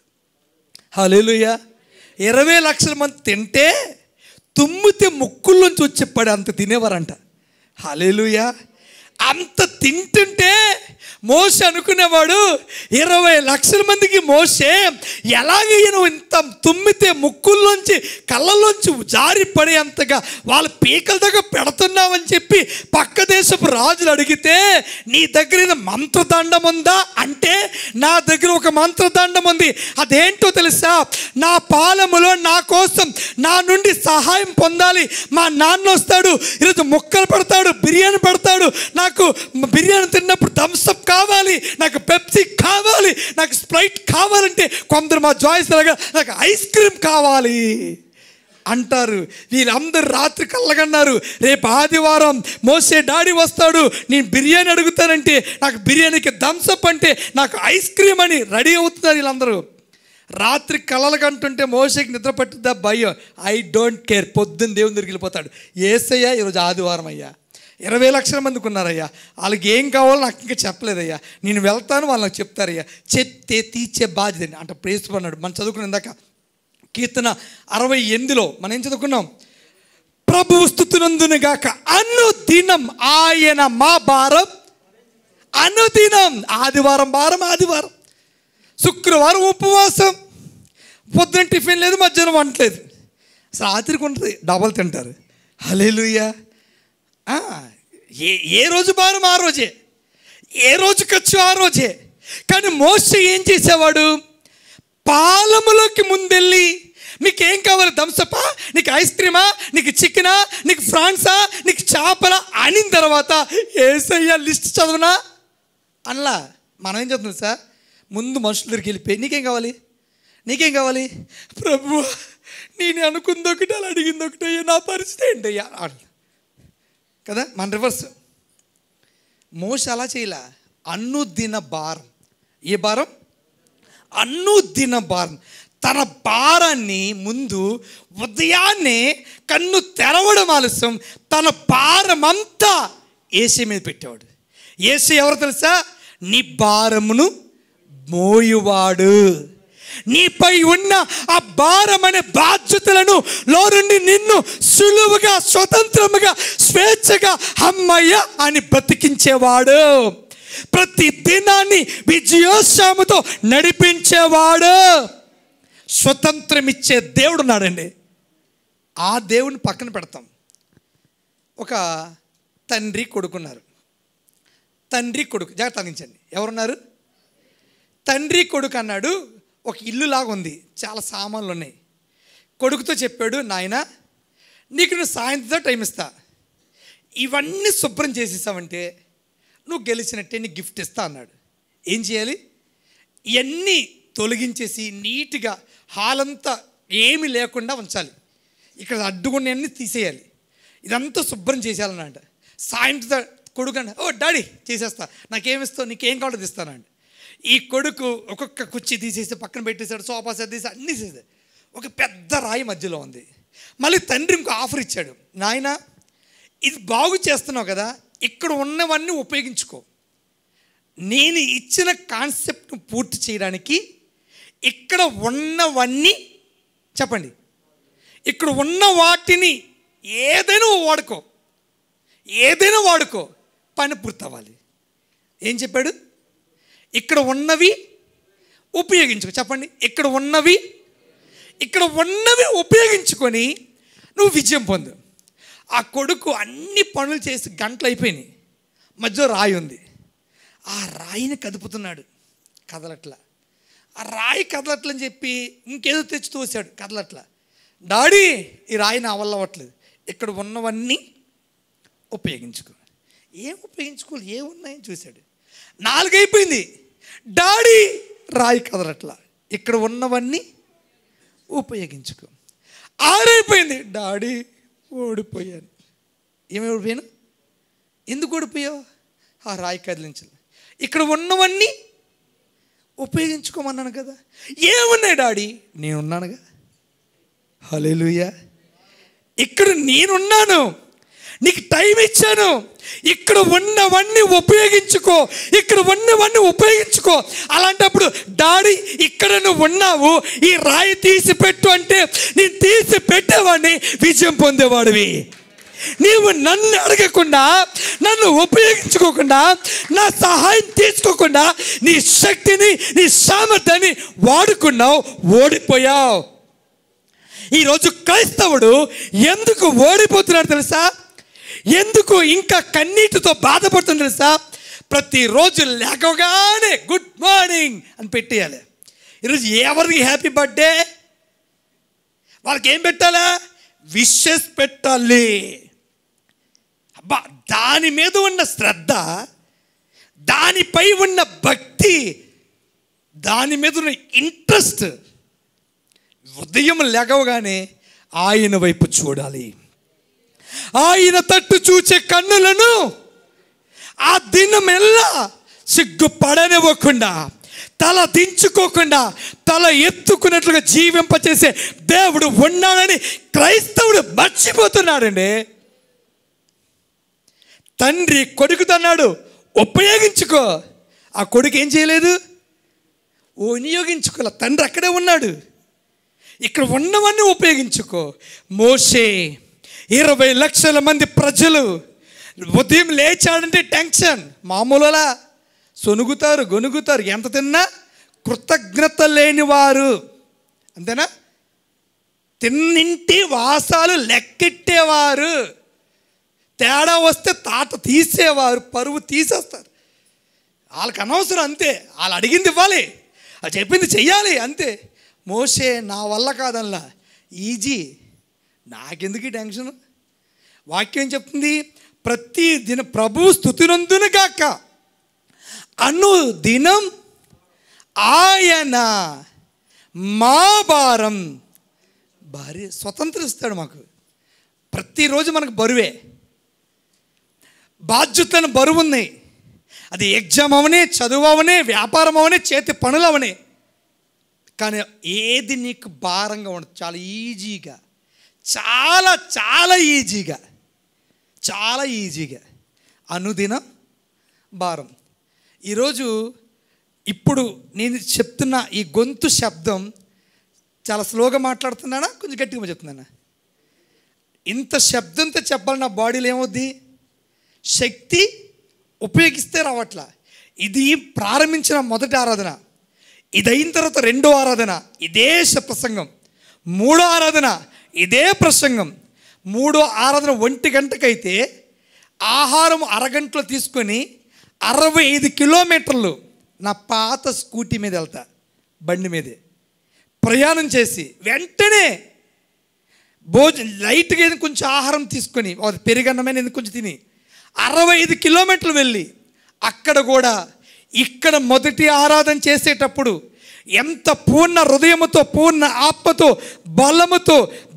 హలేలుయ ఇరవై లక్షల మంది తింటే తుమ్మితే ముక్కుల్లోంచి వచ్చేపాడు అంత తినేవారంట హలేలుయ అంత తింటుంటే మోస అనుకునేవాడు ఇరవై లక్షల మందికి మోసే ఎలాగైనా ఇంత తుమ్మితే ముక్కుల్లోంచి కళ్ళల్లోంచి జారి పడేంతగా వాళ్ళ పీకల దగ్గర పెడుతున్నామని చెప్పి పక్క దేశపు రాజులు అడిగితే నీ దగ్గర ఏదో మంత్రదండం ఉందా అంటే నా దగ్గర ఒక మంత్రదండం ఉంది అదేంటో తెలుసా నా పాలములో నా కోసం నా నుండి సహాయం పొందాలి మా నాన్న వస్తాడు ఈరోజు ముక్కలు పెడతాడు బిర్యానీ పెడతాడు నాకు బిర్యానీ తిన్నప్పుడు థమ్స్అప్ కావాలి నాకు పెప్సీ కావాలి నాకు స్ప్రైట్ కావాలంటే కొందరు మా జాయిస్ లాగా నాకు ఐస్ క్రీమ్ కావాలి అంటారు వీళ్ళందరూ రాత్రి కళ్ళగన్నారు రేపు ఆదివారం మోసే డాడీ వస్తాడు నేను బిర్యానీ అడుగుతానంటే నాకు బిర్యానీకి థమ్స్అప్ అంటే నాకు ఐస్ క్రీమ్ అని రెడీ అవుతున్నారు వీళ్ళందరూ రాత్రి కలలు కంటుంటే మోసకి నిద్ర పట్టుద్దా భయం ఐ డోంట్ కేర్ పొద్దున్న దేవుని దగ్గరికి వెళ్ళిపోతాడు ఏసయ్యా ఈరోజు ఆదివారం అయ్యా ఇరవై లక్షల మందికి ఉన్నారయ్యా వాళ్ళకి ఏం కావాలో నాకు ఇంకా చెప్పలేదయ్యా నేను వెళ్తాను వాళ్ళు నాకు చెప్తారయ్యా చెప్తే తీర్చే బాధ్యత అంటే ప్రేస్తున్నాడు మనం చదువుకున్న ఇందాక కీర్తన అరవై ఎనిమిదిలో మనం ఏం చదువుకున్నాం ప్రభువు స్థుతునందును గాక అనుదినం ఆయన మా భారం అనుదినం ఆదివారం భారం ఆదివారం శుక్రవారం ఉపవాసం పొద్దున టిఫిన్ లేదు మధ్యాహ్నం వంట లేదు అసలు రాత్రికి ఉంటుంది డబల్ తింటారు హలేలుయ్యా ఆ, ఏ ఏ రోజు భారం ఆ రోజే ఏ రోజు ఖర్చు ఆ రోజే కానీ మోస ఏం చేసేవాడు పాలములోకి ముందెళ్ళి నీకేం కావాలి థమ్సపా నీకు ఐస్ క్రీమా నీకు చికెనా నీకు ఫ్రాన్సా నీకు చేపలా అనిన తర్వాత ఏసయ్యా లిస్ట్ చదవనా అనలా మనం ఏం చదువుతుంది సార్ ముందు మనుషుల దగ్గరికి వెళ్ళిపోయి నీకేం కావాలి నీకేం కావాలి ప్రభు నేను అనుకుంది ఒకటి అలా అడిగింది ఒకటి అయ్యా నా పరిస్థితి ఏంటయ్యా అట్లా కదా మన రివర్స్ మోస అలా చేయలే అనుదిన భారం ఏ భారం అనుదిన భారం తన భారాన్ని ముందు ఉదయాన్నే కన్ను తెరవడం ఆలస్యం తన భారం అంతా ఏసీ మీద పెట్టేవాడు ఏసీ ఎవరు తెలుసా నీ భారమును మోయువాడు నీపై ఉన్న ఆ భారం అనే బాధ్యతలను లోనుండి నిన్ను సులువుగా స్వతంత్రముగా స్వేచ్ఛగా అమ్మయ్య అని బ్రతికించేవాడు ప్రతి దినాన్ని విజయోత్సాహముతో నడిపించేవాడు స్వతంత్రం ఇచ్చే దేవుడు ఉన్నాడండి ఆ దేవుని పక్కన పెడతాం ఒక తండ్రి కొడుకున్నారు తండ్రి కొడుకు జాగ్రత్త అందించండి ఎవరున్నారు తండ్రి కొడుకు అన్నాడు ఒక ఇల్లు లాగా ఉంది చాలా సామాన్లు ఉన్నాయి కొడుకుతో చెప్పాడు నాయన నీకు నువ్వు సాయంత్రం టైం ఇస్తా ఇవన్నీ శుభ్రం చేసేసావంటే నువ్వు గెలిచినట్టే నీకు గిఫ్ట్ ఇస్తా అన్నాడు ఏం చేయాలి ఇవన్నీ తొలగించేసి నీట్గా హాల్ అంతా ఏమీ లేకుండా ఉంచాలి ఇక్కడ అడ్డుకున్నవన్నీ తీసేయాలి ఇదంతా శుభ్రం చేసేయాలన్నమాట సాయంత్రం కొడుకు అంటే ఓ డాడీ చేసేస్తా నాకేమిస్తావు నీకేం కావాలో తీస్తానండి ఈ కొడుకు ఒక్కొక్క కుర్చీ తీసేసి పక్కన పెట్టేశాడు సోఫా సెట్ తీసి అన్నీ చేసేది ఒక పెద్ద రాయి మధ్యలో ఉంది మళ్ళీ తండ్రి ఇంకో ఆఫర్ ఇచ్చాడు నాయన ఇది బాగు చేస్తున్నావు కదా ఇక్కడ ఉన్నవన్నీ ఉపయోగించుకో నేను ఇచ్చిన కాన్సెప్ట్ను పూర్తి చేయడానికి ఇక్కడ ఉన్నవన్నీ చెప్పండి ఇక్కడ ఉన్న వాటిని ఏదైనా వాడుకో ఏదైనా వాడుకో పని పూర్తవ్వాలి ఏం చెప్పాడు ఇక్కడ ఉన్నవి ఉపయోగించుకో చెప్పండి ఇక్కడ ఉన్నవి ఇక్కడ ఉన్నవి ఉపయోగించుకొని నువ్వు విజయం పొందు ఆ కొడుకు అన్ని పనులు చేసి గంటలు అయిపోయినాయి మధ్యలో రాయి ఉంది ఆ రాయిని కదుపుతున్నాడు కదలట్లా ఆ రాయి కదలట్లని చెప్పి ఇంకేదో తెచ్చి తోసాడు కదలట్లా డాడీ ఈ రాయి నా వల్ల అవ్వట్లేదు ఇక్కడ ఉన్నవన్నీ ఉపయోగించుకో ఏం ఉపయోగించుకోవాలి ఏమున్నాయని చూశాడు నాలుగైపోయింది డాడీ రాయి కదలట్లా ఇక్కడ ఉన్నవన్నీ ఉపయోగించుకో ఆరైపోయింది డాడీ ఓడిపోయాను ఏమి ఓడిపోయాను ఎందుకు ఓడిపోయావు ఆ రాయి కదిలించాలి ఇక్కడ ఉన్నవన్నీ ఉపయోగించుకోమన్నాను కదా ఏమున్నాయి డాడీ నేనున్నానుగా హలేలుయా ఇక్కడ నేనున్నాను నీకు టైం ఇచ్చాను ఇక్కడ ఉన్నవన్నీ ఉపయోగించుకో ఇక్కడ ఉన్నవన్నీ ఉపయోగించుకో అలాంటప్పుడు డాడీ ఇక్కడ నువ్వు ఉన్నావు ఈ రాయి తీసి పెట్టు అంటే నేను తీసి పెట్టేవాడిని విజయం పొందేవాడివి నీవు నన్ను అడగకుండా నన్ను ఉపయోగించుకోకుండా నా సహాయం తీసుకోకుండా నీ శక్తిని నీ సామర్థ్యాన్ని వాడుకున్నావు ఓడిపోయావు ఈరోజు క్రైస్తవుడు ఎందుకు ఓడిపోతున్నాడు తెలుసా ఎందుకు ఇంకా కన్నీటితో బాధపడుతుంది తెలుసా ప్రతిరోజు లేకగానే గుడ్ మార్నింగ్ అని పెట్టేయాలి ఈరోజు ఎవరికి హ్యాపీ బర్త్డే వాళ్ళకి ఏం పెట్టాలా విషెస్ పెట్టాలి అబ్బా దాని మీద ఉన్న శ్రద్ధ దానిపై ఉన్న భక్తి దాని మీద ఉన్న ఇంట్రెస్ట్ ఉదయం లెగవగానే ఆయన వైపు చూడాలి ఆయన తట్టు చూచే కన్నులను ఆ దినమెల్లా సిగ్గుపడనివ్వకుండా తల దించుకోకుండా తల ఎత్తుకున్నట్లుగా జీవింపచేసే దేవుడు ఉన్నాడని క్రైస్తవుడు మర్చిపోతున్నాడండి తండ్రి కొడుకుతన్నాడు ఉపయోగించుకో ఆ కొడుకు ఏం చేయలేదు వినియోగించుకోలే తండ్రి అక్కడే ఉన్నాడు ఇక్కడ ఉన్నవన్నీ ఉపయోగించుకో మోసే ఇరవై లక్షల మంది ప్రజలు ఉదయం లేచాడంటే టెన్షన్ మామూలులా సొనుగుతారు గొనుగుతారు ఎంత తిన్నా కృతజ్ఞత లేనివారు అంతేనా తిన్నింటి వాసాలు లెక్కెట్టేవారు తేడా వస్తే తాట తీసేవారు పరువు తీసేస్తారు వాళ్ళకి అనవసరం అంతే వాళ్ళు అడిగింది ఇవ్వాలి అది చెప్పింది చెయ్యాలి అంతే మోసే నా వల్ల కాదల్లా ఈజీ నాకెందుకు ఈ టెన్షన్ వాక్యం చెప్తుంది ప్రతి దిన ప్రభు స్థుతినందును గాక అను దినం ఆయన మా భారం భార్య స్వతంత్రం ఇస్తాడు మాకు ప్రతిరోజు మనకు బరువే బాధ్యతలను బరువు ఉన్నాయి అది ఎగ్జామ్ అవనే చదువు అవనే వ్యాపారం అవనే చేతి పనులు అవనే కానీ ఏది నీకు భారంగా ఉండదు చాలా ఈజీగా చాలా చాలా ఈజీగా చాలా ఈజీగా అనుదినం భారం ఈరోజు ఇప్పుడు నేను చెప్తున్న ఈ గొంతు శబ్దం చాలా స్లోగా మాట్లాడుతున్నానా కొంచెం గట్టిగా చెప్తున్నానా ఇంత శబ్దంతో చెప్పాలి నా బాడీలో ఏమవుద్ది శక్తి ఉపయోగిస్తే రావట్లా ఇది ప్రారంభించిన మొదటి ఆరాధన ఇది అయిన తర్వాత రెండో ఆరాధన ఇదే శ- ప్రసంగం మూడో ఆరాధన ఇదే ప్రసంగం మూడో ఆరాధన ఒంటి గంటకైతే ఆహారం అరగంటలో తీసుకొని అరవై ఐదు కిలోమీటర్లు నా పాత స్కూటీ మీద వెళ్తా బండి మీదే ప్రయాణం చేసి వెంటనే భోజనం లైట్గా ఏదైనా కొంచెం ఆహారం తీసుకొని అది పెరుగన్నమైన ఏదైనా కొంచెం తిని అరవై ఐదు కిలోమీటర్లు వెళ్ళి అక్కడ కూడా ఇక్కడ మొదటి ఆరాధన చేసేటప్పుడు ఎంత పూర్ణ హృదయముతో పూర్ణ ఆత్మతో బలముతో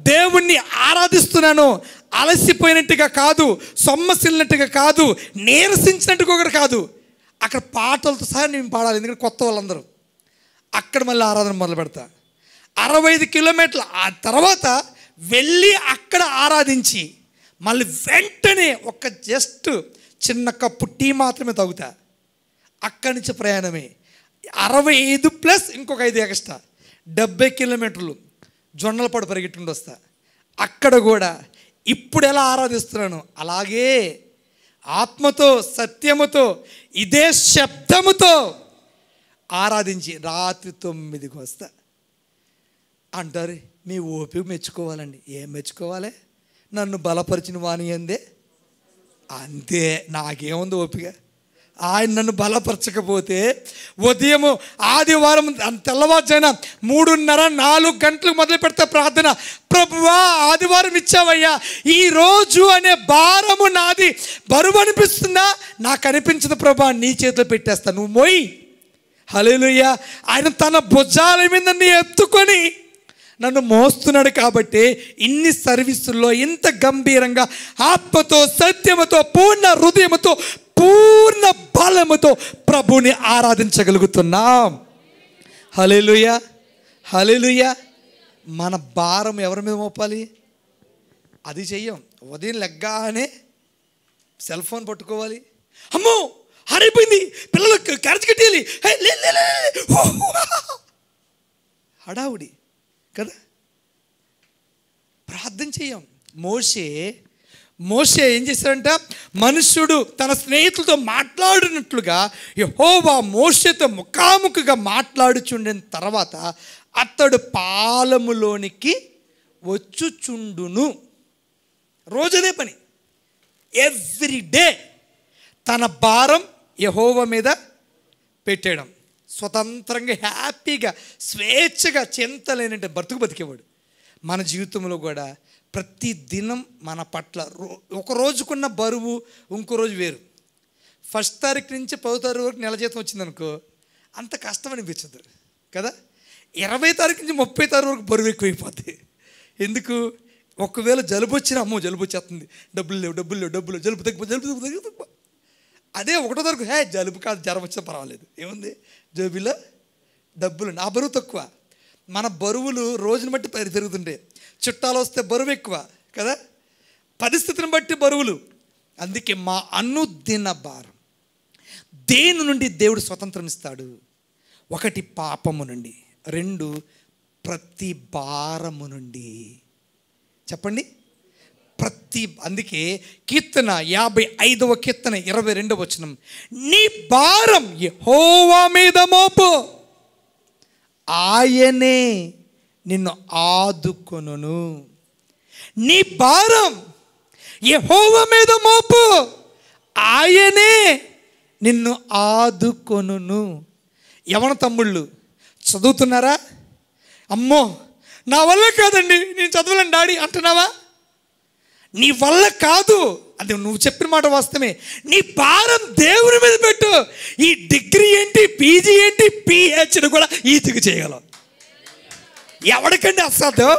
దేవుణ్ణి ఆరాధిస్తున్నాను అలసిపోయినట్టుగా కాదు సొమ్మసిల్లినట్టుగా కాదు నీరసించినట్టుగా కూడా కాదు అక్కడ పాటలతో సహా నేను పాడాలి ఎందుకంటే కొత్త వాళ్ళందరూ అక్కడ మళ్ళీ ఆరాధన మొదలు పెడతా అరవై ఐదు కిలోమీటర్లు ఆ తర్వాత వెళ్ళి అక్కడ ఆరాధించి మళ్ళీ వెంటనే ఒక జస్ట్ చిన్న కప్పు టీ మాత్రమే తాగుతా అక్కడి నుంచి ప్రయాణమే అరవై ఐదు ప్లస్ ఇంకొక ఐదు ఎక్స్ట్రా డెబ్బై కిలోమీటర్లు జొన్నలపాడు పరిగెట్టుండి వస్తా అక్కడ కూడా ఇప్పుడు ఎలా ఆరాధిస్తున్నాను అలాగే ఆత్మతో సత్యముతో ఇదే శబ్దముతో ఆరాధించి రాత్రి తొమ్మిదికి వస్తా అంటారు మీ ఓపిక మెచ్చుకోవాలండి ఏం మెచ్చుకోవాలి నన్ను బలపరిచిన వాణి అందే అంతే నాకేముంది ఓపిక ఆయన నన్ను బలపరచకపోతే ఉదయము ఆదివారం తెల్లవారుజాన మూడున్నర నాలుగు గంటలకు మొదలు పెడతా ప్రార్థన ప్రభువా ఆదివారం ఇచ్చావయ్యా ఈ రోజు అనే భారము నాది బరువు అనిపిస్తుందా నాకు అనిపించదు ప్రభా నీ చేతిలో పెట్టేస్తా నువ్వు మోయి హలేలుయ్య ఆయన తన భుజాల మీద నన్ను ఎత్తుకొని నన్ను మోస్తున్నాడు కాబట్టి ఇన్ని సర్వీసుల్లో ఇంత గంభీరంగా ఆత్మతో సత్యముతో పూర్ణ హృదయముతో పూర్ణ బలముతో ప్రభుని ఆరాధించగలుగుతున్నాం హలేలుయ హలేలుయ మన భారం ఎవరి మీద మోపాలి అది చెయ్యం ఉదయం లెగ్గానే సెల్ ఫోన్ పట్టుకోవాలి అమ్మో హరైపోయింది పిల్లలకు కరచి కట్టేయాలి హే, లే, లే, లే, లే. ఓ, హడావుడి కదా ప్రార్థన చెయ్యం మోషే మోషే ఏం చేశాడంట మనుష్యుడు తన స్నేహితులతో మాట్లాడినట్లుగా యహోవా మోషేతో ముఖాముఖిగా మాట్లాడుచుండిన తర్వాత అతడు పాలములోనికి వచ్చుచుండును రోజదే పని ఎవ్రీ డే తన భారం యహోవ మీద పెట్టేయడం స్వతంత్రంగా హ్యాపీగా స్వేచ్ఛగా చింతలేనంటే బ్రతుకు బతికేవాడు మన జీవితంలో కూడా ప్రతి దినం మన పట్ల రో ఒక రోజుకున్న బరువు ఇంకో రోజు వేరు ఫస్ట్ తారీఖు నుంచి పదో తారీఖు వరకు నెల జీతం వచ్చిందనుకో అంత కష్టం అనిపించదు కదా ఇరవై తారీఖు నుంచి ముప్పై తారీఖు వరకు బరువు ఎక్కువైపోద్ది ఎందుకు ఒకవేళ జలుబు వచ్చినా అమ్మో జలుబు వచ్చేస్తుంది డబ్బులు లేవు డబ్బులు లేవు డబ్బులు లేవు, జలుబు తగ్గిపో జలుబు తగ్గిపో జలుబు తగ్గిపో అదే ఒకటో తారీఖు హే జలుబు కాదు జ్వరం వచ్చినా పర్వాలేదు ఏముంది జేబులో డబ్బులు నా బరువు తక్కువ మన బరువులు రోజుని బట్టి పెరి- పెరుగుతుంటాయి చుట్టాలు వస్తే బరువు ఎక్కువ కదా పరిస్థితిని బట్టి బరువులు అందుకే మా అనుదిన భారం దేని నుండి దేవుడు స్వతంత్రం ఇస్తాడు ఒకటి పాపము నుండి రెండు ప్రతి భారము నుండి చెప్పండి ప్రతి అందుకే కీర్తన యాభై ఐదవ కీర్తన ఇరవై రెండవ వచనం నీ భారం యెహోవా మీద మోపు ఆయనే నిన్ను ఆదుకొనును నీ భారం యెహోవా మీద మోపు ఆయనే నిన్ను ఆదుకొనును యవన తమ్ముళ్ళు చదువుతున్నారా అమ్మో నా వల్ల కాదండి నేను చదవలేను డాడీ అంటున్నావా నీ వల్ల కాదు అది నువ్వు చెప్పిన మాట వాస్తవమే నీ భారం దేవుని మీద పెట్టు ఈ డిగ్రీ ఏంటి పీజీ ఏంటి పిహెచ్డి కూడా ఈజీగా చేయగలం ఎవరికండి అసాధ్యం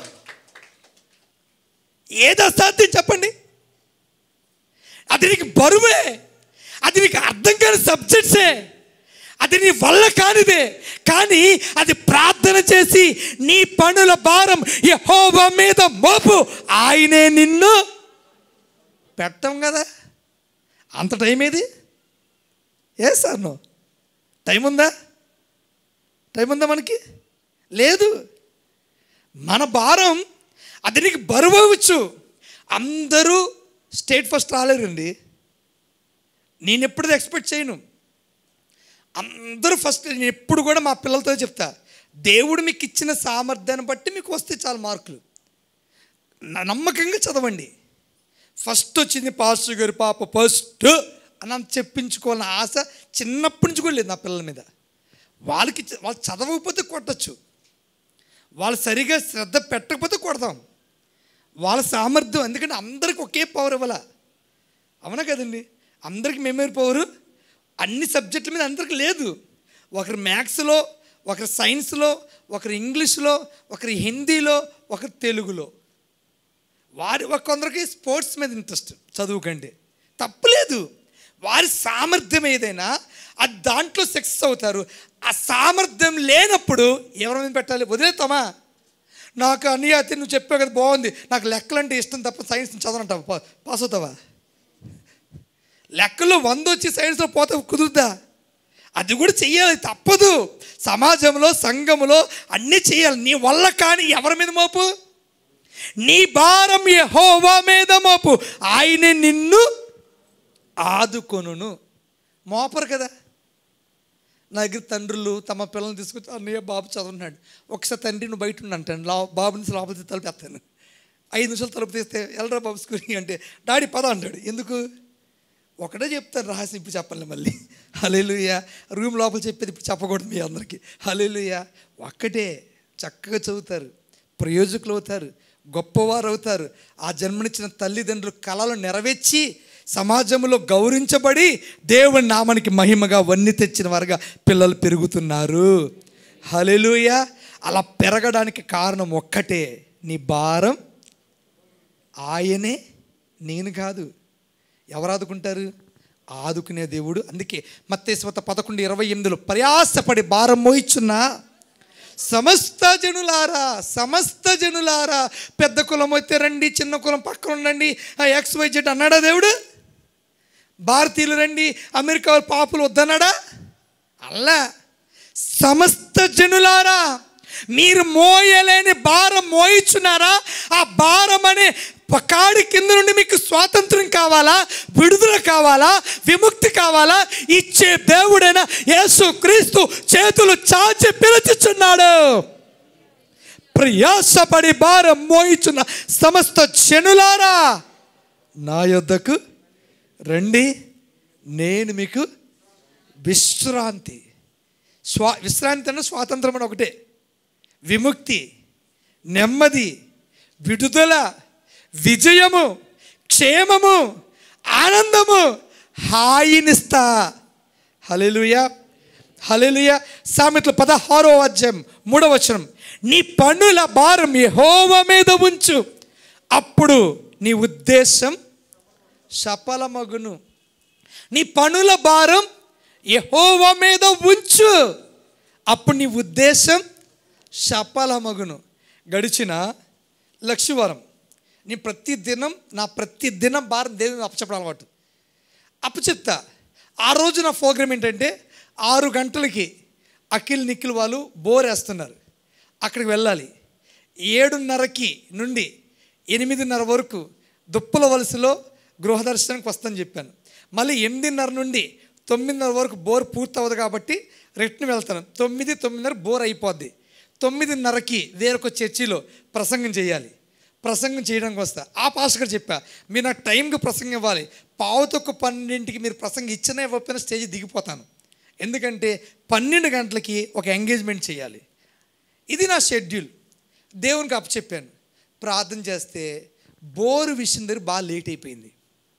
ఏది అసాధ్యం చెప్పండి అది నీకు బరువే అది నీకు అర్థం కాని సబ్జెక్ట్సే అది నీ వల్ల కానిదే కానీ అది ప్రార్థన చేసి నీ పనుల భారం యెహోవా మీద మోపు ఆయనే నిన్ను పెట్టం కదా అంత టైం ఏది ఏ సార్ నువ్వు టైం ఉందా టైం ఉందా మనకి లేదు మన భారం అది నీకు బరువు అవ్వచ్చు అందరూ స్టేట్ ఫస్ట్ రాలేరండి నేను ఎప్పుడు ఎక్స్పెక్ట్ చేయను అందరూ ఫస్ట్ నేను ఎప్పుడు కూడా మా పిల్లలతో చెప్తా దేవుడు మీకు ఇచ్చిన సామర్థ్యాన్ని బట్టి మీకు వస్తే చాలు మార్కులు న- నమ్మకంగా చదవండి ఫస్ట్ వచ్చింది పాస్టర్ గారి పాప ఫస్ట్ అని అంత చెప్పించుకోవాలని ఆశ చిన్నప్పటి నుంచి కూడా లేదు నా పిల్లల మీద వాళ్ళకి చ- వాళ్ళు చదవకపోతే కొట్టచ్చు వాళ్ళు సరిగా శ్రద్ధ పెట్టకపోతే కొడతాం వాళ్ళ సామర్థ్యం ఎందుకంటే అందరికి ఒకే పవర్ ఇవ్వాల అవునా కదండి అందరికి మెమరీ పవర్ అన్ని సబ్జెక్టుల మీద అందరికి లేదు ఒకరు మ్యాథ్స్లో ఒకరు సైన్స్లో ఒకరు ఇంగ్లీష్లో ఒకరు హిందీలో ఒకరు తెలుగులో వారి ఒక కొందరికి స్పోర్ట్స్ మీద ఇంట్రెస్ట్ చదువు కంటే తప్పులేదు వారి సామర్థ్యం ఏదైనా అది దాంట్లో సక్సెస్ అవుతారు ఆ సామర్థ్యం లేనప్పుడు ఎవరి మీద పెట్టాలి వదిలేస్తామా నాకు అన్ని అయితే నువ్వు చెప్పావు కదా బాగుంది నాకు లెక్కలంటే ఇష్టం తప్ప సైన్స్ చదవనంటావా పా- పాస్ అవుతావా లెక్కలో వంద వచ్చి సైన్స్లో పోతే కుదురుద్దా అది కూడా చెయ్యాలి తప్పదు సమాజంలో సంఘములో అన్నీ చేయాలి నీ వల్ల కానీ ఎవరి మీద మోపు నీ భారం యెహోవా మీద మోపు ఆయనే నిన్ను ఆదుకొనును మోపరు కదా నా దగ్గర తండ్రులు తమ పిల్లల్ని తీసుకొచ్చి అన్నయ్య బాబు చదువున్నాడు ఒకసారి తండ్రి నువ్వు బయట ఉండి అంటాను లా బాబు నుంచి లోపల తీసి తలుపు ఎత్తాను ఐదు నిమిషాలు తలుపు తీస్తే ఎల్లరా బాబు స్కూల్కి అంటే డాడీ పద అంటాడు ఎందుకు ఒకటే చెప్తాను రహస్యం ఇప్పుడు చెప్పాలి మళ్ళీ హలేలుయ రూమ్ లోపల చెప్పేది ఇప్పుడు చెప్పకూడదు మీ అందరికీ హలేలుయ ఒక్కటే చక్కగా చదువుతారు ప్రయోజకులు అవుతారు గొప్పవారు అవుతారు ఆ జన్మనిచ్చిన తల్లిదండ్రులు కళలు నెరవేర్చి సమాజంలో గౌరవించబడి దేవుని నామానికి మహిమగా వన్ని తెచ్చిన వారుగా పిల్లలు పెరుగుతున్నారు హలేలుయ అలా పెరగడానికి కారణం ఒక్కటే నీ భారం ఆయనే నేను కాదు ఎవరు ఆదుకుంటారు ఆదుకునే దేవుడు అందుకే మత్తేశ్వత పదకొండు ఇరవై ఎనిమిదిలో ప్రయాసపడి భారం మోయిచున్న సమస్త జనులారా సమస్త జనులారా పెద్ద కులం అయితే రండి చిన్న కులం పక్కన ఉండండి ఎక్స్ వై జెడ్ అన్నాడా దేవుడు భారతీయులు రండి అమెరికా వాళ్ళ పాపులు వద్దన్నాడా అల్లా సమస్త జనులారా మీరు మోయలేని భారం మోయిచున్నారా ఆ భారం అనే కాడి కింద నుండి మీకు స్వాతంత్రం కావాలా విడుదల కావాలా విముక్తి కావాలా ఇచ్చే దేవుడైన యేసు క్రీస్తు చేతులు చాచి పిలుచుచున్నాడు ప్రయాసపడి భారం మోయిచున్న సమస్త జనులారా నా యొద్దకు రండి నేను మీకు విశ్రాంతి స్వా విశ్రాంతి అన్న స్వాతంత్రం అని ఒకటే విముక్తి నెమ్మది విడుదల విజయము క్షేమము ఆనందము హాయినిస్తా హలెలుయ హలెలుయ సామెతలు పదహారో అధ్యాయం మూడవ వచనం నీ పన్నుల భారం యెహోవ మీద ఉంచు అప్పుడు నీ ఉద్దేశం సఫలమగును నీ పనుల భారం యెహోవ మీద ఉంచు అప్పుడు నీ ఉద్దేశం సఫలమగును గడిచిన లక్షవారం నీ ప్రతి దినం నా ప్రతి దినం భారం దేవుని అప్పచెప్పడం అలవాటు అప్పచెప్తా ఆ రోజు నా ప్రోగ్రామ్ ఏంటంటే ఆరు గంటలకి అఖిల్ నిఖిల్ వాళ్ళు బోర్ వేస్తున్నారు అక్కడికి వెళ్ళాలి ఏడున్నరకి నుండి ఎనిమిదిన్నర వరకు దుప్పల వలసలో గృహదర్శనానికి వస్తాను చెప్పాను మళ్ళీ ఎనిమిదిన్నర నుండి తొమ్మిదిన్నర వరకు బోర్ పూర్తవదు కాబట్టి రిటర్న్ వెళ్తాను తొమ్మిది తొమ్మిదిన్నర బోర్ అయిపోద్ది తొమ్మిదిన్నరకి వేరొక చర్చిలో ప్రసంగం చేయాలి ప్రసంగం చేయడానికి వస్తా ఆ పాస్టర్ గారు చెప్పా మీరు నాకు టైంకి ప్రసంగం ఇవ్వాలి పావుతొక్క పన్నెండింటికి మీరు ప్రసంగం ఇచ్చినా ఇవ్వకపోయినా స్టేజ్ దిగిపోతాను ఎందుకంటే పన్నెండు గంటలకి ఒక ఎంగేజ్మెంట్ చేయాలి ఇది నా షెడ్యూల్ దేవునికి అప్పచెప్పాను ప్రార్థన చేస్తే బోరు విషయం దగ్గర బాగా లేట్ అయిపోయింది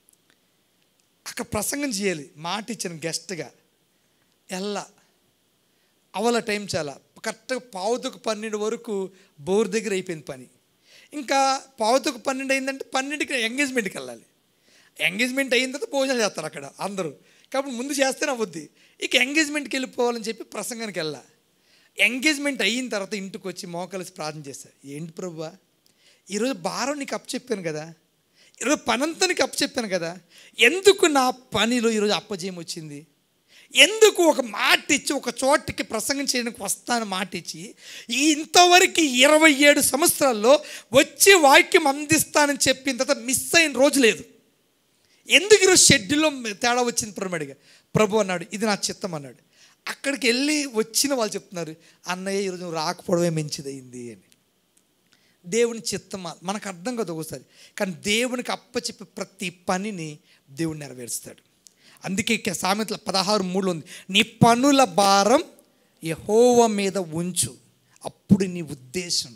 అక్కడ ప్రసంగం చేయాలి మాట ఇచ్చాను గెస్ట్గా ఎల్లా అవల టైం చాలా కరెక్ట్గా పావుతకు పన్నెండు వరకు బోర్ దగ్గర అయిపోయింది పని ఇంకా పావుతకు పన్నెండు అయిందంటే పన్నెండుకి ఎంగేజ్మెంట్కి వెళ్ళాలి ఎంగేజ్మెంట్ అయిన తర్వాత భోజనాలు చేస్తారు అక్కడ అందరూ కాబట్టి ముందు చేస్తేనే అవద్ది ఇక ఎంగేజ్మెంట్కి వెళ్ళిపోవాలని చెప్పి ప్రసంగానికి వెళ్ళా ఎంగేజ్మెంట్ అయిన తర్వాత ఇంటికి వచ్చి మోకలిసి ప్రార్థన చేశా ఏంటి ప్రభువా ఈరోజు భారం నీకు అప్పచెప్పాను కదా ఈరోజు పనంతా నీకు అప్పచెప్పాను కదా ఎందుకు నా పనిలో ఈరోజు అప్పజయం వచ్చింది ఎందుకు ఒక మాట ఇచ్చి ఒక చోటికి ప్రసంగం చేయడానికి వస్తాను మాట ఇచ్చి ఈ ఇంతవరకు ఇరవై ఏడు సంవత్సరాల్లో వచ్చి వాక్యం అందిస్తానని చెప్పిన తర్వాత మిస్ అయిన రోజు లేదు ఎందుకు ఈరోజు షెడ్యూల్లో తేడా వచ్చింది ప్రభు ప్రభు అన్నాడు ఇది నా చిత్తం అన్నాడు అక్కడికి వెళ్ళి వచ్చిన వాళ్ళు చెప్తున్నారు అన్నయ్య ఈరోజు నువ్వు రాకపోవడమే మంచిదయింది అని దేవుని చిత్తం మనకు అర్థం కాదు ఒకసారి కానీ దేవునికి అప్పచెప్పే ప్రతి పనిని దేవుడు నెరవేరుస్తాడు అందుకే ఇక సామెతల పదహారు మూడు ఉంది నీ పనుల భారం యహోవ మీద ఉంచు అప్పుడు నీ ఉద్దేశం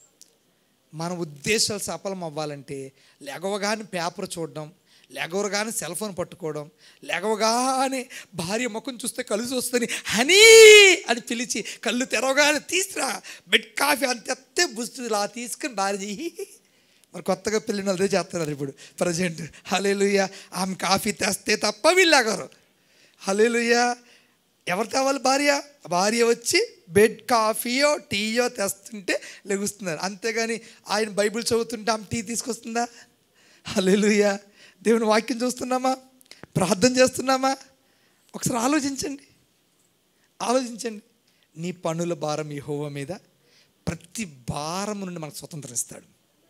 మన ఉద్దేశాలు సఫలం అవ్వాలంటే లెగవగానే పేపర్ చూడడం లెగవగానే సెల్ ఫోన్ పట్టుకోవడం లెగవగానే భార్య ముఖం చూస్తే కలిసి వస్తుంది హనీ అని పిలిచి కళ్ళు తెరవగానే తీసురా బెడ్ కాఫీ అంత ఎత్తే బుస్తు ఇలా తీసుకుని భార్య చెయ్యి మరి కొత్తగా పెళ్ళిన అదే చేస్తున్నారు ఇప్పుడు ప్రజెంట్ హలేలుయ్య ఆమె కాఫీ తెస్తే తప్ప వీళ్ళాగారు హలేలుయ్య ఎవరు తేవాలి భార్య భార్య వచ్చి బెడ్ కాఫీయో టీయో తెస్తుంటే లెగుస్తున్నారు అంతేగాని ఆయన బైబిల్ చదువుతుంటే ఆమె టీ తీసుకొస్తుందా హలేలుయ్య దేవుని వాక్యం చూస్తున్నామా ప్రార్థన చేస్తున్నామా ఒకసారి ఆలోచించండి ఆలోచించండి నీ పనుల భారం ఈ హోవ మీద ప్రతి భారం నుండి మనకు స్వతంత్రం ఇస్తాడు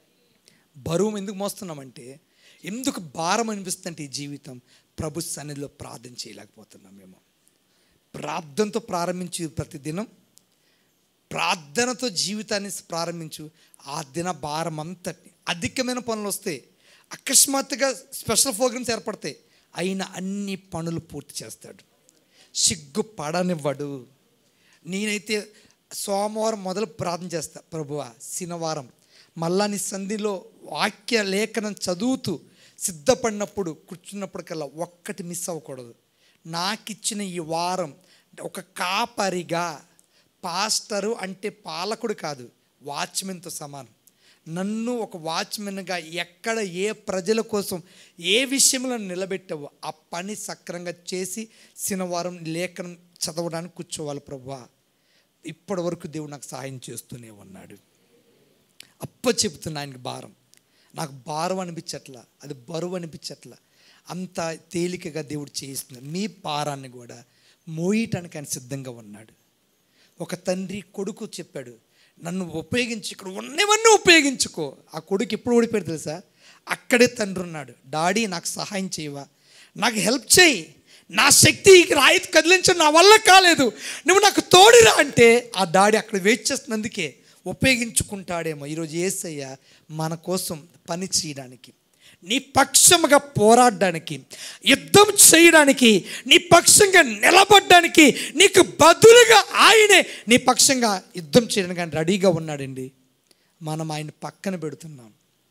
బరువు ఎందుకు మోస్తున్నామంటే ఎందుకు భారం అనిపిస్తుందంటే ఈ జీవితం ప్రభు సన్నిధిలో ప్రార్థన చేయలేకపోతున్నాం మేము ప్రార్థనతో ప్రారంభించు ప్రతిదినం ప్రార్థనతో జీవితాన్ని ప్రారంభించు ఆ దిన భారం అంతటి అధికమైన పనులు వస్తాయి అకస్మాత్తుగా స్పెషల్ ప్రోగ్రామ్స్ ఏర్పడతాయి అయిన అన్ని పనులు పూర్తి చేస్తాడు సిగ్గు పడనివ్వడు నేనైతే సోమవారం మొదలు ప్రార్థన చేస్తా ప్రభువా శనివారం మళ్ళా నీ సంధిలో వాక్య లేఖనం చదువుతూ సిద్ధపడినప్పుడు కూర్చున్నప్పటికల్లా ఒక్కటి మిస్ అవ్వకూడదు నాకిచ్చిన ఈ వారం ఒక కాపరిగా పాస్టరు అంటే పాలకుడు కాదు వాచ్మెన్తో సమానం నన్ను ఒక వాచ్మెన్గా ఎక్కడ ఏ ప్రజల కోసం ఏ విషయంలో నిలబెట్టావో ఆ పని సక్రంగా చేసి శనివారం లేఖనం చదవడానికి కూర్చోవాలి ప్రభువా ఇప్పటి వరకు దేవుడు నాకు సహాయం చేస్తూనే ఉన్నాడు అప్ప చెబుతున్నా ఆయనకి భారం నాకు భారం అనిపించట్లా అది బరువు అనిపించట్లా అంత తేలికగా దేవుడు చేయిస్తున్నాడు మీ భారాన్ని కూడా మోయటానికి ఆయన సిద్ధంగా ఉన్నాడు ఒక తండ్రి కొడుకు చెప్పాడు నన్ను ఉపయోగించి ఇక్కడ ఉన్నవన్నీ ఉపయోగించుకో ఆ కొడుకు ఎప్పుడు ఓడిపోయాడు తెలుసా అక్కడే తండ్రి ఉన్నాడు డాడీ నాకు సహాయం చేయవా నాకు హెల్ప్ చేయి నా శక్తి రాయి కదిలించడం నా వల్ల కాలేదు నువ్వు నాకు తోడురా అంటే ఆ డాడీ అక్కడ వెయిట్ చేస్తున్నందుకే ఉపయోగించుకుంటాడేమో ఈరోజు ఏసయ్య మన కోసం పని చేయడానికి నీ పక్షముగా పోరాడడానికి యుద్ధం చేయడానికి నీ పక్షంగా నిలబడడానికి నీకు బదులుగా ఆయనే నీ పక్షంగా యుద్ధం చేయడానికి ఆయన రెడీగా ఉన్నాడండి మనం ఆయన పక్కన పెడుతున్నాం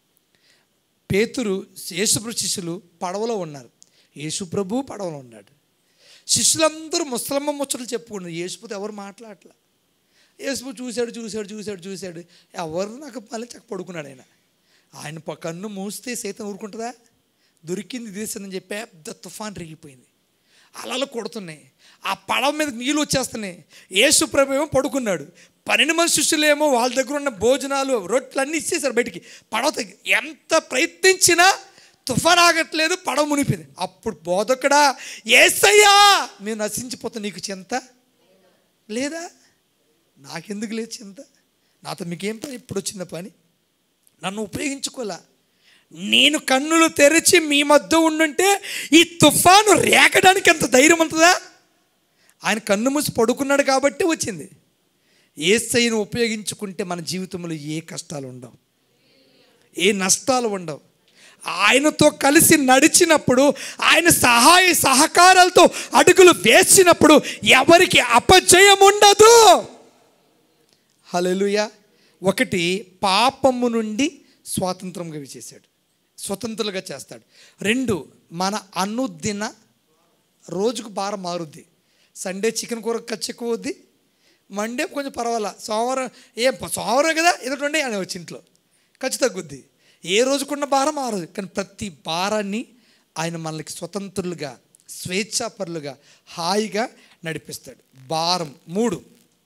పేతురు యేసుప్రభు శిష్యులు పడవలో ఉన్నారు యేసుప్రభు పడవలో ఉన్నాడు శిష్యులందరూ ముసలమ్మ ముచ్చట్లు చెప్పుకున్నారు యేసుప్రభు ఎవరు మాట్లాడలే యేసుప్రభు చూశాడు చూశాడు చూశాడు చూశాడు ఎవరు నాకు మళ్ళీ చక్క పడుకున్నాడు ఆయన ఆయన ప- కన్ను మూస్తే సైతం ఊరుకుంటుందా దొరికింది దేశం చెప్పి పెద్ద తుఫాన్ రేగిపోయింది అలలు కొడుతున్నాయి ఆ పడవ మీద నీళ్ళు వచ్చేస్తున్నాయి యేసు ప్రభు ఏమో పడుకున్నాడు పన్నెండు మంది శిష్యులేమో వాళ్ళ దగ్గర ఉన్న భోజనాలు రొట్టెలు అన్నీ ఇచ్చేసారు బయటికి పడవ తగ్గి ఎంత ప్రయత్నించినా తుఫాన్ ఆగట్లేదు పడవ మునిపోయింది అప్పుడు బోధకుడా ఏసయ్యా మేము నశించిపోతాం నీకు చింత లేదా నాకెందుకు లేదు చింత నాతో మీకేం పని ఇప్పుడు వచ్చిన పని నన్ను ఉపయోగించుకోలే నేను కన్నులు తెరిచి మీ మధ్య ఉండుంటే ఈ తుఫాను రేకడానికి ఎంత ధైర్యం ఉంటుందా ఆయన కన్ను మూసి పడుకున్నాడు కాబట్టి వచ్చింది ఏసైను ఉపయోగించుకుంటే మన జీవితంలో ఏ కష్టాలు ఉండవు ఏ నష్టాలు ఉండవు ఆయనతో కలిసి నడిచినప్పుడు ఆయన సహాయ సహకారాలతో అడుగులు వేసినప్పుడు ఎవరికి అపజయం ఉండదు హల్లెలూయ ఒకటి పాపము నుండి స్వాతంత్రంగా చేశాడు స్వతంత్రులుగా చేస్తాడు రెండు మన అనుదిన రోజుకు భారం మారుద్ది సండే చికెన్ కూర ఖర్చు ఎక్కువ అవుద్ది మండే కొంచెం పర్వాలా సోమవారం ఏ సోమవారం కదా ఎదుటి అని వచ్చి ఇంట్లో ఖర్చు తగ్గుద్ది ఏ రోజుకున్న భారం ఆ రోజు కానీ ప్రతి భారాన్ని ఆయన మనకి స్వతంత్రులుగా స్వేచ్ఛాపరులుగా హాయిగా నడిపిస్తాడు భారం మూడు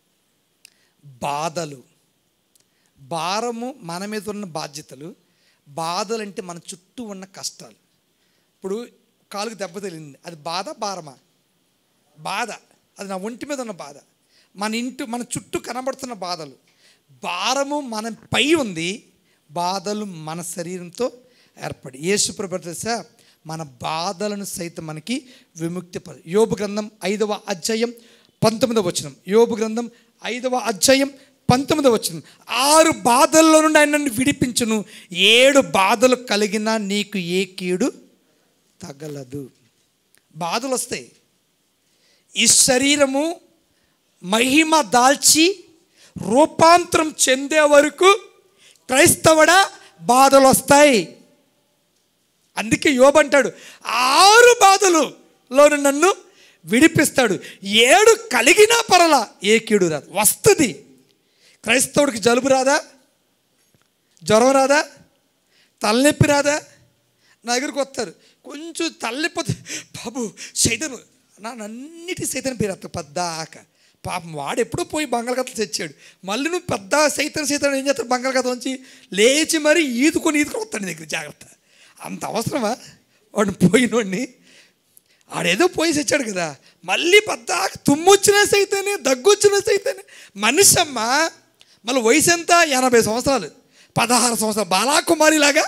బాధలు భారము మన మీద ఉన్న బాధ్యతలు బాధలు అంటే మన చుట్టూ ఉన్న కష్టాలు ఇప్పుడు కాలుకు దెబ్బ తగిలింది అది బాధ భారమా బాధ అది నా ఒంటి మీద ఉన్న బాధ మన ఇంటి మన చుట్టూ కనబడుతున్న బాధలు భారము మన పై ఉంది బాధలు మన శరీరంతో ఏర్పడి యేసు ప్రభు తెలుసా మన బాధలను సైతం మనకి విముక్తి ప యోబు గ్రంథం ఐదవ అధ్యాయం పంతొమ్మిదవ వచనం యోబు గ్రంథం ఐదవ అధ్యాయం పంతొమ్మిదవ వచనం ఆరు బాధల్లో నుండి ఆయన నన్ను విడిపించును ఏడు బాధలు కలిగినా నీకు ఏ కీడు తగలదు బాధలు వస్తాయి ఈ శరీరము మహిమ దాల్చి రూపాంతరం చెందే వరకు క్రైస్తవుడ బాధలు వస్తాయి అందుకే యోబంటాడు ఆరు బాధలులో నన్ను విడిపిస్తాడు ఏడు కలిగినా పరలా ఏ కీడు రాదు వస్తుంది క్రైస్తవుడికి జలుబు రాదా జ్వరం రాదా తలనొప్పి రాదా నా దగ్గరికి వస్తారు కొంచెం తలనొప్పి బాబు సైతను నా అన్నిటి సైతం పేరు అత్త పద్దాక పాపం వాడు ఎప్పుడో పోయి బంగాళగతలు తెచ్చాడు మళ్ళీ నువ్వు పెద్ద సైతం సైతం ఏం చేస్తాడు బంగాళగత ఉంచి లేచి మరీ ఈదుకొని ఈదుకొని వస్తాడు నీ దగ్గర జాగ్రత్త అంత అవసరమా వాడిని పోయినోడిని ఆడేదో పోయి తెచ్చాడు కదా మళ్ళీ పెద్ద తుమ్మొచ్చినా సైతేనే దగ్గు వచ్చినా సైతేనే మనిషి అమ్మ మళ్ళీ వయసు ఎంత ఎనభై సంవత్సరాలు పదహారు సంవత్సరాలు బాలాకుమారిలాగా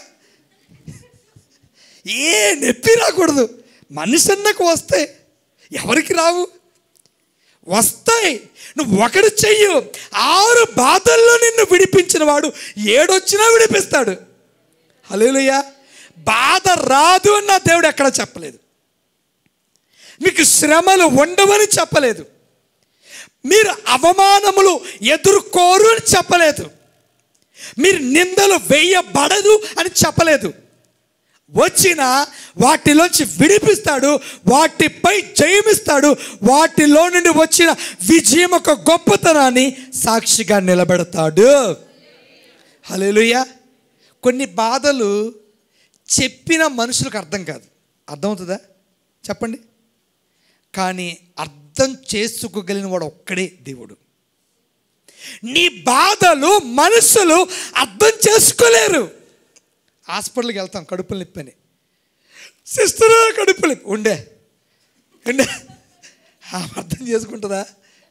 ఏ నొప్పి రాకూడదు మనిషి అన్నకు వస్తాయి ఎవరికి రావు వస్తాయి నువ్వు ఒకటి చెయ్యు ఆరు బాధల్లో నిన్ను విడిపించిన వాడు ఏడొచ్చినా విడిపిస్తాడు హలేలుయ్యా బాధ రాదు అని నా దేవుడు ఎక్కడ చెప్పలేదు మీకు శ్రమలు ఉండవని చెప్పలేదు మీరు అవమానములు ఎదుర్కోరు అని చెప్పలేదు మీరు నిందలు వేయబడదు అని చెప్పలేదు వచ్చిన వాటిలోంచి విడిపిస్తాడు వాటిపై జయమిస్తాడు వాటిలో నుండి వచ్చిన విజయం ఒక గొప్పతనాన్ని సాక్షిగా నిలబెడతాడు హలేలుయ్య కొన్ని బాధలు చెప్పిన మనుషులకు అర్థం కాదు అర్థమవుతుందా చెప్పండి కానీ అర్థం చేసుకోగలిగిన వాడు ఒక్కడే దేవుడు నీ బాధలు మనుషులు అర్థం చేసుకోలేరు హాస్పిటల్కి వెళ్తాం కడుపులు నొప్పి అని సిస్టర్ కడుపు నొప్పి ఉండే ఉండే ఆమె అర్థం చేసుకుంటుందా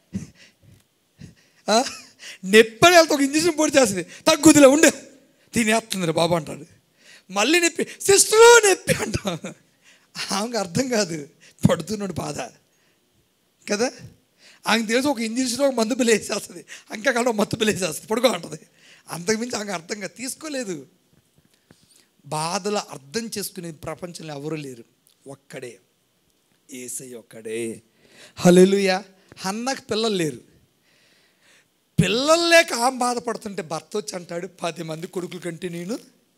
ఆ? నొప్పి అని వెళ్తా ఒక ఇంజక్షన్ పొడి చేస్తుంది తగ్గుదిలే ఉండే తినేస్తుంది బాబు అంటాడు మళ్ళీ నొప్పి సిస్టర్ నొప్పి అంటాం ఆమెకు అర్థం కాదు పడుతున్నాడు బాధ కదా ఆమెకు తెలుసు ఒక ఇంజక్షన్ ఒక మందు బిల్లు వేసేస్తుంది ఇంకా కాలం మత్తు బిల్లు వేసేస్తుంది పడుకో అంటది అంతకుమించి ఆమెకు అర్థం కాదు తీసుకోలేదు బాధలు అర్థం చేసుకునే ప్రపంచంలో ఎవరు లేరు ఒక్కడే ఏసై ఒక్కడే హలెలుయ అన్నకు పిల్లలు లేరు పిల్లలు లేక ఆమె బాధపడుతుంటే భర్త వచ్చి అంటాడు పది మంది కొడుకుల కంటే నేను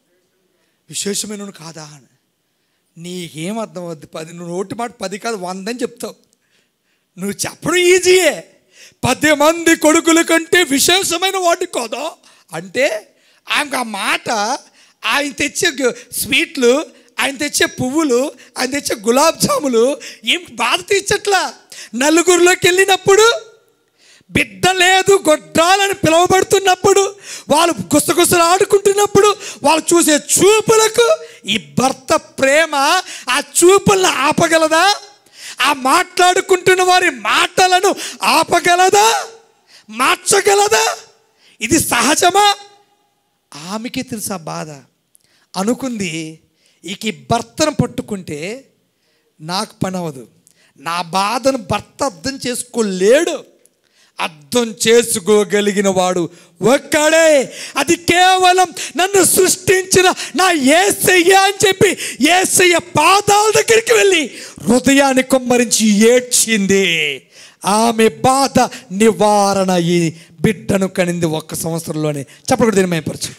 విశేషమైన కాదా అని నీకేం అర్థం అవుద్ది పది నువ్వు నోటి మాట పది కాదు వంద అని చెప్తావు నువ్వు చెప్పడం ఈజీయే పది మంది కొడుకుల కంటే విశేషమైన వాటి కాదా అంటే ఆమెకు ఆ మాట ఆయన తెచ్చే గు- స్వీట్లు ఆయన తెచ్చే పువ్వులు ఆయన తెచ్చే గులాబ్ జాములు ఏం బాధ తీర్చట్లా నలుగురిలోకి వెళ్ళినప్పుడు బిడ్డ లేదు గొడ్డాలని పిలువబడుతున్నప్పుడు వాళ్ళు గుసగుసలు ఆడుకుంటున్నప్పుడు వాళ్ళు చూసే చూపులకు ఈ భర్త ప్రేమ ఆ చూపులను ఆపగలదా ఆ మాట్లాడుకుంటున్న వారి మాటలను ఆపగలదా మార్చగలదా ఇది సహజమా ఆమెకే తెలుసు ఆ బాధ అనుకుంది ఇక ఈ భర్తను పట్టుకుంటే నాకు పని అవ్వదు నా బాధను భర్త అర్థం చేసుకోలేడు అర్థం చేసుకోగలిగిన వాడు ఒక్కడే అది కేవలం నన్ను సృష్టించిన నా ఏసయ్య అని చెప్పి ఏసయ్య పాదాల దగ్గరికి వెళ్ళి హృదయాన్ని కొమ్మరించి ఏడ్చింది ఆమె బాధ నివారణ ఈ బిడ్డను కనింది ఒక్క సంవత్సరంలోనే చెప్పకూడదు దీన్ని మేపరచు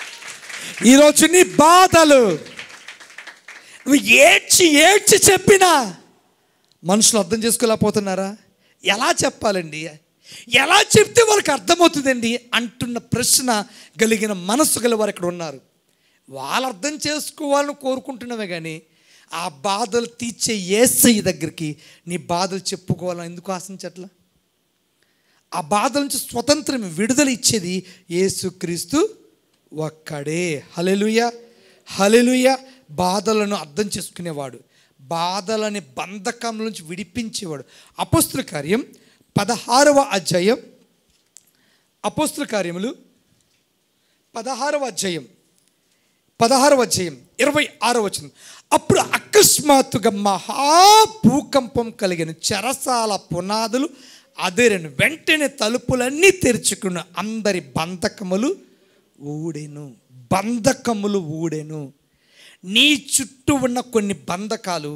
ఈరోజు నీ బాధలు నువ్వు ఏడ్చి ఏడ్చి చెప్పినా మనుషులు అర్థం చేసుకోలేకపోతున్నారా ఎలా చెప్పాలండి ఎలా చెప్తే వాళ్ళకి అర్థమవుతుందండి అంటున్న ప్రశ్న కలిగిన మనస్సు గల వారు ఇక్కడ ఉన్నారు వాళ్ళు అర్థం చేసుకోవాలని కోరుకుంటున్నవే కానీ ఆ బాధలు తీర్చే ఏసయ్య దగ్గరికి నీ బాధలు చెప్పుకోవాలని ఎందుకు ఆశించట్లా ఆ బాధల నుంచి స్వతంత్రం విడుదల ఇచ్చేది యేసుక్రీస్తు ఒక్కడే హలెలుయ హలెలుయ బాధలను అర్థం చేసుకునేవాడు బాధలని బంధకం నుంచి విడిపించేవాడు అపోస్తుల కార్యం పదహారవ అధ్యాయం అపోస్తుల కార్యములు పదహారవ అధ్యాయం పదహారవ అధ్యాయం ఇరవై ఆరో వచనం అప్పుడు అకస్మాత్తుగా మహాభూకంపం కలిగిన చెరసాల పునాదులు అదిరను వెంటనే తలుపులన్నీ తెరుచుకున్న అందరి బంధకములు ఊడెను బంధకములు ఊడెను నీ చుట్టూ ఉన్న కొన్ని బంధకాలు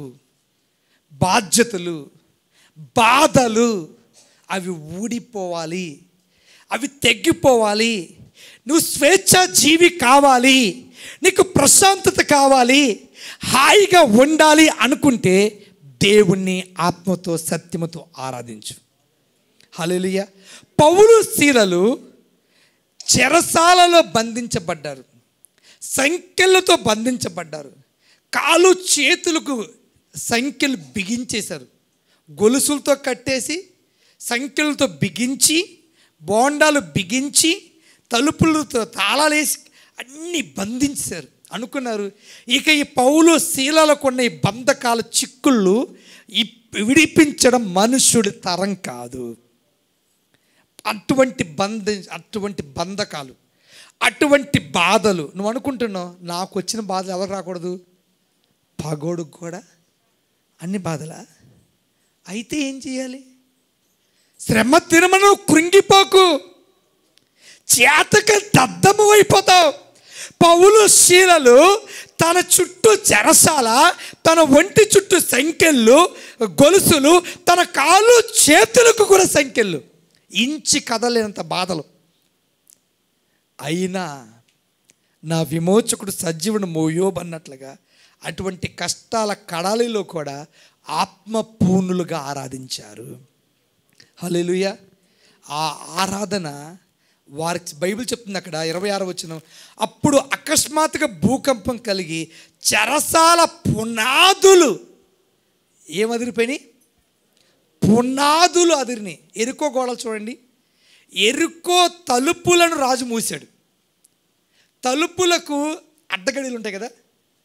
బాధ్యతలు బాధలు అవి ఊడిపోవాలి అవి తెగ్గిపోవాలి నువ్వు స్వేచ్ఛ జీవి కావాలి నీకు ప్రశాంతత కావాలి హాయిగా ఉండాలి అనుకుంటే దేవుణ్ణి ఆత్మతో సత్యముతో ఆరాధించు హల్లెలూయ పౌలు శీలలు చెరసాలలో బంధించబడ్డారు సంఖ్యలతో బంధించబడ్డారు కాలు చేతులకు సంఖ్యలు బిగించేశారు గొలుసులతో కట్టేసి సంఖ్యలతో బిగించి బోండాలు బిగించి తలుపులతో తాళాలేసి అన్నీ బంధించారు అనుకున్నారు ఇక ఈ పౌలు శీలాలకు ఉన్న ఈ బంధకాల చిక్కుళ్ళు ఈ విడిపించడం మనుషుడి తరం కాదు అటువంటి బంధ అటువంటి బంధకాలు అటువంటి బాధలు నువ్వు అనుకుంటున్నావు నాకు వచ్చిన బాధలు ఎవరు రాకూడదు పగోడుకు కూడా అన్ని బాధలా అయితే ఏం చేయాలి శ్రమ తినమను కృంగిపోకు చేతక దద్దము అయిపోతావు పౌలు శీలలు తన చుట్టూ చెరసాల తన ఒంటి చుట్టూ సంఖ్యలు గొలుసులు తన కాళ్ళు చేతులకు కూడా సంఖ్యలు ఇంచి కదలేనంత బాధలు అయినా నా విమోచకుడు సజీవుడు మోయోబ్ అన్నట్లుగా అటువంటి కష్టాల కడాలిలో కూడా ఆత్మ పూర్ణులుగా ఆరాధించారు హల్లెలూయా ఆ ఆరాధన వారికి బైబిల్ చెప్తుంది అక్కడ ఇరవై ఆరు వచ్చిన అప్పుడు అకస్మాత్తుగా భూకంపం కలిగి చెరసాల పునాదులు ఏమదిరిపోయినాయి పునాదులు అదిరిని ఎరుకో గోడలు చూడండి ఎరుకో తలుపులను రాజు మూసాడు తలుపులకు అడ్డగడిలు ఉంటాయి కదా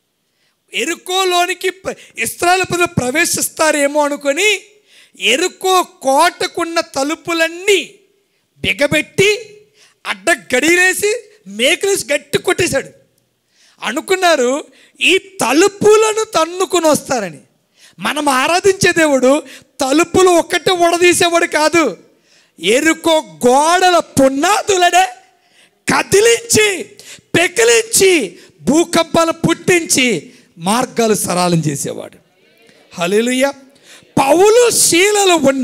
ఎరుకోలోనికి ప్ర- ఇస్రాయల్ ప్రజలు ప్రవేశిస్తారేమో అనుకొని ఎరుకో కోటకున్న తలుపులన్నీ బిగబెట్టి అడ్డ గడిలేసి మేకలేసి గట్టి కొట్టేశాడు అనుకున్నారు ఈ తలుపులను తన్నుకుని వస్తారని మనం ఆరాధించే దేవుడు తలుపులు ఒక్కటి ఉడదీసేవాడు కాదు ఎరుకో గోడల పునాదులనే కదిలించి పెకిలించి భూకంపాలు పుట్టించి మార్గాలు సరళం చేసేవాడు హల్లెలూయ పౌలు శీలలు ఉన్న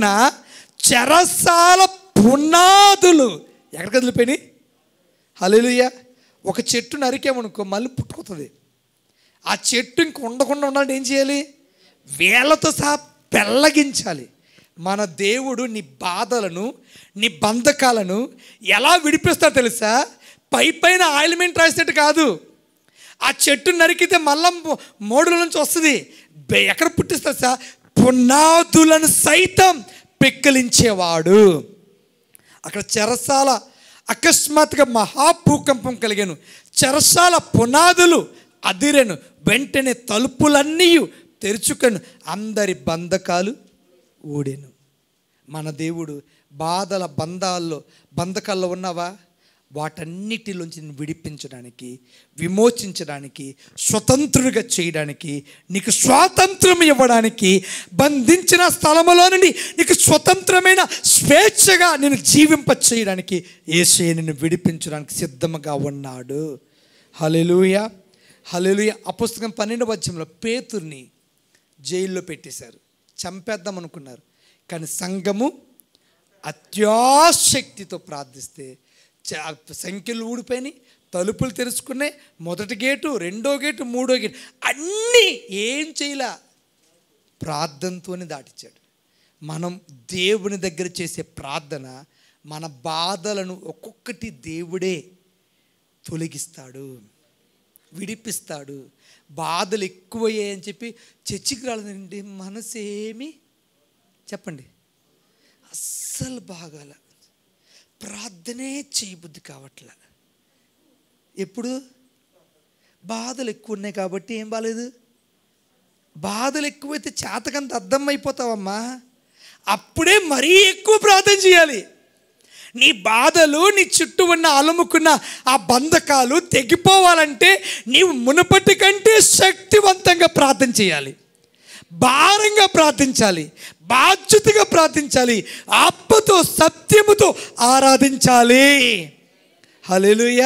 చెరసాల పునాదులు ఎక్కడ కదిలిపోయినాయి హల్లెలూయ ఒక చెట్టు నరికేమనుకో మళ్ళీ పుట్టుకుతుంది ఆ చెట్టు ఇంక ఉండకుండా ఉండాలంటే ఏం చేయాలి వేళ్ళతో సహా పెళ్ళగించాలి మన దేవుడు నీ బాధలను నీ బంధకాలను ఎలా విడిపిస్తా తెలుసా పై పైన ఆయిల్మెంట్ రాసినట్టు కాదు ఆ చెట్టు నరికితే మళ్ళా మో- మోడుల నుంచి వస్తుంది బె- ఎక్కడ పుట్టిస్తా సార్ పునాదులను సైతం పెక్కలించేవాడు అక్కడ చెరసాల అకస్మాత్తుగా మహాభూకంపం కలిగాను చెరసాల పునాదులు అదిరెను వెంటనే తలుపులన్నీ తెరుచుకొని అందరి బంధకాలు ఊడెను మన దేవుడు బాధల బంధాల్లో బంధకాల్లో ఉన్నావా వాటన్నిటిలోంచి నిన్ను విడిపించడానికి విమోచించడానికి స్వతంత్రుడిగా చేయడానికి నీకు స్వాతంత్రం ఇవ్వడానికి బంధించిన స్థలములో నుండి నీకు స్వతంత్రమైన స్వేచ్ఛగా నేను జీవింప చేయడానికి ఏసే నిన్ను విడిపించడానికి సిద్ధముగా ఉన్నాడు హలెలుయ హలెలుయ ఆ పుస్తకం పన్నెండు వచ్చంలో పేతుర్ని జైల్లో పెట్టేశారు చంపేద్దాం అనుకున్నారు కానీ సంఘము అత్యాశక్తితో ప్రార్థిస్తే చ- సంఖ్యలు ఊడిపోయినాయి తలుపులు తెరుచుకున్నాయి మొదటి గేటు రెండో గేటు మూడో గేటు అన్నీ ఏం చేయలే ప్రార్థనతోనే దాటించాడు మనం దేవుని దగ్గర చేసే ప్రార్థన మన బాధలను ఒక్కొక్కటి దేవుడే తొలగిస్తాడు విడిపిస్తాడు బాధలు ఎక్కువయ్యాయని చెప్పి చర్చికి రాలేదండి మనసేమి చెప్పండి అస్సలు బాగాల ప్రార్థనే చేయబుద్ధి కావట్లే ఎప్పుడు బాధలు ఎక్కువ ఉన్నాయి కాబట్టి ఏం బాలేదు బాధలు ఎక్కువైతే చేతకంత అర్థం అయిపోతావమ్మా అప్పుడే మరీ ఎక్కువ ప్రార్థన చేయాలి నీ బాధలు నీ చుట్టూ ఉన్న అలుముకున్న ఆ బంధకాలు తెగిపోవాలంటే నీవు మునుపటి కంటే శక్తివంతంగా ప్రార్థన చేయాలి భారంగా ప్రార్థించాలి బాధ్యతగా ప్రార్థించాలి ఆత్మతో సత్యముతో ఆరాధించాలి హలెలుయ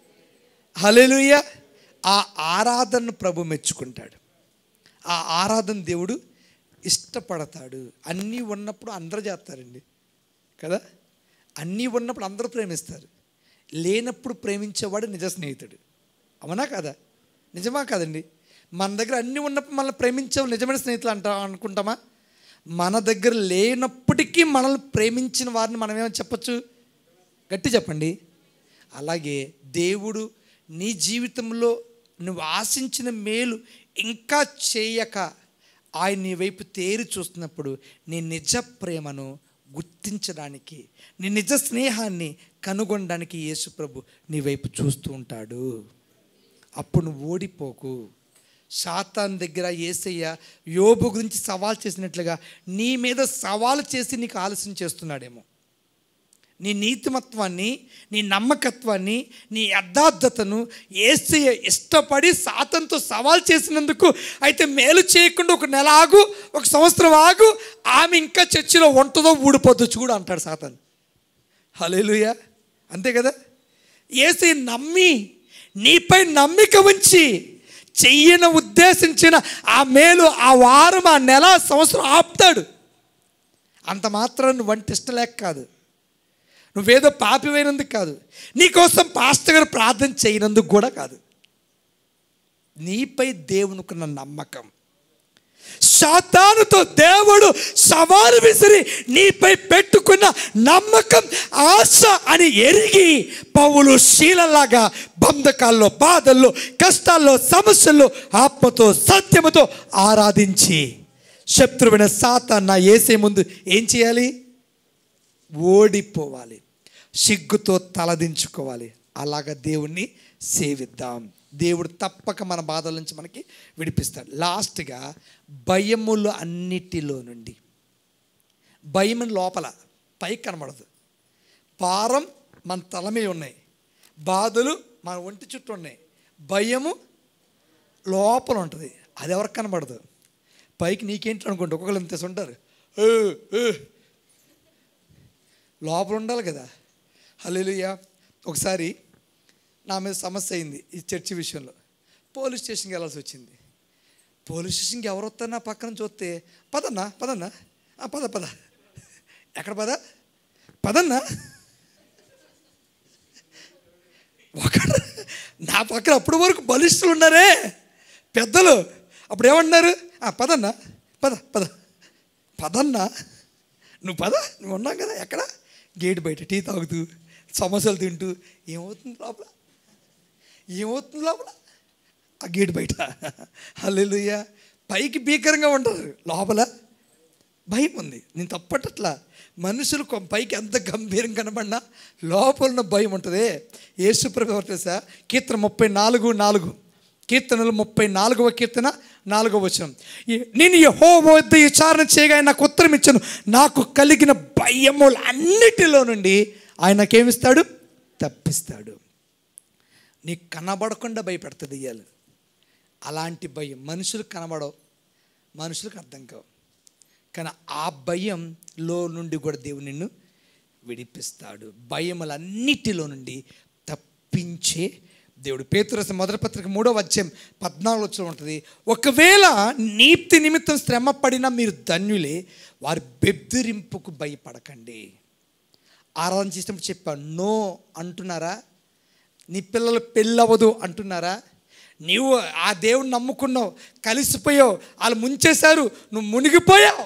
హలెలుయ ఆ ఆరాధనను ప్రభు మెచ్చుకుంటాడు ఆ ఆరాధన దేవుడు ఇష్టపడతాడు అన్నీ ఉన్నప్పుడు అందరూ చేస్తారండి కదా అన్నీ ఉన్నప్పుడు అందరూ ప్రేమిస్తారు లేనప్పుడు ప్రేమించేవాడు నిజ స్నేహితుడు అవునా కదా నిజమా కాదండి మన దగ్గర అన్నీ ఉన్నప్పుడు మనల్ని ప్రేమించే నిజమైన స్నేహితులు అంటా అనుకుంటామా మన దగ్గర లేనప్పటికీ మనల్ని ప్రేమించిన వారిని మనం ఏమని చెప్పచ్చు గట్టి చెప్పండి అలాగే దేవుడు నీ జీవితంలో నువ్వు ఆశించిన మేలు ఇంకా చేయక ఆయన నీ వైపు తేరి చూస్తున్నప్పుడు నీ నిజ ప్రేమను గుర్తించడానికి నీ నిజ స్నేహాన్ని కనుగొనడానికి యేసు ప్రభు నీ వైపు చూస్తూ ఉంటాడు అప్పుడు నువ్వు ఓడిపోకు సాతాన్ దగ్గర ఏసయ్య యోబు గురించి సవాల్ చేసినట్లుగా నీ మీద సవాలు చేసి నీకు ఆలస్యం చేస్తున్నాడేమో నీ నీతిమత్వాన్ని నీ నమ్మకత్వాన్ని నీ యథార్థతను ఏసయ్య ఇష్టపడి సాతంతో సవాల్ చేసినందుకు అయితే మేలు చేయకుండా ఒక నెల ఆగు ఒక సంవత్సరం ఆగు ఆమె ఇంకా చర్చిలో ఉంటుందో ఊడిపోద్దో చూడు అంటాడు సాతాన్ హలేలుయా అంతే కదా ఏసై నమ్మి నీపై నమ్మిక ఉంచి చెయ్యన ఉద్దేశించిన ఆ మేలు ఆ వారం ఆ నెల సంవత్సరం ఆపుతాడు అంత మాత్రం నువ్వు వంట ఇష్టం లేక కాదు నువ్వేదో పాపివైనందుకు కాదు నీకోసం పాస్టర్ గారు ప్రార్థన చేయనందుకు కూడా కాదు నీపై దేవునికున్న నమ్మకం సాతానుతో దేవుడు సవాలు విసిరి నీపై పెట్టుకున్న నమ్మకం ఆశ అని ఎరిగి పౌలు శీలలాగా బంధకాల్లో బాధల్లో కష్టాల్లో సమస్యల్లో ఆత్మతో సత్యముతో ఆరాధించి శత్రువైన సాతాన్న ఏసే ముందు ఏం చేయాలి ఓడిపోవాలి సిగ్గుతో తలదించుకోవాలి అలాగ దేవుణ్ణి సేవిద్దాం దేవుడు తప్పక మన బాధల నుంచి మనకి విడిపిస్తాడు లాస్ట్గా భయములు అన్నిటిలో నుండి భయం లోపల పైకి కనబడదు భారం మన తల మీద ఉన్నాయి బాధలు మన ఒంటి చుట్టూ ఉన్నాయి భయము లోపల ఉంటుంది అది ఎవరికి కనబడదు పైకి నీకేంటి అనుకోండి ఒక్కొక్కరు ఇంత ఉంటారు "ఏ, ఏ." లోపల ఉండాలి కదా హల్లెలూయా ఒకసారి నా మీద సమస్య అయింది ఈ చర్చి విషయంలో పోలీస్ స్టేషన్కి వెళ్ళాల్సి వచ్చింది పోలీస్ స్టేషన్కి ఎవరు వస్తారన్నా పక్కన చూస్తే పదన్నా పదన్నా "ఆ, పద పద ఎక్కడ పద పదన్నా ఒకడు నా పక్కన అప్పటి వరకు బలిష్ఠులు ఉన్నారే పెద్దలు అప్పుడు ఏమన్నారు "ఆ, పదన్నా పద పద పదన్నా నువ్వు పద నువ్వు ఉన్నావు కదా ఎక్కడ గేట్ బయట టీ తాగుతూ సమోసాలు తింటూ ఏమవుతుంది లోపల ఏమవుతుంది లోపల ఆ గేట్ బయట హల్లెలూయా పైకి భీకరంగా ఉంటారు లోపల భయం ఉంది నేను తప్పటట్లా మనుషులు కొ- పైకి ఎంత గంభీరం కనబడినా లోపల ఉన్న భయం ఉంటుంది యేసుప్రభు ఎవరు తెలుసా కీర్తన ముప్పై నాలుగు నాలుగు కీర్తనలు ముప్పై నాలుగవ కీర్తన నాలుగవ వచనం ఈ- నేను యహో వద్ద విచారణ చేయగా ఆయన నాకు ఉత్తరం ఇచ్చాను నాకు కలిగిన భయములు అన్నిటిలో నుండి ఆయన నాకేమిస్తాడు తప్పిస్తాడు నీకు కనబడకుండా భయపెడుతుంది ఇయ్యాలి అలాంటి భయం మనుషులకు కనబడవు మనుషులకు అర్థం కావు కానీ ఆ భయంలో నుండి కూడా దేవుడు నిన్ను విడిపిస్తాడు భయములన్నిటిలో నుండి తప్పించే దేవుడు పేతురస మొదటి పత్రిక మూడో అధ్యాయం పద్నాలుగు వచ్చిన ఉంటుంది ఒకవేళ నీతి నిమిత్తం శ్రమ పడినా మీరు ధన్యులే వారి బెదిరింపుకు భయపడకండి ఆరాధన చేసినప్పుడు చెప్పాను నో అంటున్నారా నీ పిల్లలు పెళ్ళవదు అంటున్నారా నీవు ఆ దేవుని నమ్ముకున్నావు కలిసిపోయావు వాళ్ళు ముంచేశారు నువ్వు మునిగిపోయావు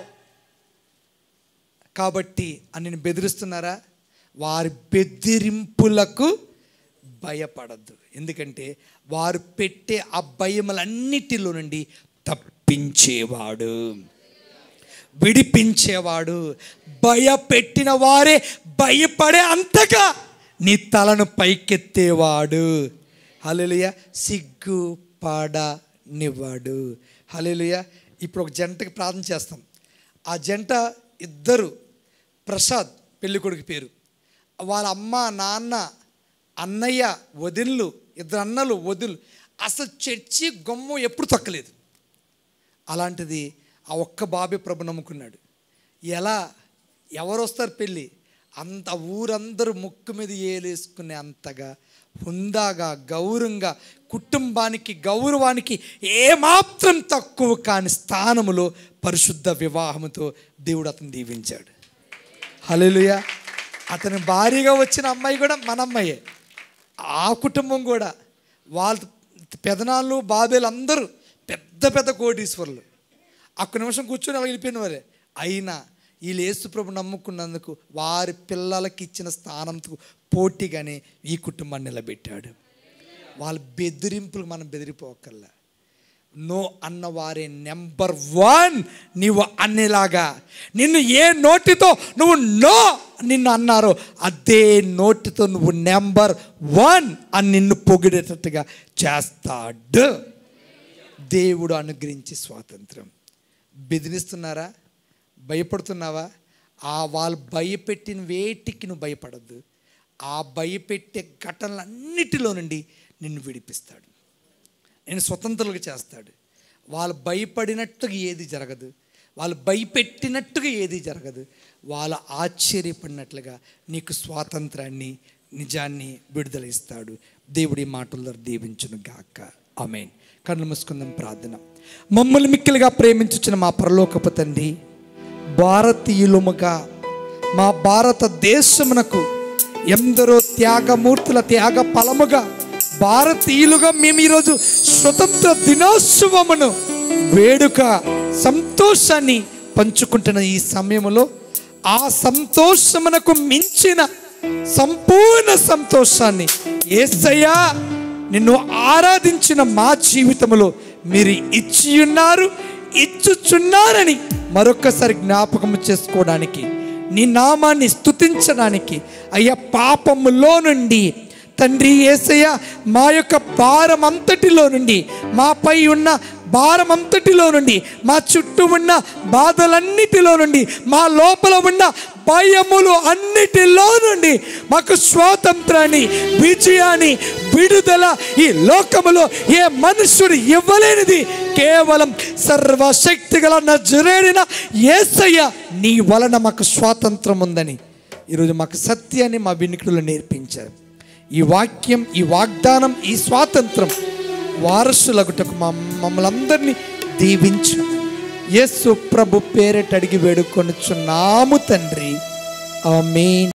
కాబట్టి అని నేను బెదిరిస్తున్నారా వారి బెదిరింపులకు భయపడద్దు ఎందుకంటే వారు పెట్టే ఆ భయములన్నిటిలో నుండి తప్పించేవాడు విడిపించేవాడు భయపెట్టిన వారే భయపడే అంతగా నీ తలను పైకెత్తేవాడు హల్లెలూయా సిగ్గు పాడనివ్వాడు హల్లెలూయా ఇప్పుడు ఒక జంటకి ప్రార్థన చేస్తాం ఆ జంట ఇద్దరు ప్రసాద్ పెళ్ళికొడుకు పేరు వాళ్ళ అమ్మ నాన్న అన్నయ్య వదిన్లు ఇద్దరు అన్నలు వదిలు అసలు చర్చి గొమ్మ ఎప్పుడు తొక్కలేదు అలాంటిది ఆ ఒక్క బాబే ప్రభు నమ్ముకున్నాడు ఎలా ఎవరు వస్తారు పెళ్ళి అంత ఊరందరూ ముక్కు మీద ఏలేసుకునే అంతగా హుందాగా గౌరవంగా కుటుంబానికి గౌరవానికి ఏమాత్రం తక్కువ కాని స్థానములో పరిశుద్ధ వివాహముతో దేవుడు అతను దీవించాడు హల్లెలూయా అతని భారీగా వచ్చిన అమ్మాయి కూడా మన అమ్మాయే ఆ కుటుంబం కూడా వాళ్ళ పెదనాళ్ళు బాబేలు అందరూ పెద్ద పెద్ద కోటీశ్వరులు ఒక్క నిమిషం కూర్చొని అలా వెళ్ళిపోయిన వారే అయినా వీళ్ళు యేసుప్రభు నమ్ముకున్నందుకు వారి పిల్లలకి ఇచ్చిన స్థానంతో పోటీగానే ఈ కుటుంబాన్ని నిలబెట్టాడు వాళ్ళ బెదిరింపులు మనం బెదిరిపోకల్లా నో అన్నవారే నెంబర్ వన్ నీవు అన్నిలాగా నిన్ను ఏ నోటితో నువ్వు నో నిన్ను అన్నారో అదే నోటితో నువ్వు నెంబర్ వన్ అని నిన్ను పొగిడేటట్టుగా చేస్తాడు దేవుడు అనుగ్రహించే స్వాతంత్రం బెదిరిస్తున్నారా భయపడుతున్నావా ఆ వాళ్ళు భయపెట్టిన వేటికి నువ్వు భయపడద్దు ఆ భయపెట్టే ఘటనలన్నిటిలో నుండి నిన్ను విడిపిస్తాడు నేను స్వతంత్రులుగా చేస్తాడు వాళ్ళు భయపడినట్టుగా ఏది జరగదు వాళ్ళు భయపెట్టినట్టుగా ఏది జరగదు వాళ్ళు ఆశ్చర్యపడినట్లుగా నీకు స్వాతంత్రాన్ని నిజాన్ని విడుదల ఇస్తాడు దేవుడి మాటల్లో దీవించును గాక ఆమెన్ కళ్ళు మూసుకుందాం ప్రార్థన మమ్మల్ని మిక్కిలిగా ప్రేమించుచిన మా పరలోకపు తండ్రి భారతీయులముగా మా భారతదేశమునకు ఎందరో త్యాగమూర్తుల త్యాగ ఫలముగా భారతీయులుగా మేము ఈరోజు స్వతంత్ర దినోత్సవమును వేడుక సంతోషాన్ని పంచుకుంటున్న ఈ సమయంలో ఆ సంతోషమునకు మించిన సంపూర్ణ సంతోషాన్ని ఏసయ్యా నిన్ను ఆరాధించిన మా జీవితంలో మీరు ఇచ్చి ఉన్నారు ఇచ్చుచున్నారని మరొకసారి జ్ఞాపకం చేసుకోవడానికి నీ నామాన్ని స్తుతించడానికి అయ్యా పాపములో నుండి తండ్రి ఏసయ్య మా యొక్క భారం అంతటిలో నుండి మాపై ఉన్న భారం అంతటిలో నుండి మా చుట్టూ ఉన్న బాధలన్నిటిలో నుండి మా లోపల ఉన్న భయములు అన్నిటిలో నుండి మాకు స్వాతంత్రాన్ని విజయాన్ని విడుదల ఈ లోకములో ఏ మనుషుడు ఇవ్వలేనిది కేవలం సర్వశక్తి గల నజరేడిన ఏసయ్య నీ వలన మాకు స్వాతంత్రం ఉందని ఈరోజు మాకు సత్యాన్ని మా వినికులు నేర్పించారు ఈ వాక్యం ఈ వాగ్దానం ఈ స్వాతంత్రం వారసులగుటకు మా మమ్మల్ని అందరినీ దీవించు యేసు ప్రభు పేరెట్ అడిగి వేడుకొనుచున్నాము తండ్రి ఆమేన్